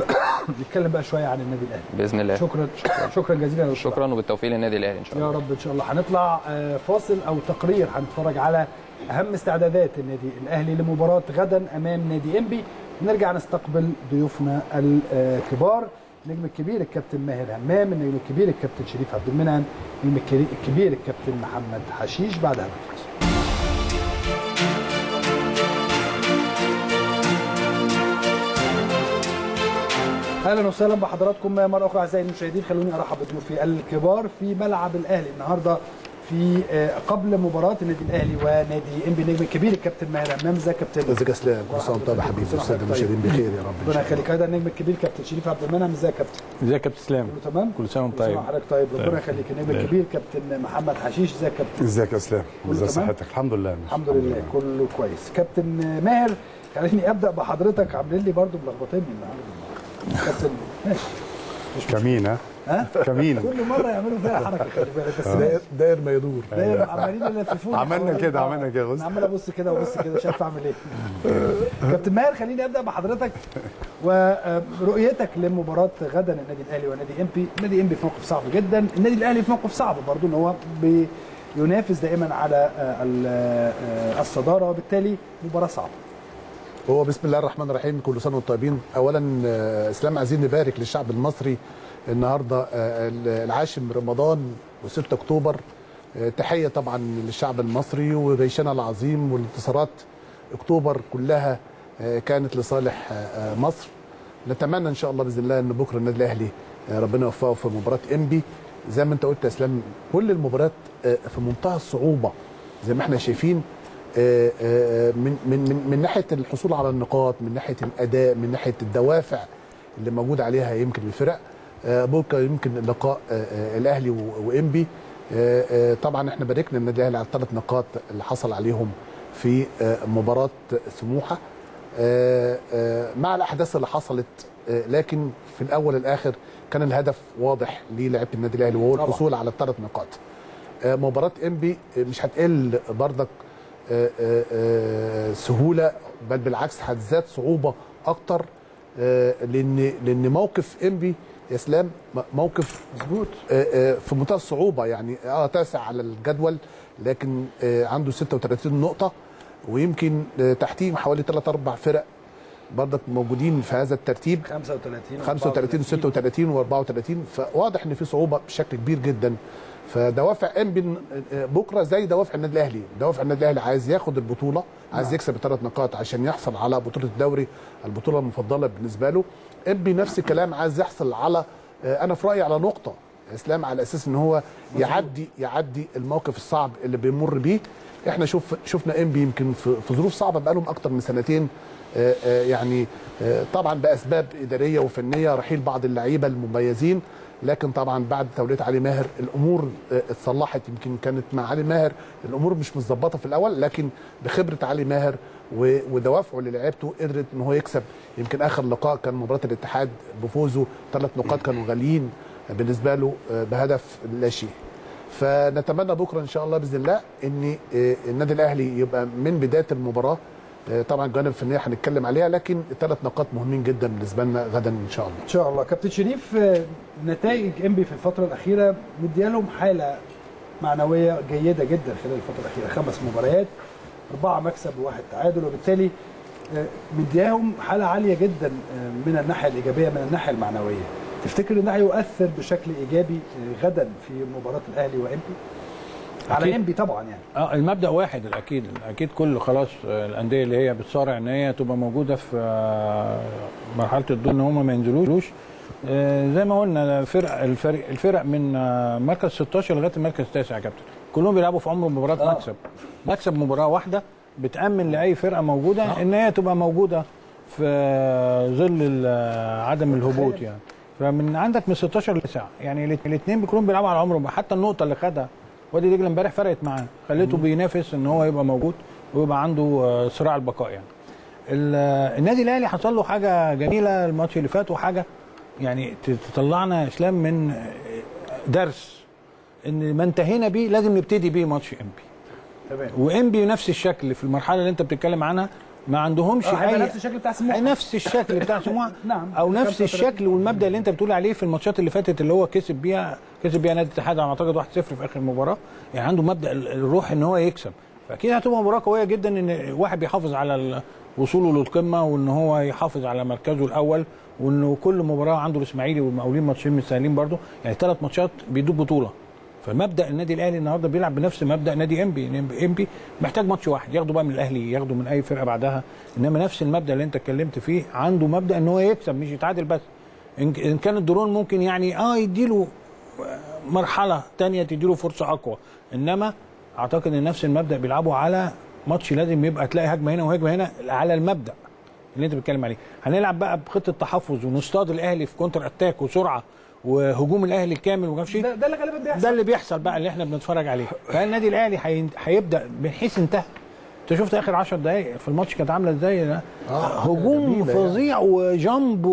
نتكلم بقى شويه عن النادي الاهلي باذن الله شكرا شكرا جزيلا يا دكتور شكرا وبالتوفيق للنادي الاهلي ان شاء الله يا رب ان شاء الله هنطلع آه، فاصل او تقرير هنتفرج على اهم استعدادات النادي الاهلي لمباراه غدا امام نادي انبي نرجع نستقبل ضيوفنا الكبار النجم الكبير الكابتن ماهر همام النجم الكبير الكابتن شريف عبد المنعم النجم الكري- الكبير الكابتن محمد حشيش بعد هذا الفاصل اهلا وسهلا بحضراتكم مره اخرى اعزائي المشاهدين خلوني ارحب بضيوفي الكبار في ملعب الاهلي النهارده في آه، قبل مباراه النادي الاهلي ونادي انبي النجم الكبير الكابتن ماهر همام ازيك يا كابتن ازيك يا اسلام كل سنه وانت طيب يا حبيبي والساده المشاهدين بخير يا رب إن ربنا شاء الله. يخليك ايضا النجم الكبير كابتن شريف عبد المنعم ازيك يا كابتن ازيك يا كابتن اسلام كله تمام كل سنه وانت كل سنة طيب وحضرتك طيب ربنا طيب. يخليك النجم طيب. الكبير كابتن محمد حشيش ازيك يا كابتن ازيك يا اسلام كله ازي تمام؟ صحتك الحمد لله الحمد لله كله كويس كابتن ماهر خليني ابدا بحضرتك عاملين لي برضو ملخبطيني النهارده كابتن ماشي كمين ها ها كمين كل مره يعملوا فيها حركه خلي بالك بس ماشي. داير, داير ما يدور دايما عمالين يلففوني عملنا حوالين- كده، آه. عملنا كده، بص. انا عمال ابص كده وابص كده مش عارف اعمل ايه كابتن ماهر خليني ابدا بحضرتك ورؤيتك لمباراه غدا النادي الاهلي ونادي امبي النادي امبي في موقف صعب جدا النادي الاهلي في موقف صعب برضو ان هو بينافس دائما على آه، ال- آه، الصداره وبالتالي مباراه صعبه هو بسم الله الرحمن الرحيم كل سنه وانتم طيبين اولا آه، اسلام عايزين نبارك للشعب المصري النهارده آه، العاشر من رمضان و6 اكتوبر آه، تحيه طبعا للشعب المصري وجيشنا العظيم والانتصارات اكتوبر كلها آه، كانت لصالح آه، آه، مصر نتمنى ان شاء الله باذن الله ان بكره النادي الاهلي آه، ربنا يوفقه في مباراه انبي زي ما انت قلت يا اسلام كل المباريات آه، في منتهى الصعوبه زي ما احنا شايفين آه، آه، من من من من ناحيه الحصول على النقاط من ناحيه الاداء من ناحيه الدوافع اللي موجود عليها يمكن الفرق آه، بكره يمكن لقاء آه، آه، الاهلي و- وانبي آه، آه، طبعا احنا باركنا النادي الاهلي على الثلاث نقاط اللي حصل عليهم في آه، مباراه سموحه آه، آه، مع الاحداث اللي حصلت آه، لكن في الاول والاخر كان الهدف واضح للاعيبه النادي الاهلي وهو طبعا. الحصول على الثلاث نقاط آه، مباراه انبي آه، مش هتقل بردك آه، آه، آه، سهوله بل بالعكس هتزداد صعوبه اكتر آه، لان لان موقف انبي يا اسلام م- موقف مظبوط آه، آه، في منتهى الصعوبه يعني اه تاسع على الجدول لكن آه، عنده 36 نقطه ويمكن آه، تحتيه حوالي 3 4 فرق برضك موجودين في هذا الترتيب 35 35 36 و34 فواضح ان في صعوبه بشكل كبير جدا فدوافع انبي بكره زي دوافع النادي الاهلي دوافع النادي الاهلي عايز ياخد البطوله عايز يكسب الثلاث نقاط عشان يحصل على بطوله الدوري البطوله المفضله بالنسبه له انبي نفس الكلام عايز يحصل على آه، انا في رايي على نقطه اسلام على اساس ان هو يعدي يعدي الموقف الصعب اللي بيمر بيه احنا شوف شفنا انبي يمكن في في ظروف صعبه بقالهم اكتر من سنتين آه، آه، يعني آه، طبعا باسباب اداريه وفنيه رحيل بعض اللعيبه المميزين لكن طبعا بعد توليه علي ماهر الامور آه، اتصلحت يمكن كانت مع علي ماهر الامور مش متظبطه في الاول لكن بخبره علي ماهر و- ودوافعه للعيبته قدرت ان هو يكسب يمكن اخر لقاء كان مباراه الاتحاد بفوزه ثلاث نقاط كانوا غاليين بالنسبه له آه، بهدف لا شيء فنتمنى بكره ان شاء الله باذن الله ان آه، النادي الاهلي يبقى من بدايه المباراه آه، طبعا الجوانب الفنيه هنتكلم عليها لكن الثلاث نقاط مهمين جدا بالنسبه لنا غدا ان شاء الله ان شاء الله كابتن شريف آه، نتائج انبي في الفتره الاخيره مديالهم حاله معنويه جيده جدا خلال الفتره الاخيره خمس مباريات اربعه مكسب وواحد تعادل وبالتالي آه، مدياهم حاله عاليه جدا آه، من الناحيه الايجابيه من الناحيه المعنويه تفتكر ان ده هيؤثر بشكل ايجابي آه، غدا في مباراه الاهلي وانبي على أكيد. انبي طبعا يعني اه المبدا واحد الاكيد اكيد كل خلاص آه، الانديه اللي هي بتصارع ان هي تبقى موجوده في آه، مرحله الدور ان هم ما ينزلوش آه، زي ما قلنا فرق الفرق الفرق من آه، مركز 16 لغايه المركز التاسع يا كابتن كلهم بيلعبوا في عمر مباراه آه. مكسب مكسب مباراه واحده بتامن لاي فرقه موجوده ان هي تبقى موجوده في آه، ظل ال- عدم الهبوط يعني فمن عندك من 16 ل 9 يعني الاثنين كلهم بيلعبوا على عمر حتى النقطه اللي خدها وادي دجله امبارح فرقت معاه خليته بينافس ان هو يبقى موجود ويبقى عنده آه، صراع البقاء يعني ال- آه، النادي الاهلي حصل له حاجه جميله الماتش اللي فات وحاجه يعني ت- تطلعنا يا اسلام من آه، درس ان ما انتهينا بيه لازم نبتدي بيه ماتش انبي تمام وانبي نفس الشكل في المرحله اللي انت بتتكلم عنها ما عندهمش آه، هيبقى اي نفس الشكل بتاع سموحة. نفس الشكل بتاع سموحه نعم. او نفس 35. الشكل والمبدا اللي انت بتقول عليه في الماتشات اللي فاتت اللي هو كسب بيها كسب بيها نادي الاتحاد على ما اعتقد 1-0 في اخر المباراه يعني عنده مبدا ال- الروح ان هو يكسب فاكيد هتبقى مباراه قويه جدا ان واحد بيحافظ على ال- وصوله للقمه وان هو يحافظ على مركزه الاول وانه كل مباراه عنده الاسماعيلي والمقاولين ماتشين مش سهلين برضه يعني ثلاث ماتشات بيدوب بطوله فمبدا النادي الاهلي النهارده بيلعب بنفس مبدا نادي انبي انبي محتاج ماتش واحد ياخده بقى من الاهلي ياخده من اي فرقه بعدها انما نفس المبدا اللي انت اتكلمت فيه عنده مبدا ان هو يكسب مش يتعادل بس ان إن كان الدرون ممكن يعني اه يديله مرحله تانية تديله فرصه اقوى انما اعتقد ان نفس المبدا بيلعبوا على ماتش لازم يبقى تلاقي هجمه هنا وهجمه هنا على المبدا اللي انت بتتكلم عليه هنلعب بقى بخطه تحفظ ونصطاد الاهلي في كونتر اتاك وسرعه وهجوم الاهلي الكامل وما اعرفش إيه. ده, ده اللي غالبا بيحصل ده اللي بيحصل بقى اللي احنا بنتفرج عليه فالنادي الاهلي هين- هيبدا من حيث انتهى انت شفت اخر 10 دقائق في الماتش كانت عامله ازاي لا؟ هجوم جميلة فظيع وجامب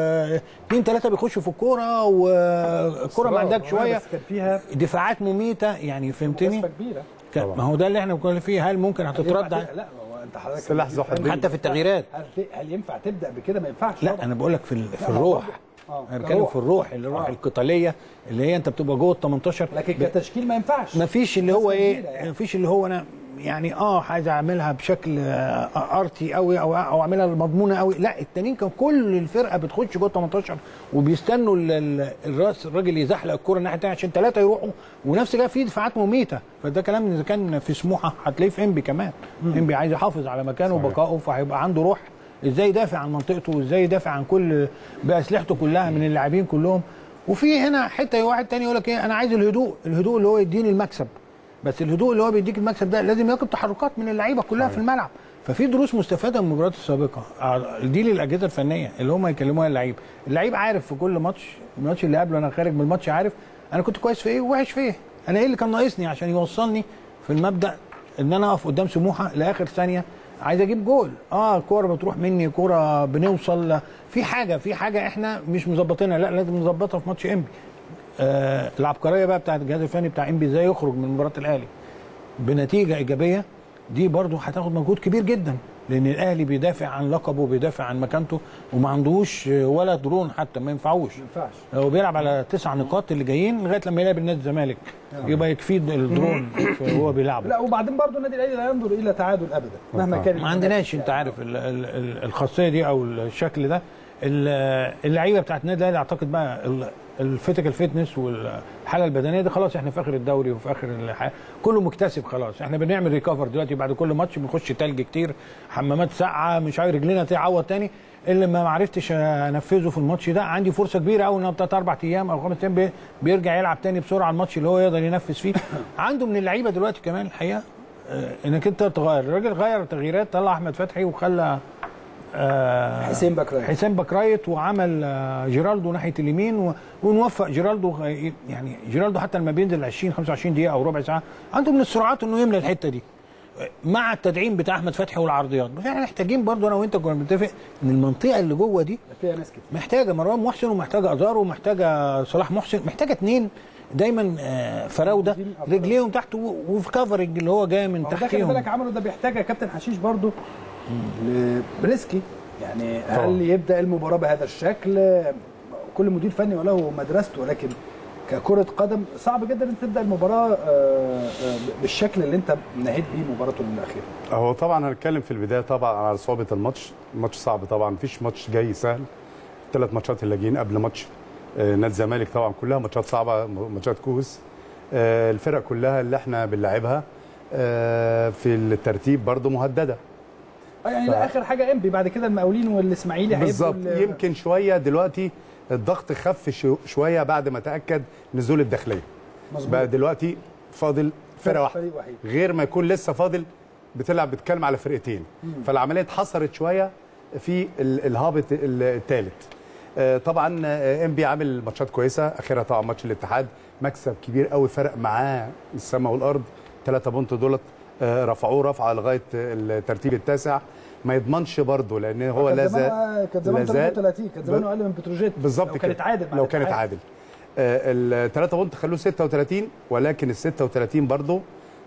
واثنين ثلاثه بيخشوا في الكوره والكوره ما عندك شويه بس كان فيها دفاعات مميته يعني فهمتني نسبه كبيره كان- ما هو ده اللي احنا بنتكلم فيه هل ممكن هتترد ينفع ت- لا هو انت حضرتك سلاح ذو حدين. حتى في التغييرات هل, ت- هل ينفع تبدا بكده ما ينفعش لا طبعاً. انا بقول لك في ال- في لا، ما هو الروح آه، انا بتكلم كروح. في الروح الروح آه. القتاليه اللي هي انت بتبقى جوه ال 18 لكن كتشكيل ما ينفعش ما فيش اللي هو نسبة ايه كبيرة يعني. ما فيش اللي هو انا يعني اه عايز اعملها بشكل آه، ارتي قوي او او اعملها مضمونه قوي لا التانيين كان كل الفرقه بتخش جوه 18 وبيستنوا ال- ال- الراس الراجل يزحلق الكره الناحيه الثانيه عشان ثلاثه يروحوا ونفس كده في دفاعات مميته فده كلام اذا كان في سموحه هتلاقيه في انبي كمان انبي عايز يحافظ على مكانه صحيح. وبقائه فهيبقى عنده روح ازاي يدافع عن منطقته وازاي يدافع عن كل باسلحته كلها من اللاعبين كلهم وفي هنا حته واحد تاني يقول لك ايه انا عايز الهدوء الهدوء اللي هو يديني المكسب بس الهدوء اللي هو بيديك المكسب ده لازم يراقب تحركات من اللعيبه كلها في الملعب ففي دروس مستفاده من المباريات السابقه آه، دي للاجهزه الفنيه اللي هم يكلموها اللعيب اللعيب عارف في كل ماتش الماتش اللي قبله انا خارج من الماتش عارف انا كنت كويس في ايه ووحش في ايه انا ايه اللي كان ناقصني عشان يوصلني في المبدا ان انا اقف قدام سموحه لاخر ثانيه عايز اجيب جول اه الكوره بتروح مني كوره بنوصل في حاجه في حاجه احنا مش مظبطينها لا لازم نظبطها في ماتش انبي آه العبقريه بقى بتاعت الجهاز الفني بتاع انبي ازاي يخرج من مباراه الاهلي بنتيجه ايجابيه دي برضو هتاخد مجهود كبير جدا لان الاهلي بيدافع عن لقبه وبيدافع عن مكانته وما عندوش ولا درون حتى ما ينفعوش ما ينفعش هو بيلعب على تسع نقاط اللي جايين لغايه لما يلعب النادي الزمالك يبقى يكفيه الدرون وهو بيلعبه لا وبعدين برضه النادي الاهلي لا ينظر الى تعادل ابدا مهما كان ما عندناش انت عارف ال- ال- ال- الخاصيه دي او الشكل ده ال- اللعيبه بتاعت النادي الاهلي اعتقد بقى ال- الفيتيكال فيتنس والحاله البدنيه دي خلاص احنا في اخر الدوري وفي اخر الحياه كله مكتسب خلاص احنا بنعمل ريكفر دلوقتي بعد كل ماتش بنخش تلج كتير حمامات ساقعه مش عارف رجلينا تعوض تاني اللي ما عرفتش انفذه في الماتش ده عندي فرصه كبيره قوي انها بتاعت اربع ايام او خمس ايام بي- بيرجع يلعب تاني بسرعه الماتش اللي هو يقدر ينفذ فيه عنده من اللعيبه دلوقتي كمان الحقيقه آه، انك انت تغير الراجل غير تغييرات طلع احمد فتحي وخلى آه، حسين بكراي حسين بكرايت وعمل آه، جيرالدو ناحيه اليمين و- ونوفق جيرالدو غ- يعني جيرالدو حتى لما بينزل 20 25 دقيقه او ربع ساعه عنده من السرعات انه يملى الحته دي مع التدعيم بتاع احمد فتحي والعرضيات بس احنا محتاجين برضو انا وانت كنا بنتفق ان المنطقه اللي جوه دي فيها ناس كتير محتاجه مروان محسن ومحتاجه ازارو ومحتاجه صلاح محسن محتاجه اتنين دايما آه، فراوده رجليهم تحت و- وفي كفرنج اللي هو جاي من ما هو ده خلي تحتيهم بالك عمله ده بيحتاج يا كابتن حشيش برضه بريسكي يعني هل يبدا المباراه بهذا الشكل كل مدير فني وله مدرسته ولكن ككرة قدم صعب جدا ان تبدا المباراه آه، آه، بالشكل اللي انت نهيت بيه مباراته الاخيره هو طبعا هنتكلم في البدايه طبعا على صعوبه الماتش الماتش صعب طبعا مفيش ماتش جاي سهل ثلاث ماتشات اللي جايين قبل ماتش آه، نادي الزمالك طبعا كلها ماتشات صعبه ماتشات كوس آه، الفرق كلها اللي احنا بنلعبها آه، في الترتيب برضو مهدده آه، يعني ف- لا اخر حاجه انبي بعد كده المقاولين والاسماعيلي هيبقوا بالظبط ال- يمكن شويه دلوقتي الضغط خف شو- شويه بعد ما تاكد نزول الداخليه مظبوط. بقى دلوقتي فاضل فرقه واحده فريق وحيد غير ما يكون لسه فاضل بتلعب بتتكلم على فرقتين فالعمليه اتحصرت شويه في ال- الهابط الثالث طبعا آه، انبي عامل ماتشات كويسه اخرها طبعا ماتش الاتحاد مكسب كبير قوي فرق معاه السماء والارض ثلاثة بونت دولت آه، رفعوه رفعه لغايه الترتيب التاسع ما يضمنش برضه لان هو كان لا زمان زال آه، كان زمان لا زال- 33 كان زمان ب- اقل من بتروجيت بالظبط لو كده كانت عادل مع لو كانت الاتحاد. عادل الثلاثة بونت خلوه 36 ولكن ال 36 برضه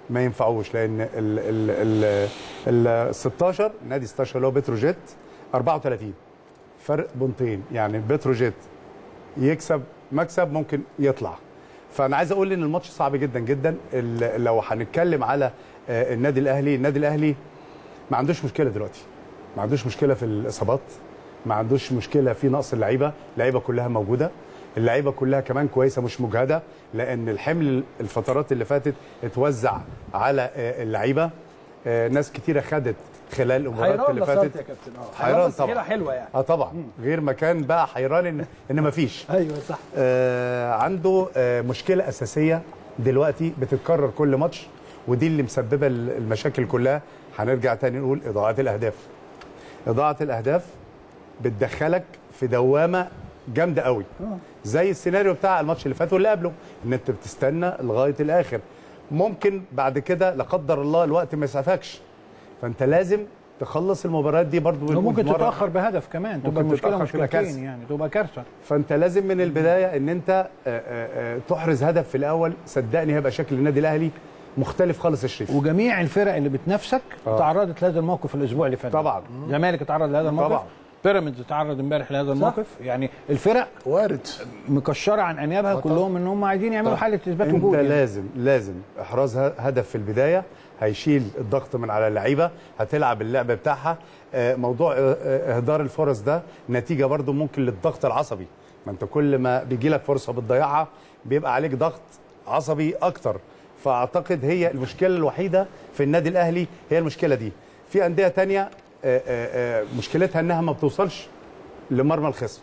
ما ينفعوش لان ال ال ال ال 16 نادي 16 اللي هو بتروجيت 34 فرق بونتين يعني بتروجيت يكسب مكسب ممكن يطلع فانا عايز اقول ان الماتش صعب جدا جدا ال- لو هنتكلم على آه، النادي الاهلي النادي الاهلي ما عندوش مشكله دلوقتي ما عندوش مشكله في الاصابات ما عندوش مشكله في نقص اللعيبه اللعيبه كلها موجوده اللعيبه كلها كمان كويسه مش مجهده لان الحمل الفترات اللي فاتت اتوزع على آه، اللعيبه آه، ناس كتيره خدت خلال المباريات حيران اللي لصالح فاتت يا كابتن اه حيران بس كده طبعا حلوه يعني اه طبعا غير ما كان بقى حيران ان ان مفيش ايوه صح آه عنده آه مشكله اساسيه دلوقتي بتتكرر كل ماتش ودي اللي مسببه ال- المشاكل كلها هنرجع تاني نقول اضاعه الاهداف اضاعه الاهداف بتدخلك في دوامه جامده قوي زي السيناريو بتاع الماتش اللي فات واللي قبله ان انت بتستنى لغايه الاخر ممكن بعد كده لا قدر الله الوقت ما يسعفكش فانت لازم تخلص المباريات دي برضو وممكن مرة- تتاخر بهدف كمان تبقى ممكن المشكله تتأخر، تبقى كارثة. مشكلتين يعني تبقى كارثه فانت لازم من البدايه ان انت آه، آه، آه، تحرز هدف في الاول صدقني هيبقى شكل النادي الاهلي مختلف خالص يا شريف وجميع الفرق اللي بتنافسك آه. تعرضت لهذا الموقف الاسبوع اللي فات طبعا الزمالك اتعرض لهذا الموقف طبعا. بيراميدز اتعرض امبارح لهذا الموقف يعني الفرق وارد مكشره عن انيابها كلهم ان هم عايزين يعملوا حاله اثبات انت وجود يعني. لازم لازم احراز ه- هدف في البدايه هيشيل الضغط من على اللعيبه هتلعب اللعب بتاعها آه، موضوع آه، آه، اهدار الفرص ده نتيجه برضو ممكن للضغط العصبي ما انت كل ما بيجي لك فرصه بتضيعها بيبقى عليك ضغط عصبي اكتر فاعتقد هي المشكله الوحيده في النادي الاهلي هي المشكله دي في انديه تانية آه، آه، آه، مشكلتها انها ما بتوصلش لمرمى الخصم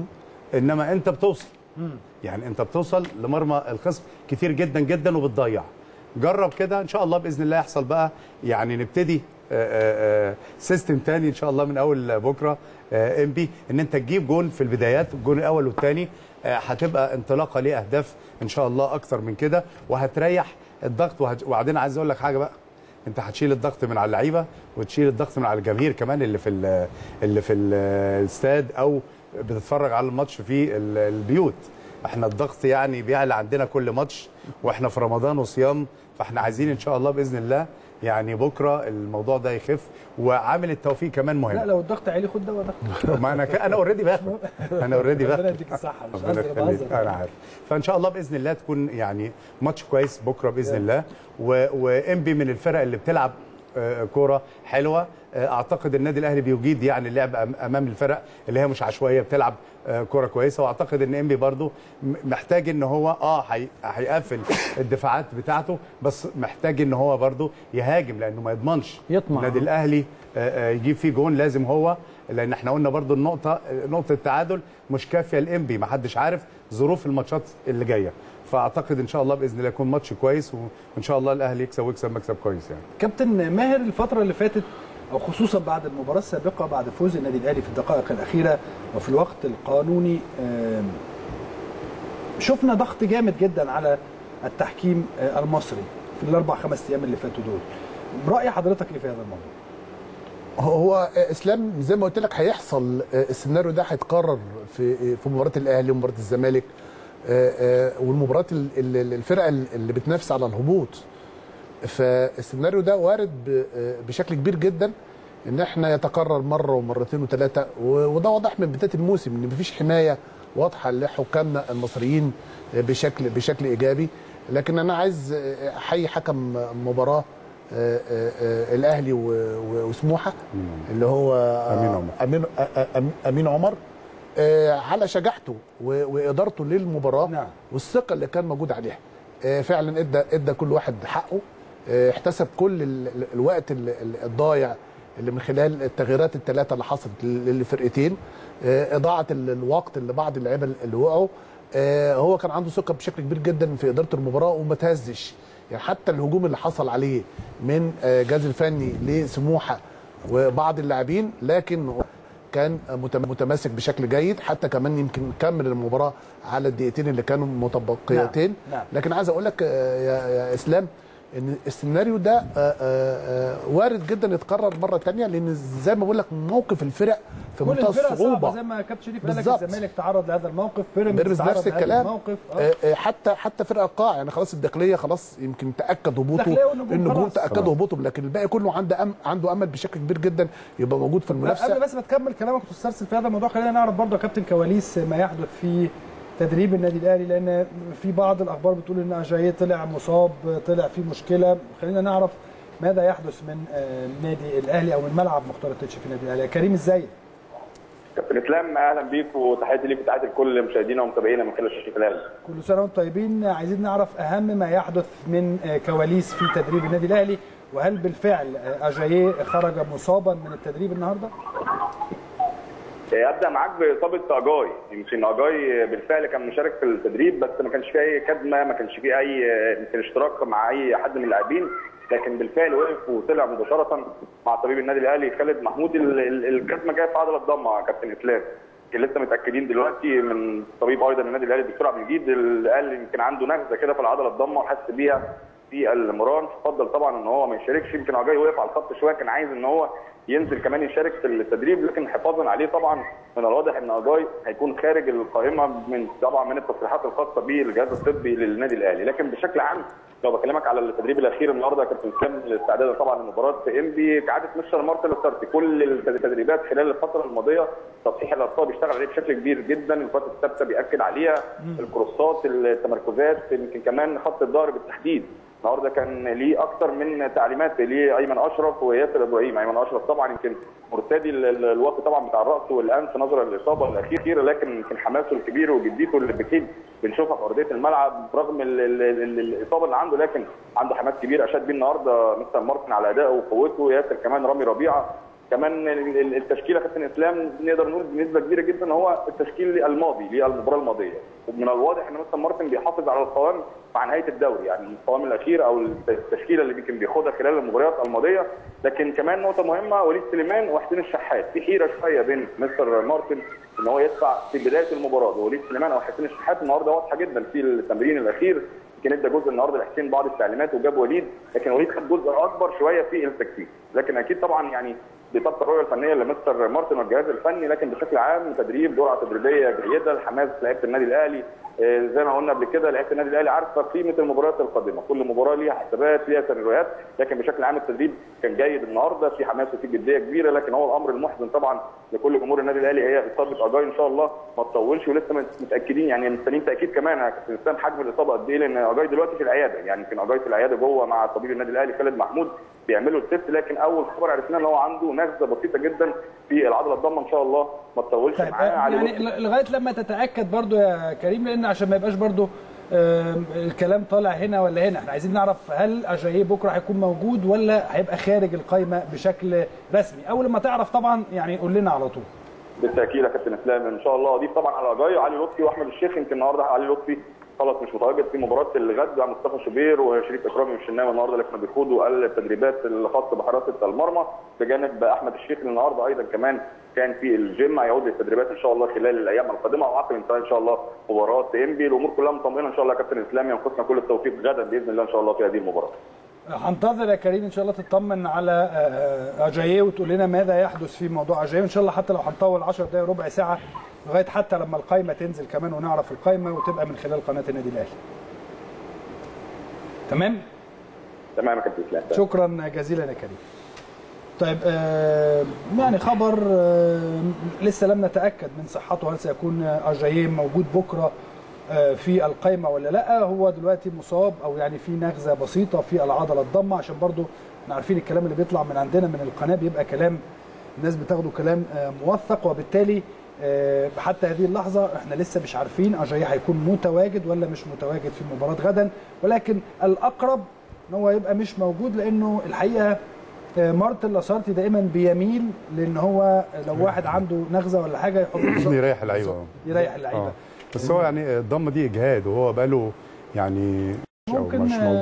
انما انت بتوصل يعني انت بتوصل لمرمى الخصم كتير جدا جدا وبتضيع جرب كده ان شاء الله باذن الله يحصل بقى يعني نبتدي آه، آه، سيستم تاني ان شاء الله من اول بكره ام بي ان انت تجيب جون في البدايات الجون الاول والثاني هتبقى انطلاقه لاهداف ان شاء الله اكتر من كده وهتريح الضغط وهت- وبعدين عايز اقول لك حاجه بقى انت هتشيل الضغط من على اللعيبه وتشيل الضغط من على الجماهير كمان اللي في ال- اللي في ال- الاستاد او بتتفرج على الماتش في ال- البيوت احنا الضغط يعني بيعلى عندنا كل ماتش واحنا في رمضان وصيام فاحنا عايزين ان شاء الله باذن الله يعني بكره الموضوع ده يخف وعامل التوفيق كمان لا مهم لو الضغط عالي خد دواء ضغط ما انا ك... انا اوريدي باخد انا اوريدي ربنا باخد يديك الصحه مش ربنا قصدي يخليك بهزر انا عارف فان شاء الله باذن الله تكون يعني ماتش كويس بكره باذن الله و... وانبي من الفرق اللي بتلعب آه، كوره حلوه آه، اعتقد النادي الاهلي بيجيد يعني اللعب أم- امام الفرق اللي هي مش عشوائيه بتلعب آه، كوره كويسه واعتقد ان انبي برضو م- محتاج ان هو اه هي- هيقفل الدفاعات بتاعته بس محتاج ان هو برضو يهاجم لانه ما يضمنش يطمع. النادي الاهلي آه، آه، يجيب فيه جون لازم هو لان احنا قلنا برضو النقطه نقطه التعادل مش كافيه لانبي ما حدش عارف ظروف الماتشات اللي جايه فاعتقد ان شاء الله باذن الله يكون ماتش كويس وان شاء الله الاهلي يكسب ويكسب مكسب كويس يعني كابتن ماهر الفترة اللي فاتت أو خصوصا بعد المباراة السابقة بعد فوز النادي الأهلي في الدقائق الأخيرة وفي الوقت القانوني آم، شفنا ضغط جامد جدا على التحكيم آه، المصري في الأربع خمس أيام اللي فاتوا دول رأي حضرتك إيه في هذا الموضوع؟ هو اسلام زي ما قلت لك هيحصل السيناريو ده هيتكرر في في مباراه الاهلي ومباراه الزمالك والمباريات ال- ال- الفرق اللي بتنافس على الهبوط فالسيناريو ده وارد ب- بشكل كبير جدا ان احنا يتكرر مره ومرتين وثلاثه وده واضح من بدايه الموسم ان مفيش حمايه واضحه لحكامنا المصريين بشكل بشكل ايجابي لكن انا عايز احيي حكم مباراه آه، آه، آه، الاهلي و- و- وسموحه اللي هو أمين عمر. امين أ- أ- امين عمر آه، على شجاعته و- وادارته للمباراه نعم. والثقه اللي كان موجود عليها آه، فعلا ادى ادى كل واحد حقه آه، احتسب كل ال- ال- الوقت ال- ال- الضايع اللي من خلال التغييرات الثلاثه اللي حصلت لل- للفرقتين آه، اضاعه ال- الوقت اللي بعض اللعيبه اللي وقعوا آه، هو كان عنده ثقه بشكل كبير جدا في اداره المباراه وما تهزش يعني حتى الهجوم اللي حصل عليه من آه، جهاز الفني لسموحه وبعض اللاعبين لكن كان متم- متماسك بشكل جيد حتى كمان يمكن كمل المباراه على الدقيقتين اللي كانوا متبقيتين نعم، نعم. لكن عايز اقول لك آه، يا, يا اسلام ان السيناريو ده آه، آه، آه، وارد جدا يتكرر مره تانية لان زي ما بقول لك موقف الفرق في كل منتهى الفرق صعبه الصعوبه زي ما كابتن شريف قال لك بالظبط. الزمالك تعرض لهذا الموقف بيراميدز بيراميدز تعرض نفس لهذا الكلام الموقف آه. آه، آه، حتى حتى فرق القاع يعني خلاص الداخليه خلاص يمكن تاكد هبوطه الداخلية والنجوم النجوم خلاص. تاكدوا هبوطهم لكن الباقي كله عنده أم عنده امل بشكل كبير جدا يبقى موجود في لا، المنافسه قبل بس ما تكمل كلامك وتسترسل في هذا الموضوع خلينا نعرف برضه يا كابتن كواليس ما يحدث في تدريب النادي الاهلي لان في بعض الاخبار بتقول ان اجاييه طلع مصاب طلع في مشكله خلينا نعرف ماذا يحدث من آه، النادي الاهلي او من ملعب مختار التتش في النادي الاهلي كريم ازاي كابتن اسلام اهلا بيك وتحياتي ليك وتحياتي لكل مشاهدينا ومتابعينا من خلال شاشه الاهلي. كل سنه وانتم طيبين عايزين نعرف اهم ما يحدث من آه، كواليس في تدريب النادي الاهلي وهل بالفعل آه، اجاييه خرج مصابا من التدريب النهارده إيه، ابدا معاك باصابه اجاي يمكن اجاي بالفعل كان مشارك في التدريب بس ما كانش فيه اي كدمه ما كانش فيه اي يمكن اشتراك مع اي حد من اللاعبين لكن بالفعل وقف وطلع مباشره مع طبيب النادي الاهلي خالد محمود ال- ال- الكدمه جايه في عضله الضمه يا كابتن اسلام يمكن لسه متاكدين دلوقتي من طبيب ايضا النادي الاهلي الدكتور عبد المجيد اللي قال يمكن عنده نغزه كده في العضله الضمه وحس بيها في المران فضل طبعا ان هو ما يشاركش يمكن اجاي وقف على الخط شويه كان عايز ان هو ينزل كمان يشارك في التدريب لكن حفاظا عليه طبعا من الواضح ان اجاي هيكون خارج القائمه من طبعا من التصريحات الخاصه بالجهاز الطبي للنادي الاهلي لكن بشكل عام لو بكلمك على التدريب الاخير النهارده يا كابتن اسلام الاستعداد طبعا لمباراه انبي كعاده مستر مارتن السارتي كل التدريبات خلال الفتره الماضيه تصحيح الاخطاء بيشتغل عليه بشكل كبير جدا الكرات الثابته بياكد عليها الكروسات التمركزات يمكن كمان خط الظهر بالتحديد النهارده كان ليه اكثر من تعليمات لايمن اشرف وياسر ابراهيم ايمن اشرف طبعا يمكن مرتدي ال- ال- الوقت طبعا بتاع الراس والانف نظرا للاصابه الاخيره لكن يمكن حماسه الكبير وجديته اللي اكيد بنشوفها في ارضيه الملعب رغم ال- ال- ال- الاصابه اللي عنده لكن عنده حماس كبير اشاد بيه النهارده مستر مارتن على ادائه وقوته ياسر كمان رامي ربيعه كمان ال- ال- التشكيله كابتن اسلام نقدر نقول بنسبه كبيره جدا هو التشكيل الماضي للمباراه الماضيه ومن الواضح ان مستر مارتن بيحافظ على القوام مع نهايه الدوري يعني القوام الاخير او التشكيله اللي يمكن بياخدها خلال المباريات الماضيه لكن كمان نقطه مهمه وليد سليمان وحسين الشحات في حيره شويه بين مستر مارتن ان هو يدفع في بدايه المباراه وليد سليمان او حسين الشحات النهارده واضحه جدا في التمرين الاخير يمكن ادى جزء النهارده لحسين بعض التعليمات وجاب وليد لكن وليد خد جزء اكبر شويه في التكتيك لكن اكيد طبعا يعني بتبقى الرؤيه الفنيه لمستر مارتن والجهاز الفني لكن بشكل عام تدريب جرعه تدريبيه جيده الحماس لعيبه النادي الاهلي آه، زي ما قلنا قبل كده لعيبه النادي الاهلي عارفه قيمه المباريات القادمه كل مباراه ليها حسابات ليها سيناريوهات لكن بشكل عام التدريب كان جيد النهارده في حماس وفي جديه كبيره لكن هو الامر المحزن طبعا لكل جمهور النادي الاهلي هي اصابه اجاي ان شاء الله ما تطولش ولسه متاكدين يعني مستنيين تاكيد كمان يا كابتن اسلام حجم الاصابه قد ايه لان اجاي دلوقتي في العياده يعني يمكن اجاي في العياده جوه مع طبيب النادي الاهلي خالد محمود بيعملوا التست لكن اول خبر عرفناه ان هو عنده نغزه بسيطه جدا في العضله الضمه ان شاء الله ما تطولش طيب معاه علي يعني لطفي. ل- لغايه لما تتاكد برضو يا كريم لان عشان ما يبقاش برضو آم، الكلام طالع هنا ولا هنا احنا عايزين نعرف هل اجاييه بكره هيكون موجود ولا هيبقى خارج القايمه بشكل رسمي اول ما تعرف طبعا يعني قول لنا على طول بالتاكيد يا كابتن اسلام ان شاء الله اضيف طبعا على اجاي علي لطفي واحمد الشيخ يمكن النهارده علي لطفي خلاص مش متواجد في مباراه الغد مع مصطفى شوبير وشريف اكرامي والشناوي النهارده اللي كانوا بيخوضوا التدريبات الخاصه بحراسه المرمى بجانب احمد الشيخ اللي النهارده ايضا كمان كان في الجيم هيعود للتدريبات ان شاء الله خلال الايام القادمه وعقب انتهاء ان شاء الله مباراه انبي الامور كلها مطمئنه ان شاء الله يا كابتن اسلام ينقصنا كل التوفيق غدا باذن الله ان شاء الله في هذه المباراه هنتظر يا كريم ان شاء الله تطمن على آه، اجاييه وتقول لنا ماذا يحدث في موضوع اجاييه ان شاء الله حتى لو هنطول 10 دقائق ربع ساعه لغايه حتى لما القايمه تنزل كمان ونعرف القايمه وتبقى من خلال قناه النادي الاهلي تمام تمام يا كابتن اسلام شكرا جزيلا يا كريم طيب آه يعني خبر آه لسه لم نتاكد من صحته هل سيكون اجاييه موجود بكره آه في القائمه ولا لا هو دلوقتي مصاب او يعني في نغزه بسيطه في العضله الضمه عشان برضو احنا عارفين الكلام اللي بيطلع من عندنا من القناه بيبقى كلام الناس بتاخده كلام آه موثق وبالتالي آه حتى هذه اللحظه احنا لسه مش عارفين اجاييه هيكون متواجد ولا مش متواجد في مباراه غدا ولكن الاقرب ان هو يبقى مش موجود لانه الحقيقه آه، مارتن لاسارتي دائما بيميل لان هو لو واحد عنده نغزه ولا حاجه يحط يريح اللعيبه يريح اللعيبه آه. بس هو يعني الضمه دي اجهاد وهو بقاله يعني مش- أو ممكن مش موجود آه،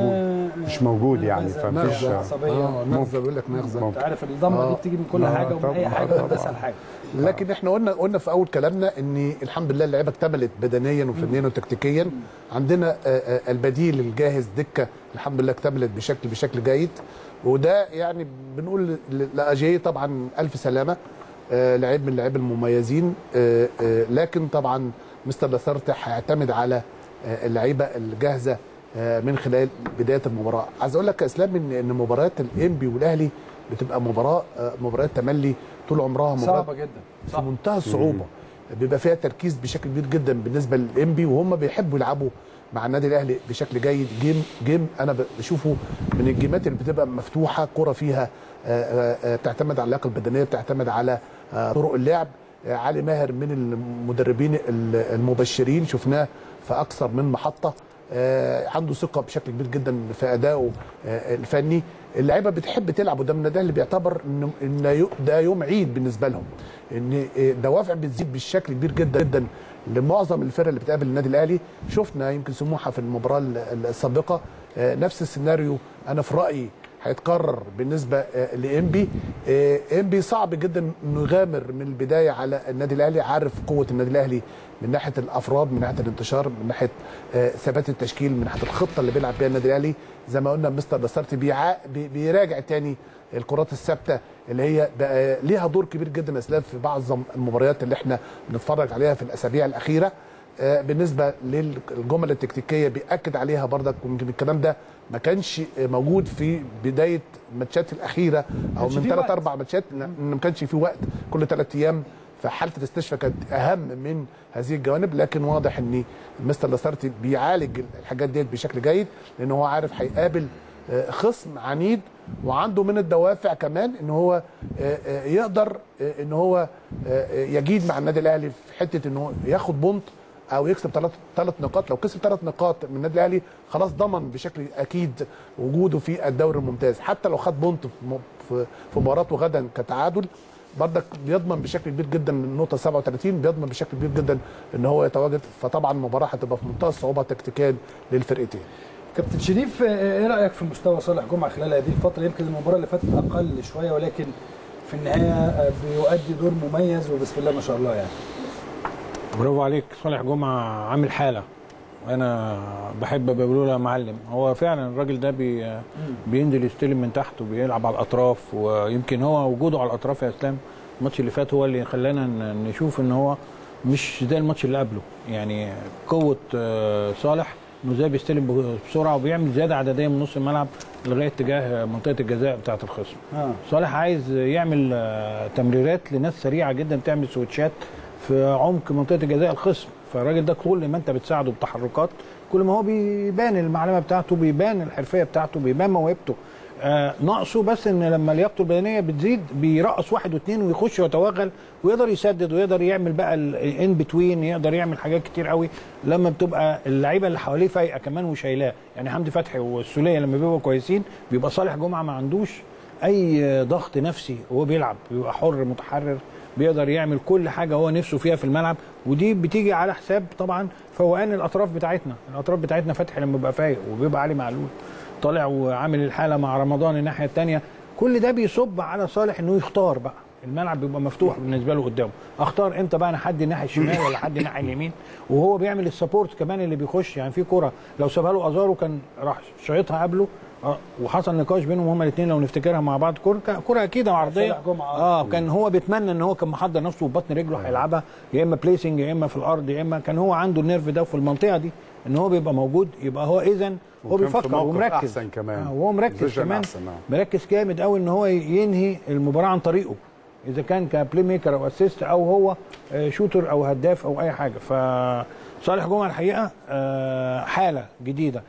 مش موجود يعني فمفيش نغزة. عصبيه اه نغزه بيقول لك نغزه انت عارف الضمه دي آه. بتيجي من كل آه، حاجه ومن اي طبعاً، حاجه طبعاً. ومن اسهل حاجه لكن احنا قلنا قلنا في اول كلامنا ان الحمد لله اللعيبه اكتملت بدنيا وفنيا وتكتيكيا عندنا آه، آه، البديل الجاهز دكه الحمد لله اكتملت بشكل بشكل جيد وده يعني بنقول ل- لاجاي طبعا الف سلامه آه، لعيب من اللعيبه المميزين آه، آه، لكن طبعا مستر لاسارتي هيعتمد على آه، اللعيبه الجاهزه آه، من خلال بدايه المباراه عايز اقول لك يا اسلام ان ان مباريات الانبي والاهلي بتبقى مباراه آه، مباريات تملي طول عمرها مباراه صعبه جدا في منتهى الصعوبه بيبقى فيها تركيز بشكل كبير جدا بالنسبه للانبي وهم بيحبوا يلعبوا مع النادي الاهلي بشكل جيد جيم جيم انا ب- بشوفه من الجيمات اللي بتبقى مفتوحه كره فيها آه، آه، آه، بتعتمد على اللياقه البدنيه بتعتمد على آه، طرق اللعب آه، علي ماهر من المدربين ال- المبشرين شفناه في اكثر من محطه آه، عنده ثقه بشكل كبير جدا في ادائه آه، الفني اللعيبه بتحب تلعب قدام النادي الاهلي بيعتبر ان ان يو- ده يوم عيد بالنسبه لهم ان آه، دوافع بتزيد بالشكل كبير جدا جدا لمعظم الفرق اللي بتقابل النادي الاهلي شفنا يمكن سموحه في المباراه ال- السابقه آه، نفس السيناريو انا في رايي هيتكرر بالنسبه آه، لانبي آه، انبي صعب جدا انه يغامر من البدايه على النادي الاهلي عارف قوه النادي الاهلي من ناحيه الافراد من ناحيه الانتشار من ناحيه آه، ثبات التشكيل من ناحيه الخطه اللي بيلعب بيها النادي الاهلي زي ما قلنا مستر لاسارتي بيع... بي- بيراجع تاني الكرات الثابته اللي هي بقى ليها دور كبير جدا يا اسلام في بعض المباريات اللي احنا بنتفرج عليها في الاسابيع الاخيره آه، بالنسبه للجمل التكتيكيه بياكد عليها برضك ويمكن الكلام ده ما كانش موجود في بدايه الماتشات الاخيره او كانش من فيه ثلاث وقت. اربع ماتشات لأن ما كانش في وقت كل ثلاث ايام فحاله الاستشفاء كانت اهم من هذه الجوانب لكن واضح ان مستر لاسارتي بيعالج الحاجات ديت بشكل جيد لان هو عارف هيقابل آه، خصم عنيد وعنده من الدوافع كمان ان هو آه، آه، يقدر آه، ان هو آه، يجيد مع النادي الاهلي في حته ان هو ياخد بونت او يكسب ثلاث ثلاث نقاط لو كسب ثلاث نقاط من النادي الاهلي خلاص ضمن بشكل اكيد وجوده في الدوري الممتاز حتى لو خد بونت في م- في في مباراته غدا كتعادل برضك بيضمن بشكل كبير جدا النقطه 37 بيضمن بشكل كبير جدا ان هو يتواجد فطبعا المباراه هتبقى في منتهى الصعوبه تكتيكيا للفرقتين كابتن شريف آه، ايه رايك في مستوى صالح جمعه خلال هذه الفتره يمكن المباراه اللي فاتت اقل شويه ولكن في النهايه آه، بيؤدي دور مميز وبسم الله ما شاء الله يعني برافو عليك صالح جمعه عامل حاله انا بحب بقول له يا معلم هو فعلا الراجل ده بي بينزل يستلم من تحت وبيلعب على الاطراف ويمكن هو وجوده على الاطراف يا اسلام الماتش اللي فات هو اللي خلانا ن- نشوف ان هو مش زي الماتش اللي قبله يعني قوه آه، صالح انه ازاي بيستلم بسرعه وبيعمل زياده عدديه من نص الملعب لغايه اتجاه منطقه الجزاء بتاعه الخصم اه صالح عايز يعمل آه، تمريرات لناس سريعه جدا تعمل سويتشات في عمق منطقه الجزاء الخصم فالراجل ده كل ما انت بتساعده بتحركات كل ما هو بيبان المعلومه بتاعته بيبان الحرفيه بتاعته بيبان موهبته آه ناقصه بس ان لما لياقته البدنيه بتزيد بيرقص واحد واثنين ويخش ويتوغل ويقدر يسدد ويقدر يعمل بقى الان بتوين يقدر يعمل حاجات كتير قوي لما بتبقى اللعيبه اللي حواليه فايقه كمان وشايلاه يعني حمدي فتحي والسوليه لما بيبقوا كويسين بيبقى صالح جمعه ما عندوش اي ضغط نفسي وهو بيلعب بيبقى حر متحرر بيقدر يعمل كل حاجه هو نفسه فيها في الملعب ودي بتيجي على حساب طبعا فوقان الاطراف بتاعتنا الاطراف بتاعتنا فتحي لما بيبقى فايق وبيبقى علي معلول طالع وعامل الحاله مع رمضان الناحيه الثانيه كل ده بيصب على صالح انه يختار بقى الملعب بيبقى مفتوح بالنسبه له قدامه اختار امتى بقى انا حد الناحيه الشمال ولا حد الناحيه اليمين وهو بيعمل السبورت كمان اللي بيخش يعني في كره لو سابها له ازارو كان راح شايطها قبله آه، وحصل نقاش بينهم هما الاثنين لو نفتكرها مع بعض كره كره اكيد عرضيه صالح جمعة. اه كان هو بيتمنى ان هو كان محضر نفسه وبطن رجله هيلعبها يا اما بليسنج يا اما في الارض يا اما كان هو عنده النيرف ده في المنطقه دي ان هو بيبقى موجود يبقى هو اذا هو وكان في بيفكر موقف ومركز أحسن كمان. آه وهو مركز بوزيشن كمان أحسن، آه. مركز جامد قوي ان هو ينهي المباراه عن طريقه اذا كان كبلاي ميكر او اسيست او هو آه، شوتر او هداف او اي حاجه فصالح جمعه الحقيقه آه، حاله جديده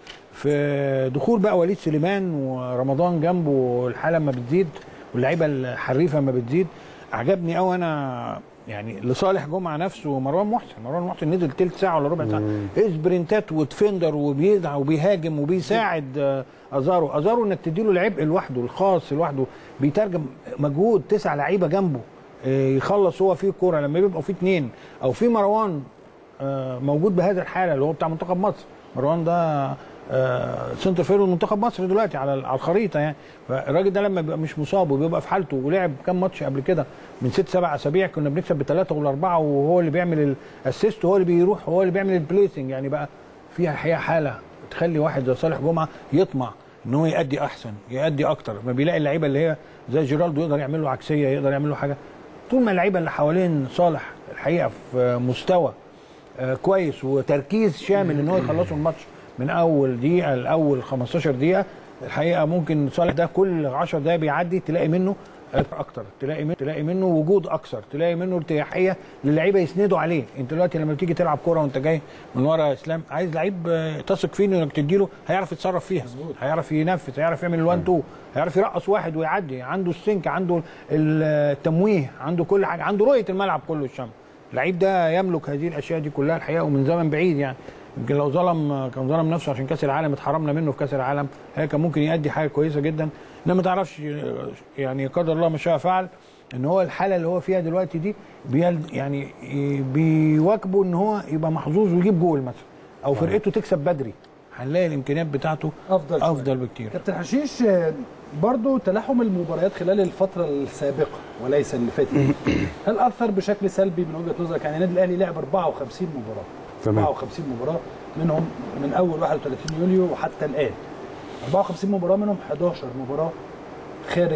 في دخول بقى وليد سليمان ورمضان جنبه الحاله ما بتزيد واللعيبه الحريفه ما بتزيد عجبني قوي انا يعني لصالح جمعه نفسه ومروان محسن مروان محسن نزل تلت ساعه ولا ربع ساعه سبرنتات وتفندر وبيدعى وبيهاجم وبيساعد آه، ازارو ازارو انك تديله العبء لوحده الخاص لوحده بيترجم مجهود تسع لعيبه جنبه آه، يخلص هو فيه كوره لما بيبقوا فيه اتنين او في مروان آه، موجود بهذا الحاله اللي هو بتاع منتخب مصر مروان ده آه، سنتر فيرو منتخب مصر دلوقتي على على الخريطه يعني فالراجل ده لما بيبقى مش مصاب وبيبقى في حالته ولعب كام ماتش قبل كده من ست سبع اسابيع كنا بنكسب بثلاثه ولا اربعه وهو اللي بيعمل الاسيست وهو اللي بيروح وهو اللي بيعمل البليسنج يعني بقى فيها الحقيقه حاله تخلي واحد زي صالح جمعه يطمع ان هو يأدي احسن يأدي اكتر ما بيلاقي اللعيبه اللي هي زي جيرالدو يقدر يعمل له عكسيه يقدر يعمل له حاجه طول ما اللعيبه اللي حوالين صالح الحقيقه في مستوى آه، كويس وتركيز شامل ان هو يخلصوا الماتش من اول دقيقه لاول 15 دقيقه الحقيقه ممكن صالح ده كل 10 دقائق بيعدي تلاقي منه اكتر تلاقي منه تلاقي منه وجود اكثر تلاقي منه ارتياحيه للعيبه يسندوا عليه انت دلوقتي لما بتيجي تلعب كوره وانت جاي من ورا يا اسلام عايز لعيب آه، تثق فيه انك تديله هيعرف يتصرف فيها هيعرف ينفذ هيعرف يعمل الوان تو هيعرف يرقص واحد ويعدي عنده السنك عنده التمويه عنده كل حاجه عنده رؤيه الملعب كله الشامل اللعيب ده يملك هذه الاشياء دي كلها الحقيقه ومن زمن بعيد يعني يمكن لو ظلم كان ظلم نفسه عشان كاس العالم اتحرمنا منه في كاس العالم هي كان ممكن يأدي حاجه كويسه جدا انما ما تعرفش يعني قدر الله ما شاء فعل ان هو الحاله اللي هو فيها دلوقتي دي بيل يعني بيواكبه ان هو يبقى محظوظ ويجيب جول مثلا او فرقته تكسب بدري هنلاقي الامكانيات بتاعته افضل شوية. افضل بكتير كابتن حشيش آه، برضو تلاحم المباريات خلال الفترة السابقة وليس اللي فاتت هل أثر بشكل سلبي من وجهة نظرك يعني النادي الأهلي لعب 54 مباراة تمام. 54 مباراة منهم من أول 31 يوليو وحتى الآن 54 مباراة منهم 11 مباراة خارج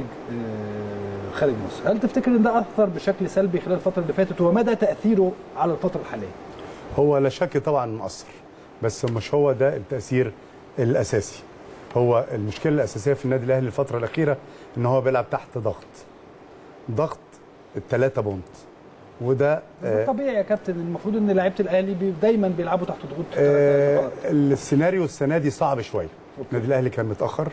آه، خارج مصر هل تفتكر ان ده اثر بشكل سلبي خلال الفتره اللي فاتت ومدى تاثيره على الفتره الحاليه هو لا شك طبعا مؤثر بس مش هو ده التاثير الاساسي هو المشكله الاساسيه في النادي الاهلي الفتره الاخيره ان هو بيلعب تحت ضغط ضغط الثلاثه بونت وده ده طبيعي يا كابتن المفروض ان لعيبه الاهلي بي دايما بيلعبوا تحت ضغوط آه السيناريو السنه دي صعب شويه النادي الاهلي كان متاخر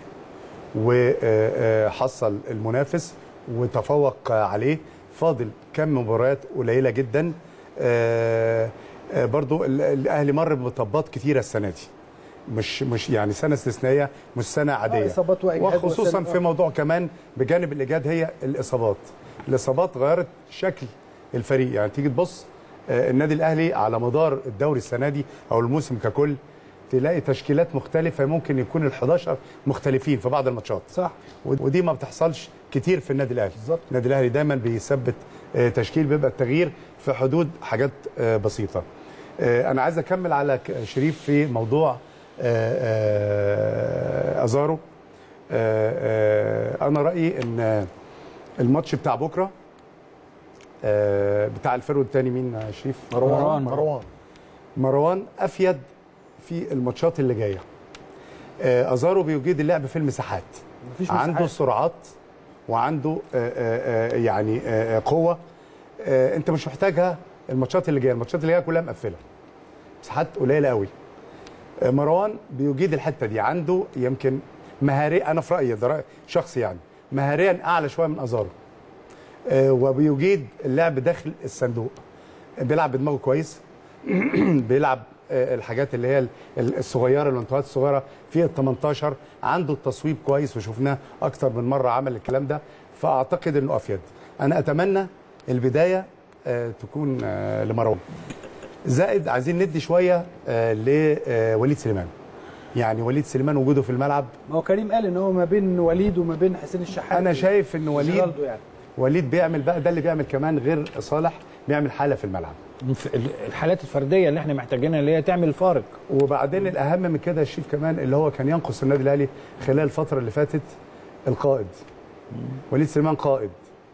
وحصل المنافس وتفوق عليه فاضل كم مباريات قليله جدا آه، آه، برضو ال- الاهلي مر بمطبات كتيره السنه دي مش مش يعني سنه استثنائيه مش سنه عاديه إصابات وإجهاد وخصوصا والسنة- في موضوع كمان بجانب الايجاد هي الاصابات الاصابات غيرت شكل الفريق يعني تيجي تبص آه، النادي الاهلي على مدار الدوري السنه دي او الموسم ككل تلاقي تشكيلات مختلفه ممكن يكون ال11 مختلفين في بعض الماتشات صح ودي ما بتحصلش كتير في النادي الاهلي بالظبط. النادي الاهلي دايما بيثبت آه، تشكيل بيبقى التغيير في حدود حاجات آه، بسيطه آه، انا عايز اكمل على ك- شريف في موضوع آه، آه، ازارو آه، آه، انا رايي ان الماتش بتاع بكره آه، بتاع الفرو الثاني مين يا شريف مروان. مروان مروان افيد في الماتشات اللي جايه آه، ازارو بيجيد اللعب في المساحات مفيش عنده مساحات. سرعات وعنده آه، آه، آه، يعني آه، آه، قوه آه، انت مش محتاجها الماتشات اللي جايه الماتشات اللي جايه كلها مقفله مساحات قليله قوي آه، مروان بيجيد الحته دي عنده يمكن مهاري انا في رايي ده رأي شخصي يعني مهاريا اعلى شويه من ازارو آه، وبيجيد اللعب داخل الصندوق بيلعب بدماغه كويس بيلعب آه، الحاجات اللي هي ال- ال- الصغيره الانتوهات الصغيره في ال 18 عنده التصويب كويس وشفناه اكتر من مره عمل الكلام ده فاعتقد انه افيد انا اتمنى البدايه آه، تكون آه، لمروان زائد عايزين ندي شويه آه، لوليد سليمان يعني وليد سليمان وجوده في الملعب ما هو كريم قال ان هو ما بين وليد وما بين حسين الشحات انا شايف ان وليد جيرالدو يعني وليد بيعمل بقى ده اللي بيعمل كمان غير صالح بيعمل حاله في الملعب الحالات الفرديه اللي احنا محتاجينها اللي هي تعمل فارق وبعدين الاهم من كده يا شريف كمان اللي هو كان ينقص النادي الاهلي خلال الفتره اللي فاتت القائد وليد سليمان قائد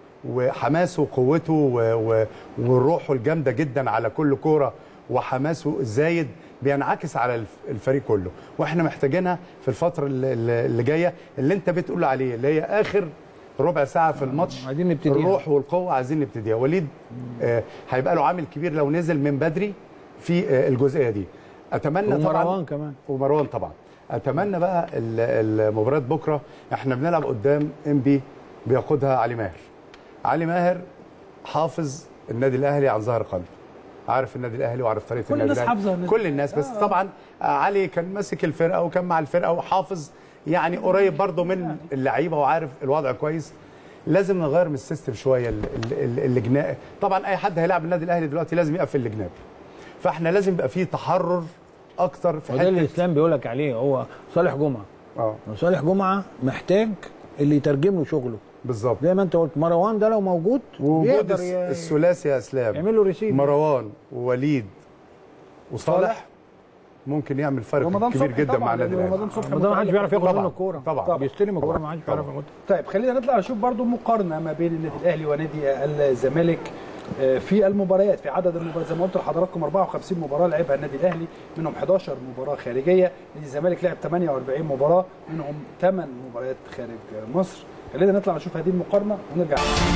وحماسه وقوته و- و- وروحه الجامده جدا على كل كوره وحماسه الزايد بينعكس على الف- الفريق كله واحنا محتاجينها في الفتره اللي- اللي اللي جايه اللي انت بتقول عليه اللي هي اخر ربع ساعه في الماتش عايزين نبتديها. الروح والقوه عايزين نبتديها وليد آه هيبقى له عامل كبير لو نزل من بدري في آه الجزئيه دي اتمنى طبعا ومروان كمان ومروان طبعا اتمنى بقى ال- المباريات بكره احنا بنلعب قدام ام بي بيقودها علي ماهر علي ماهر حافظ النادي الاهلي عن ظهر قلب عارف النادي الاهلي وعارف طريقه كل النادي الناس الأهلي. حافظة النادي كل الناس بس طبعا آه، علي كان ماسك الفرقه وكان مع الفرقه وحافظ يعني قريب برضه من اللعيبه وعارف الوضع كويس لازم نغير من السيستم شويه ال- ال- ال- اللجناء طبعا اي حد هيلعب النادي الاهلي دلوقتي لازم يقفل الجناب فاحنا لازم يبقى فيه تحرر اكتر في وده اللي حته الاسلام بيقول لك عليه هو صالح جمعه اه صالح جمعه محتاج اللي يترجم له شغله بالظبط زي ما انت قلت مروان ده لو موجود وجود يقدر الس- ي- الثلاثي يا اسلام يعمل له ريسيف مروان ووليد وصالح ممكن يعمل فرق رمضان كبير صبحي جدا طبعا مع النادي لأن الاهلي رمضان صبحي رمضان ما حدش بيعرف ياخد طبعاً، منه الكوره طبعاً. بيستلم الكوره طبعاً. ما حدش بيعرف طبعاً. ياخدها طيب خلينا نطلع نشوف برضو مقارنه ما بين النادي الاهلي ونادي الزمالك آه، في المباريات في عدد المباريات زي ما قلت لحضراتكم 54 مباراه لعبها النادي الاهلي منهم 11 مباراه خارجيه نادي الزمالك لعب 48 مباراه منهم 8 مباريات خارج مصر خلينا نطلع نشوف هذه المقارنه ونرجع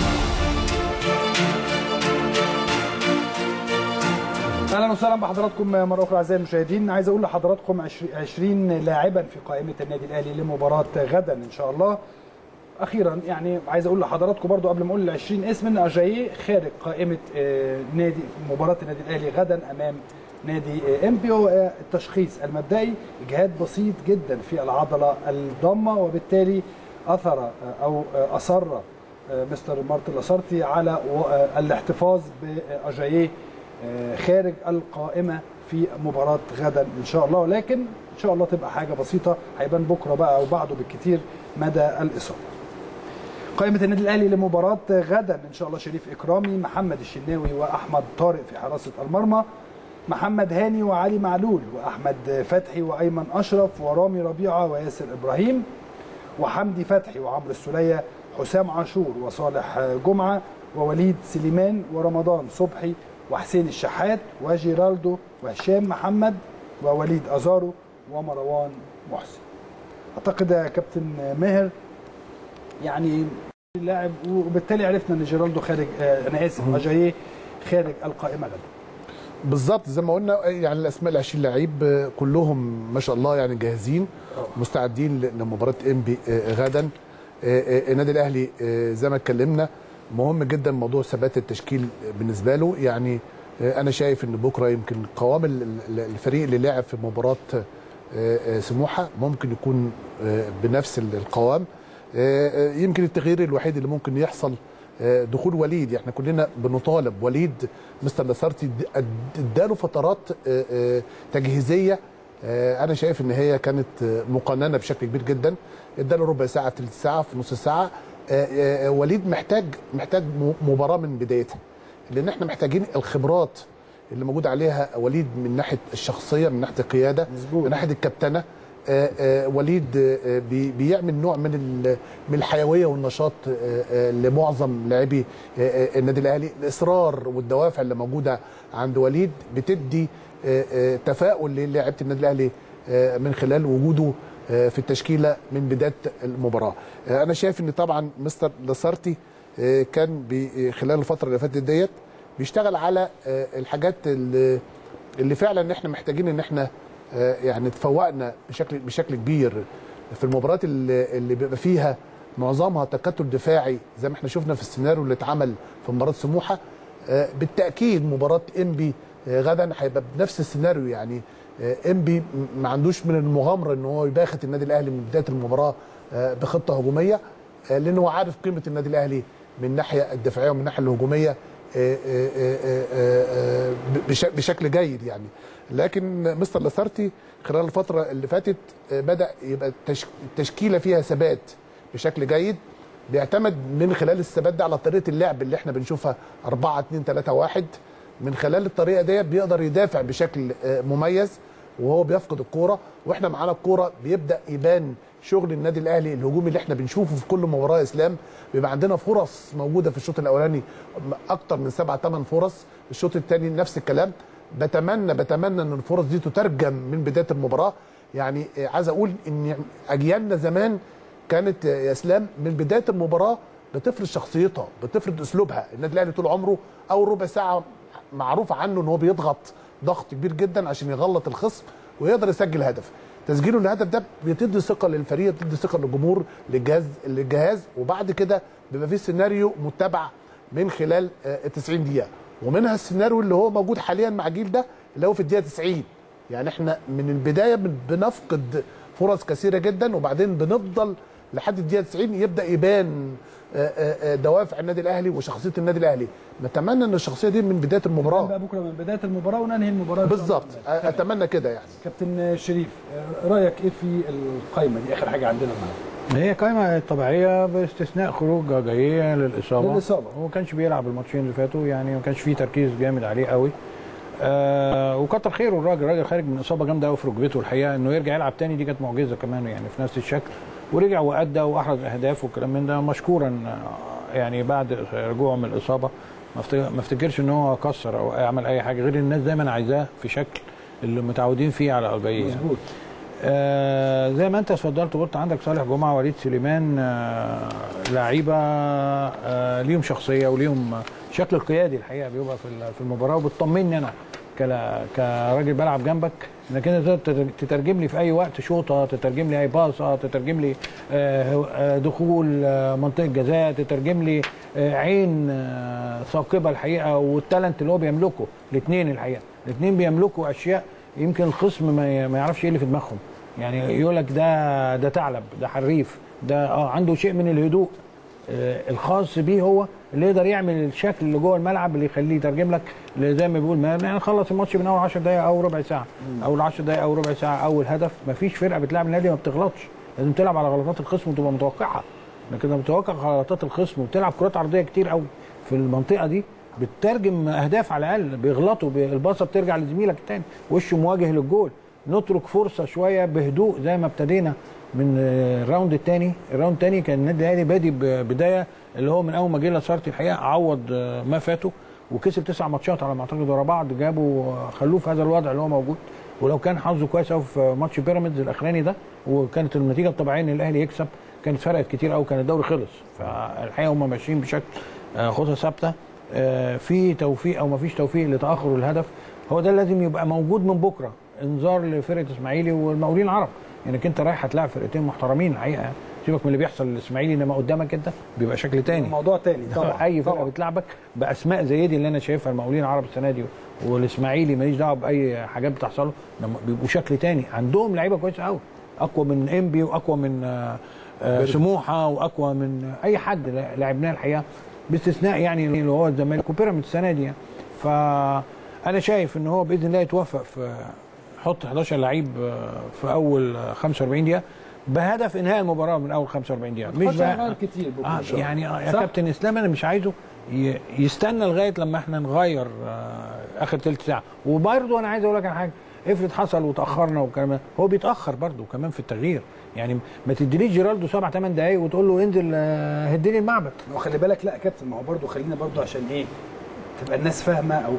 اهلا وسهلا بحضراتكم مره اخرى اعزائي المشاهدين عايز اقول لحضراتكم 20 لاعبا في قائمه النادي الاهلي لمباراه غدا ان شاء الله اخيرا يعني عايز اقول لحضراتكم برضو قبل ما اقول ال 20 اسم ان اجاييه خارج قائمه آه، نادي مباراه النادي الاهلي غدا امام نادي آه، امبي هو التشخيص المبدئي اجهاد بسيط جدا في العضله الضمه وبالتالي اثر آه، او آه، اصر آه، مستر مارتن لاسارتي على و- آه، الاحتفاظ باجاييه آه، خارج القائمه في مباراه غدا ان شاء الله ولكن ان شاء الله تبقى حاجه بسيطه هيبان بكره بقى او بعده بالكثير مدى الاصابه قائمة النادي الأهلي لمباراة غدا إن شاء الله شريف إكرامي محمد الشناوي وأحمد طارق في حراسة المرمى محمد هاني وعلي معلول وأحمد فتحي وأيمن أشرف ورامي ربيعة وياسر إبراهيم وحمدي فتحي وعمرو السولية حسام عاشور وصالح جمعة ووليد سليمان ورمضان صبحي وحسين الشحات وجيرالدو وهشام محمد ووليد أزارو ومروان محسن أعتقد يا كابتن ماهر يعني اللاعب وبالتالي عرفنا ان جيرالدو خارج آه انا اسف اجاييه خارج القائمه غدا بالظبط زي ما قلنا يعني الاسماء ال 20 لعيب آه، كلهم ما شاء الله يعني جاهزين مستعدين ل- لمباراه انبي آه، غدا آه، آه، النادي الاهلي آه، زي ما اتكلمنا مهم جدا موضوع ثبات التشكيل بالنسبه له يعني آه، انا شايف ان بكره يمكن قوام ال- ال- الفريق اللي لعب في مباراه آه، آه، سموحه ممكن يكون آه، بنفس ال- القوام آه، آه، يمكن التغيير الوحيد اللي ممكن يحصل آه، دخول وليد احنا كلنا بنطالب وليد مستر لاسارتي اد- اداله فترات آه، آه، تجهيزيه آه، انا شايف ان هي كانت آه، مقننه بشكل كبير جدا اداله ربع ساعه في ثلث ساعه في نص ساعه آه، آه، وليد محتاج محتاج م- مباراه من بدايتها لان احنا محتاجين الخبرات اللي موجود عليها وليد من ناحيه الشخصيه من ناحيه القياده مظبوط. من ناحيه الكابتنه آه، آه، وليد آه، بي- بيعمل نوع من ال- من الحيويه والنشاط آه، آه، لمعظم لاعبي آه، آه، النادي الاهلي الاصرار والدوافع اللي موجوده عند وليد بتدي آه، آه، تفاؤل للاعيبه النادي الاهلي آه، من خلال وجوده آه، في التشكيله من بدايه المباراه آه، انا شايف ان طبعا مستر لاسارتي آه، كان بي- خلال الفتره اللي فاتت ديت بيشتغل على آه، الحاجات اللي اللي فعلا احنا محتاجين ان احنا آه، يعني تفوقنا بشكل بشكل كبير في المباريات اللي, اللي بيبقى فيها معظمها تكتل دفاعي زي ما احنا شفنا في السيناريو اللي اتعمل في مباراه سموحه آه، بالتاكيد مباراه انبي آه، غدا هيبقى بنفس السيناريو يعني آه، انبي م- ما عندوش من المغامره ان هو يباخت النادي الاهلي من بدايه المباراه آه، بخطه هجوميه آه، لان هو عارف قيمه النادي الاهلي من الناحيه الدفاعيه ومن الناحيه الهجوميه آه، آه، آه، آه، آه، بش- بشكل جيد يعني لكن مستر لاسارتي خلال الفتره اللي فاتت آه، بدا يبقى التش- التشكيله فيها ثبات بشكل جيد بيعتمد من خلال الثبات ده على طريقه اللعب اللي احنا بنشوفها 4 2 3 1 من خلال الطريقه دي بيقدر يدافع بشكل آه، مميز وهو بيفقد الكوره واحنا معانا الكوره بيبدا يبان شغل النادي الاهلي الهجومي اللي احنا بنشوفه في كل مباراه يا اسلام بيبقى عندنا فرص موجوده في الشوط الاولاني اكتر من سبع ثمان فرص الشوط الثاني نفس الكلام بتمنى بتمنى ان الفرص دي تترجم من بدايه المباراه يعني آه، عايز اقول ان اجيالنا زمان كانت آه، يا اسلام من بدايه المباراه بتفرض شخصيتها بتفرض اسلوبها النادي الاهلي طول عمره اول ربع ساعه معروف عنه ان هو بيضغط ضغط كبير جدا عشان يغلط الخصم ويقدر يسجل هدف تسجيله الهدف ده بتدي ثقه للفريق بتدي ثقه للجمهور للجهاز للجهاز وبعد كده بيبقى في سيناريو متبع من خلال آه، 90 دقيقه ومنها السيناريو اللي هو موجود حاليا مع الجيل ده اللي هو في الدقيقه 90 يعني احنا من البدايه بن- بنفقد فرص كثيره جدا وبعدين بنفضل لحد الدقيقه 90 يبدا يبان آه، آه، آه، دوافع النادي الاهلي وشخصيه النادي الاهلي نتمنى ان الشخصيه دي من بدايه بقى المباراه بكره من بدايه المباراه وننهي المباراه إن شاء الله. بالظبط آه، اتمنى كده يعني كابتن شريف آه، رايك ايه في القائمه دي اخر حاجه عندنا النهارده هي قائمه طبيعيه باستثناء خروج جايه للاصابه للإصابة. هو ما كانش بيلعب الماتشين اللي فاتوا يعني ما كانش فيه تركيز جامد عليه قوي آه وكتر خيره الراجل الراجل خارج من اصابه جامده قوي في ركبته الحقيقه انه يرجع يلعب تاني دي كانت معجزه كمان يعني في نفس الشكل ورجع وادى واحرز اهداف والكلام من ده مشكورا آه، يعني بعد رجوعه من الاصابه ما افتك- ما افتكرش ان هو كسر او عمل اي حاجه غير الناس دايما عايزاه في شكل اللي متعودين فيه على الباقيين يعني. مظبوط آه زي ما انت اتفضلت وقلت عندك صالح جمعه وليد سليمان آه لعيبه آه ليهم شخصيه وليهم شكل القيادي الحقيقه بيبقى في ال- في المباراه وبتطمني انا كلا كراجل بلعب جنبك انك انت تقدر تترجم لي في اي وقت شوطه تترجم لي اي باصه تترجم لي آه، آه، دخول آه، منطقه جزاء تترجم لي آه، عين آه، ثاقبه الحقيقه والتالنت اللي هو بيملكه الاثنين الحقيقه الاثنين بيملكوا اشياء يمكن الخصم ما ي- ما يعرفش ايه اللي في دماغهم يعني يقول لك ده ده ثعلب ده حريف ده اه عنده شيء من الهدوء آه، الخاص بيه هو اللي يقدر يعمل الشكل اللي جوه الملعب اللي يخليه يترجم لك اللي زي ما بيقول ما يعني نخلص الماتش من اول 10 دقائق او ربع ساعه اول 10 دقائق او ربع ساعه اول هدف ما فيش فرقه بتلعب النادي ما بتغلطش لازم تلعب على غلطات الخصم وتبقى متوقعها لكن لما متوقع غلطات الخصم وتلعب كرات عرضيه كتير قوي في المنطقه دي بتترجم اهداف على الاقل بيغلطوا بي- الباصه بترجع لزميلك التاني وشه مواجه للجول نترك فرصه شويه بهدوء زي ما ابتدينا من آه، الراوند الثاني الراوند الثاني كان النادي الاهلي بادي ببدايه اللي هو من اول ما جه لاسارتي الحقيقه عوض آه، ما فاته وكسب تسع ماتشات على ما اعتقد ورا بعض جابوا آه، خلوه في هذا الوضع اللي هو موجود ولو كان حظه كويس قوي في ماتش بيراميدز الاخراني ده وكانت النتيجه الطبيعيه ان الاهلي يكسب كانت فرقت كتير قوي كان الدوري خلص فالحقيقه هم ماشيين بشكل آه، خطه ثابته آه، في توفيق او ما فيش توفيق لتاخر الهدف هو ده لازم يبقى موجود من بكره انذار لفرقه اسماعيلي والمقاولين العرب انك انت رايح هتلاعب فرقتين محترمين الحقيقه يعني سيبك من اللي بيحصل للاسماعيلي انما قدامك انت بيبقى شكل تاني موضوع تاني طبعا اي فرقه طبعا. بتلعبك باسماء زي دي اللي انا شايفها المقاولين العرب السنه دي والاسماعيلي ماليش دعوه باي حاجات بتحصل له لما بيبقوا شكل تاني عندهم لعيبه كويسه قوي اقوى من انبي واقوى من آه، آه، سموحه واقوى من اي حد لا- لعبناه الحقيقه باستثناء يعني اللي هو الزمالك وبيراميدز السنه دي يعني فانا شايف ان هو باذن الله يتوفق في حط 11 لعيب آه، في اول آه، 45 دقيقه بهدف انهاء المباراه من اول 45 دقيقه مش مش بقى هنغير كتير بكره آه إن شاء الله. يعني آه يا صح؟ كابتن اسلام انا مش عايزه ي- يستنى لغايه لما احنا نغير آه اخر ثلث ساعه وبرضه انا عايز اقول لك على حاجه افرض حصل وتاخرنا والكلام ده هو بيتاخر برضه كمان في التغيير يعني ما تديليش جيرالدو سبع ثمان دقايق وتقول له انزل آه، هدي لي المعبد وخلي بالك لا يا كابتن ما هو برضه خلينا برضه عشان ايه تبقى الناس فاهمه او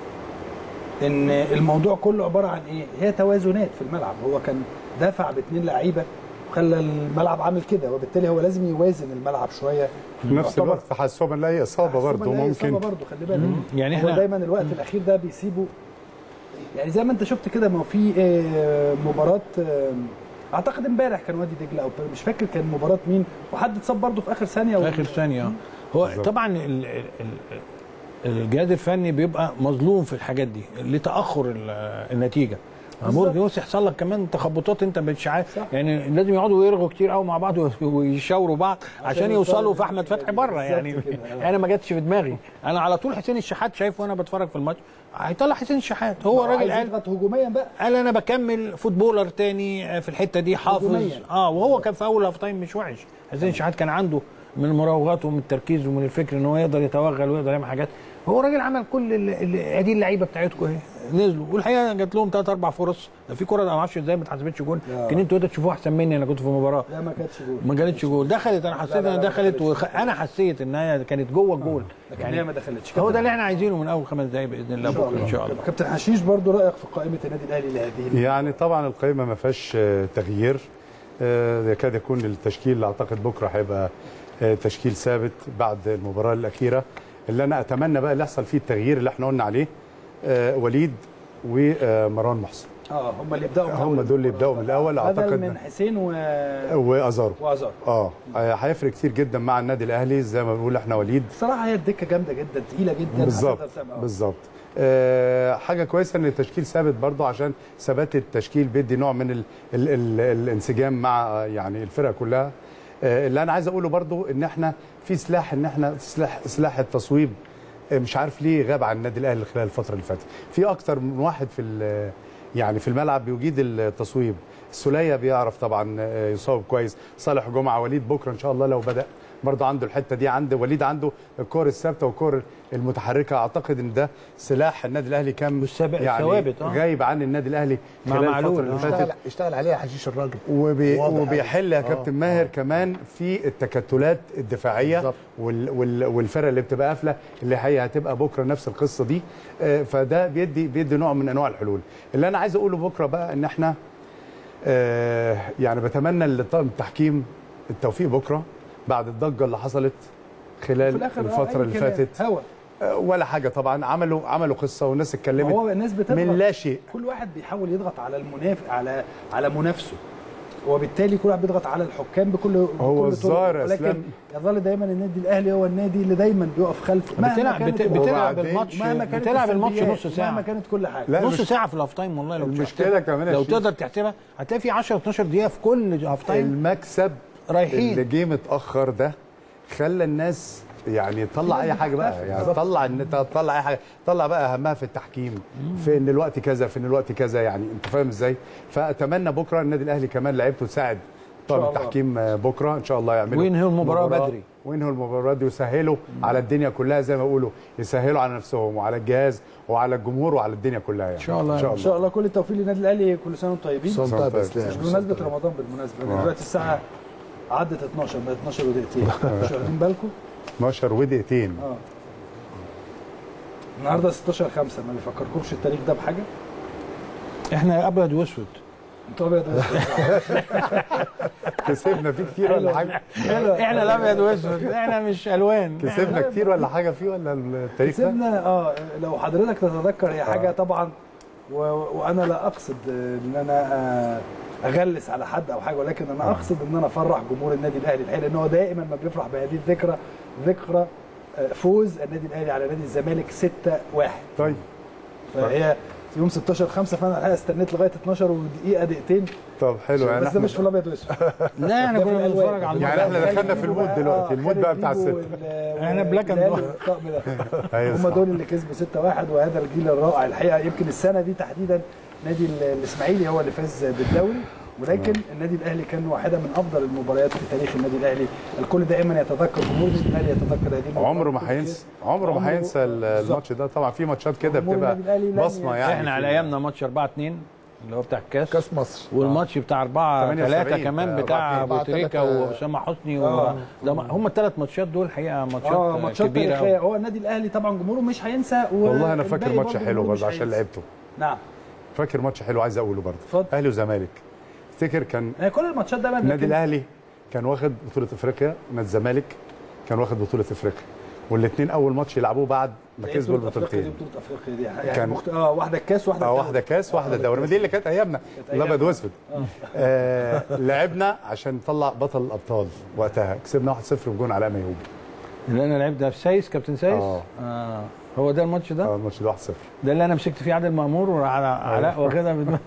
ان الموضوع كله عباره عن ايه هي توازنات في الملعب هو كان دافع باثنين لعيبه وخلى الملعب عامل كده وبالتالي هو لازم يوازن الملعب شويه في نفس يعتبر الوقت تحسبا لاي اصابه برضه إصابة ممكن برضه خلي بالك يعني هو احنا دايما الوقت الاخير ده بيسيبه يعني زي ما انت شفت كده ما هو في آه، مباراه آه، اعتقد امبارح كان وادي دجله او مش فاكر كان مباراه مين وحد اتصاب برضه في اخر ثانيه في اخر ثانيه هو طبعا ال- ال- ال- الجهاز الفني بيبقى مظلوم في الحاجات دي لتاخر ال- النتيجه ممكن يوسف يحصل لك كمان تخبطات انت مش عارف صح. يعني لازم يقعدوا يرغوا كتير قوي مع بعض ويشاوروا بعض عشان يوصلوا يوصلوا في احمد فتحي بره بالظبط يعني كده. انا ما جاتش في دماغي انا على طول حسين الشحات شايفه وانا بتفرج في الماتش هيطلع حسين الشحات هو راجل عايز قال يضغط هجوميا بقى قال انا بكمل فوتبولر تاني في الحته دي حافظ هجومياً. اه وهو كان في اول هاف تايم مش وحش حسين شحات كان عنده من المراوغات ومن التركيز ومن الفكر ان هو يقدر يتوغل ويقدر يعمل حاجات هو راجل عمل كل ال- ال- ادي اللعيبه بتاعتكم اهي نزلوا والحقيقه جات لهم ثلاث اربع فرص ده في كره انا ما اعرفش ازاي ما اتحسبتش جول لا. يمكن انتوا تقدروا تشوفوها احسن مني انا كنت في المباراه لا ما كانتش جول ما جالتش جول دخلت انا حسيت لا، لا، انها ما دخلت دخلتش. وخ... انا حسيت انها كانت جوه الجول لكن هي ما دخلتش هو ده اللي احنا عايزينه من اول خمس دقائق باذن الله بكره ان شاء الله كابتن حشيش برضو رايك في قائمه النادي الاهلي لهذه يعني طبعا القائمه ما فيهاش آه، تغيير آه، يكاد يكون التشكيل اللي اعتقد بكره هيبقى آه، تشكيل ثابت بعد المباراه الاخيره اللي انا اتمنى بقى اللي يحصل فيه التغيير اللي احنا قلنا عليه آه، وليد ومروان محسن اه هم اللي يبداوا من هم أول دول اللي يبداوا من الاول بدل اعتقد من حسين و... وازارو وازار اه هيفرق كتير جدا مع النادي الاهلي زي ما بنقول احنا وليد بصراحه هي الدكه جامده جدا تقيله جدا بالظبط هتقدر تعمل- آه. بالظبط آه حاجه كويسه ان التشكيل ثابت برضه عشان ثبات التشكيل بيدي نوع من ال ال ال الانسجام مع آه، يعني الفرقه كلها آه، اللي انا عايز اقوله برضو ان احنا في سلاح ان احنا سلاح سلاح التصويب آه، مش عارف ليه غاب عن النادي الاهلي خلال الفتره اللي فاتت في اكتر من واحد في ال- يعني في الملعب بيجيد التصويب السوليه بيعرف طبعا آه، يصوب كويس صالح جمعه وليد بكره ان شاء الله لو بدا برضه عنده الحته دي عنده وليد عنده الكور الثابته والكور المتحركه اعتقد ان ده سلاح النادي الاهلي كان والثابت- يعني ثوابت، آه. غايب عن النادي الاهلي مع خلال معلول، الفتره اللي آه. فاتت اشتغل اشتغل عليها حشيش الراجل وبي واضح وبيحل يا أوي. كابتن آه، ماهر آه. كمان في التكتلات الدفاعيه بالظبط. وال وال والفرق اللي بتبقى قافله اللي هي هتبقى بكره نفس القصه دي آه، فده بيدي بيدي نوع من انواع الحلول اللي انا عايز اقوله بكره بقى ان احنا آه، يعني بتمنى لطاقم التحكيم التوفيق بكره بعد الضجه اللي حصلت في خلال الاخر آه، الفتره أي اللي كلام. فاتت هوا آه، ولا حاجه طبعا عملوا عملوا قصه والناس اتكلمت هو الناس بتضغط من لا شيء كل واحد بيحاول يضغط على المناف على على منافسه وبالتالي كل واحد بيضغط على الحكام بكل هو بكل الظاهر طرق. يا ولكن اسلام يظل دايما النادي الاهلي هو النادي اللي دايما بيقف خلفه مهما بتلعب كانت بت- ال- بتلعب وبعدين الماتش مهما كانت بتلعب الماتش السلبيات، نص ساعه مهما كانت كل حاجه لا نص مش- ساعه في الاوف تايم والله لو المشكلة تحسبها- كمان يا لو شريف. تقدر تحسبها هتلاقي في 10 12 دقيقه في كل هاف تايم المكسب رايحين. اللي جه متاخر ده خلى الناس يعني طلع اي حاجه بقى يعني طلع ان انت طلع اي حاجه طلع بقى اهمها في التحكيم في ان الوقت كذا في ان الوقت كذا يعني انت فاهم ازاي فاتمنى بكره النادي الاهلي كمان لعيبته تساعد طاقم الله. التحكيم آه، بكره ان شاء الله يعملوا وينهوا المباراة مباراة- بدري. وينهوا المباراه دي ويسهلوا على الدنيا كلها زي ما بيقولوا يسهلوا على نفسهم وعلى الجهاز وعلى الجمهور وعلى الدنيا كلها يعني إن شاء الله. ان شاء ان الله شاء الله كل التوفيق للنادي الاهلي كل سنه وانتم طيبين صوم صوم طيب طيب. اسلام مش بمناسبه رمضان بالمناسبه دلوقتي الساعه عدت 12 بقت 12 ودقيقتين مش واخدين بالكم 12 ودقيقتين اه النهارده 16 5 ما بيفكركمش التاريخ ده بحاجه احنا ابيض واسود انتوا ابيض وأسود. كسبنا فيه كتير ولا حاجه احنا الابيض واسود احنا مش الوان كسبنا كتير ولا حاجه فيه ولا التاريخ ده كسبنا اه لو حضرتك تتذكر هي حاجه طبعا و... وانا لا اقصد ان انا آه، اغلس على حد او حاجه ولكن انا اقصد ان انا افرح جمهور النادي الاهلي الحقيقه لان هو دائما ما بيفرح بهذه الذكرى ذكرى آه، فوز النادي الاهلي على نادي الزمالك 6-1 طيب فهي يوم 16 5 فانا الحقيقه استنيت لغايه 12 ودقيقه دقيقتين طب حلو يعني بس ده احنا مش في الابيض واسود لا احنا ده في كنا الألوان. بنتفرج على يعني الماتش. احنا دخلنا في المود دلوقتي، المود بقى بتاع الستة. احنا black and white. الطقم ده أيوة هم صح. دول اللي كسبوا 6-1 وهذا الجيل الرائع الحقيقه يمكن السنه دي تحديدا نادي ال- الاسماعيلي هو اللي فاز بالدوري ولكن النادي الاهلي كان واحده من افضل المباريات في تاريخ النادي الاهلي الكل دائما يتذكر جمهور النادي الاهلي يتذكر هذه المباراه عمره ما هينسى عمره ما هينسى ال- بالظبط. الماتش ده طبعا في ماتشات كده جمهور بتبقى النادي الأهلي لن بصمه يعني احنا على في- ايامنا ماتش 4 2 اللي هو بتاع الكاس كاس مصر والماتش بتاع 4 3 78 كمان بتاع 4 ابو تريكه 3 واسامه حسني آه. و... ده م- هم الثلاث ماتشات دول حقيقه ماتشات, اه ماتشات كبيره تاريخيه أوي. هو النادي الاهلي طبعا جمهوره مش هينسى والله انا فاكر والباقي ماتش برضه حلو جمهوره برضه مش عشان هينسى. لعبته نعم فاكر ماتش حلو عايز اقوله برضه اتفضل. اهلي وزمالك افتكر كان يعني كل الماتشات دايما النادي لكن- الاهلي كان واخد بطوله افريقيا نادي الزمالك كان واخد بطوله افريقيا والاثنين اول ماتش يلعبوه بعد ما هي كسبوا بطولة أفريقيا دي البطولتين بطولة افريقيا دي يعني كان- مخت... اه واحدة كاس واحدة اه دوري. واحده كاس واحده واحدة دوري ما كاس. دي اللي كانت ايامنا أيامنا. الابيض واسود آه لعبنا عشان نطلع بطل الابطال وقتها كسبنا 1-0 بجون علاء ميهوب اللي انا لعبت ده في سايس كابتن سايس آه. آه. هو ده الماتش ده اه الماتش ده 1-0 ده اللي انا مسكت فيه عادل مامور وعلى علاء واخدها بدماغ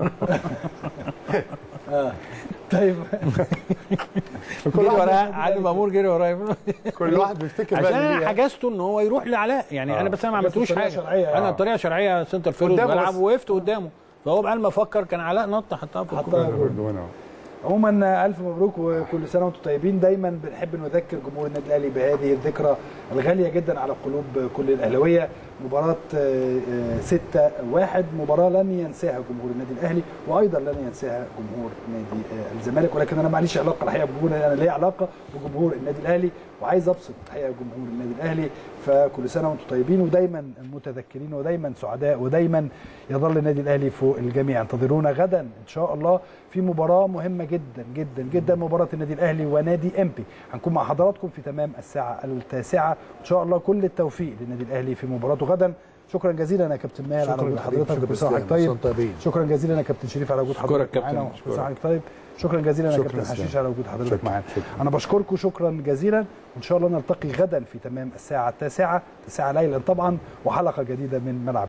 طيب جري ورايا عادل مامور جري ورايا كل واحد بيفتكر عشان بقى اللي انا هي- حجزته ان هو يروح لعلاء يعني آه. انا بس انا ما بس عملتوش بطريقة حاجه شرعية. انا آه. بطريقه شرعيه سنتر فيرود قدامه بلعب بس. ووقفت قدامه فهو بقى ما افكر كان علاء نط حطها في الكوره حطها جول. جون أهو. عموما الف مبروك وكل سنه وانتم طيبين دايما بنحب نذكر جمهور النادي الاهلي بهذه الذكرى الغاليه جدا على قلوب كل الاهلاويه مباراه 6 1 مباراه لن ينساها جمهور النادي الاهلي وايضا لن ينساها جمهور نادي آه، الزمالك ولكن انا معليش علاقه الحقيقه بجمهور انا ليا علاقه بجمهور النادي الاهلي وعايز ابسط الحقيقه جمهور النادي الاهلي فكل سنه وانتم طيبين ودايما متذكرين ودايما سعداء ودايما يظل النادي الاهلي فوق الجميع انتظرونا غدا ان شاء الله في مباراه مهمه جدا جدا جدا مباراه النادي الاهلي ونادي امبي هنكون مع حضراتكم في تمام الساعه التاسعه ان شاء الله كل التوفيق للنادي الاهلي في مباراته غدا شكرا جزيلا يا كابتن ماهر على شكراً وجود حبيبي، حضرتك شكراً كل سنه وحضرتك إسلام. طيب كل سنة طيبين. شكرا جزيلا يا كابتن شريف على وجود أشكرك حضرتك كابتن، معانا أشكرك. كل سنه وحضرتك طيب شكرا جزيلا يا شكراً كابتن إسلام. حشيش على وجود حضرتك شكراً، معانا شكراً. انا بشكركم شكرا جزيلا وان شاء الله نلتقي غدا في تمام الساعه التاسعه 9 ليلا طبعا وحلقه جديده من ملعب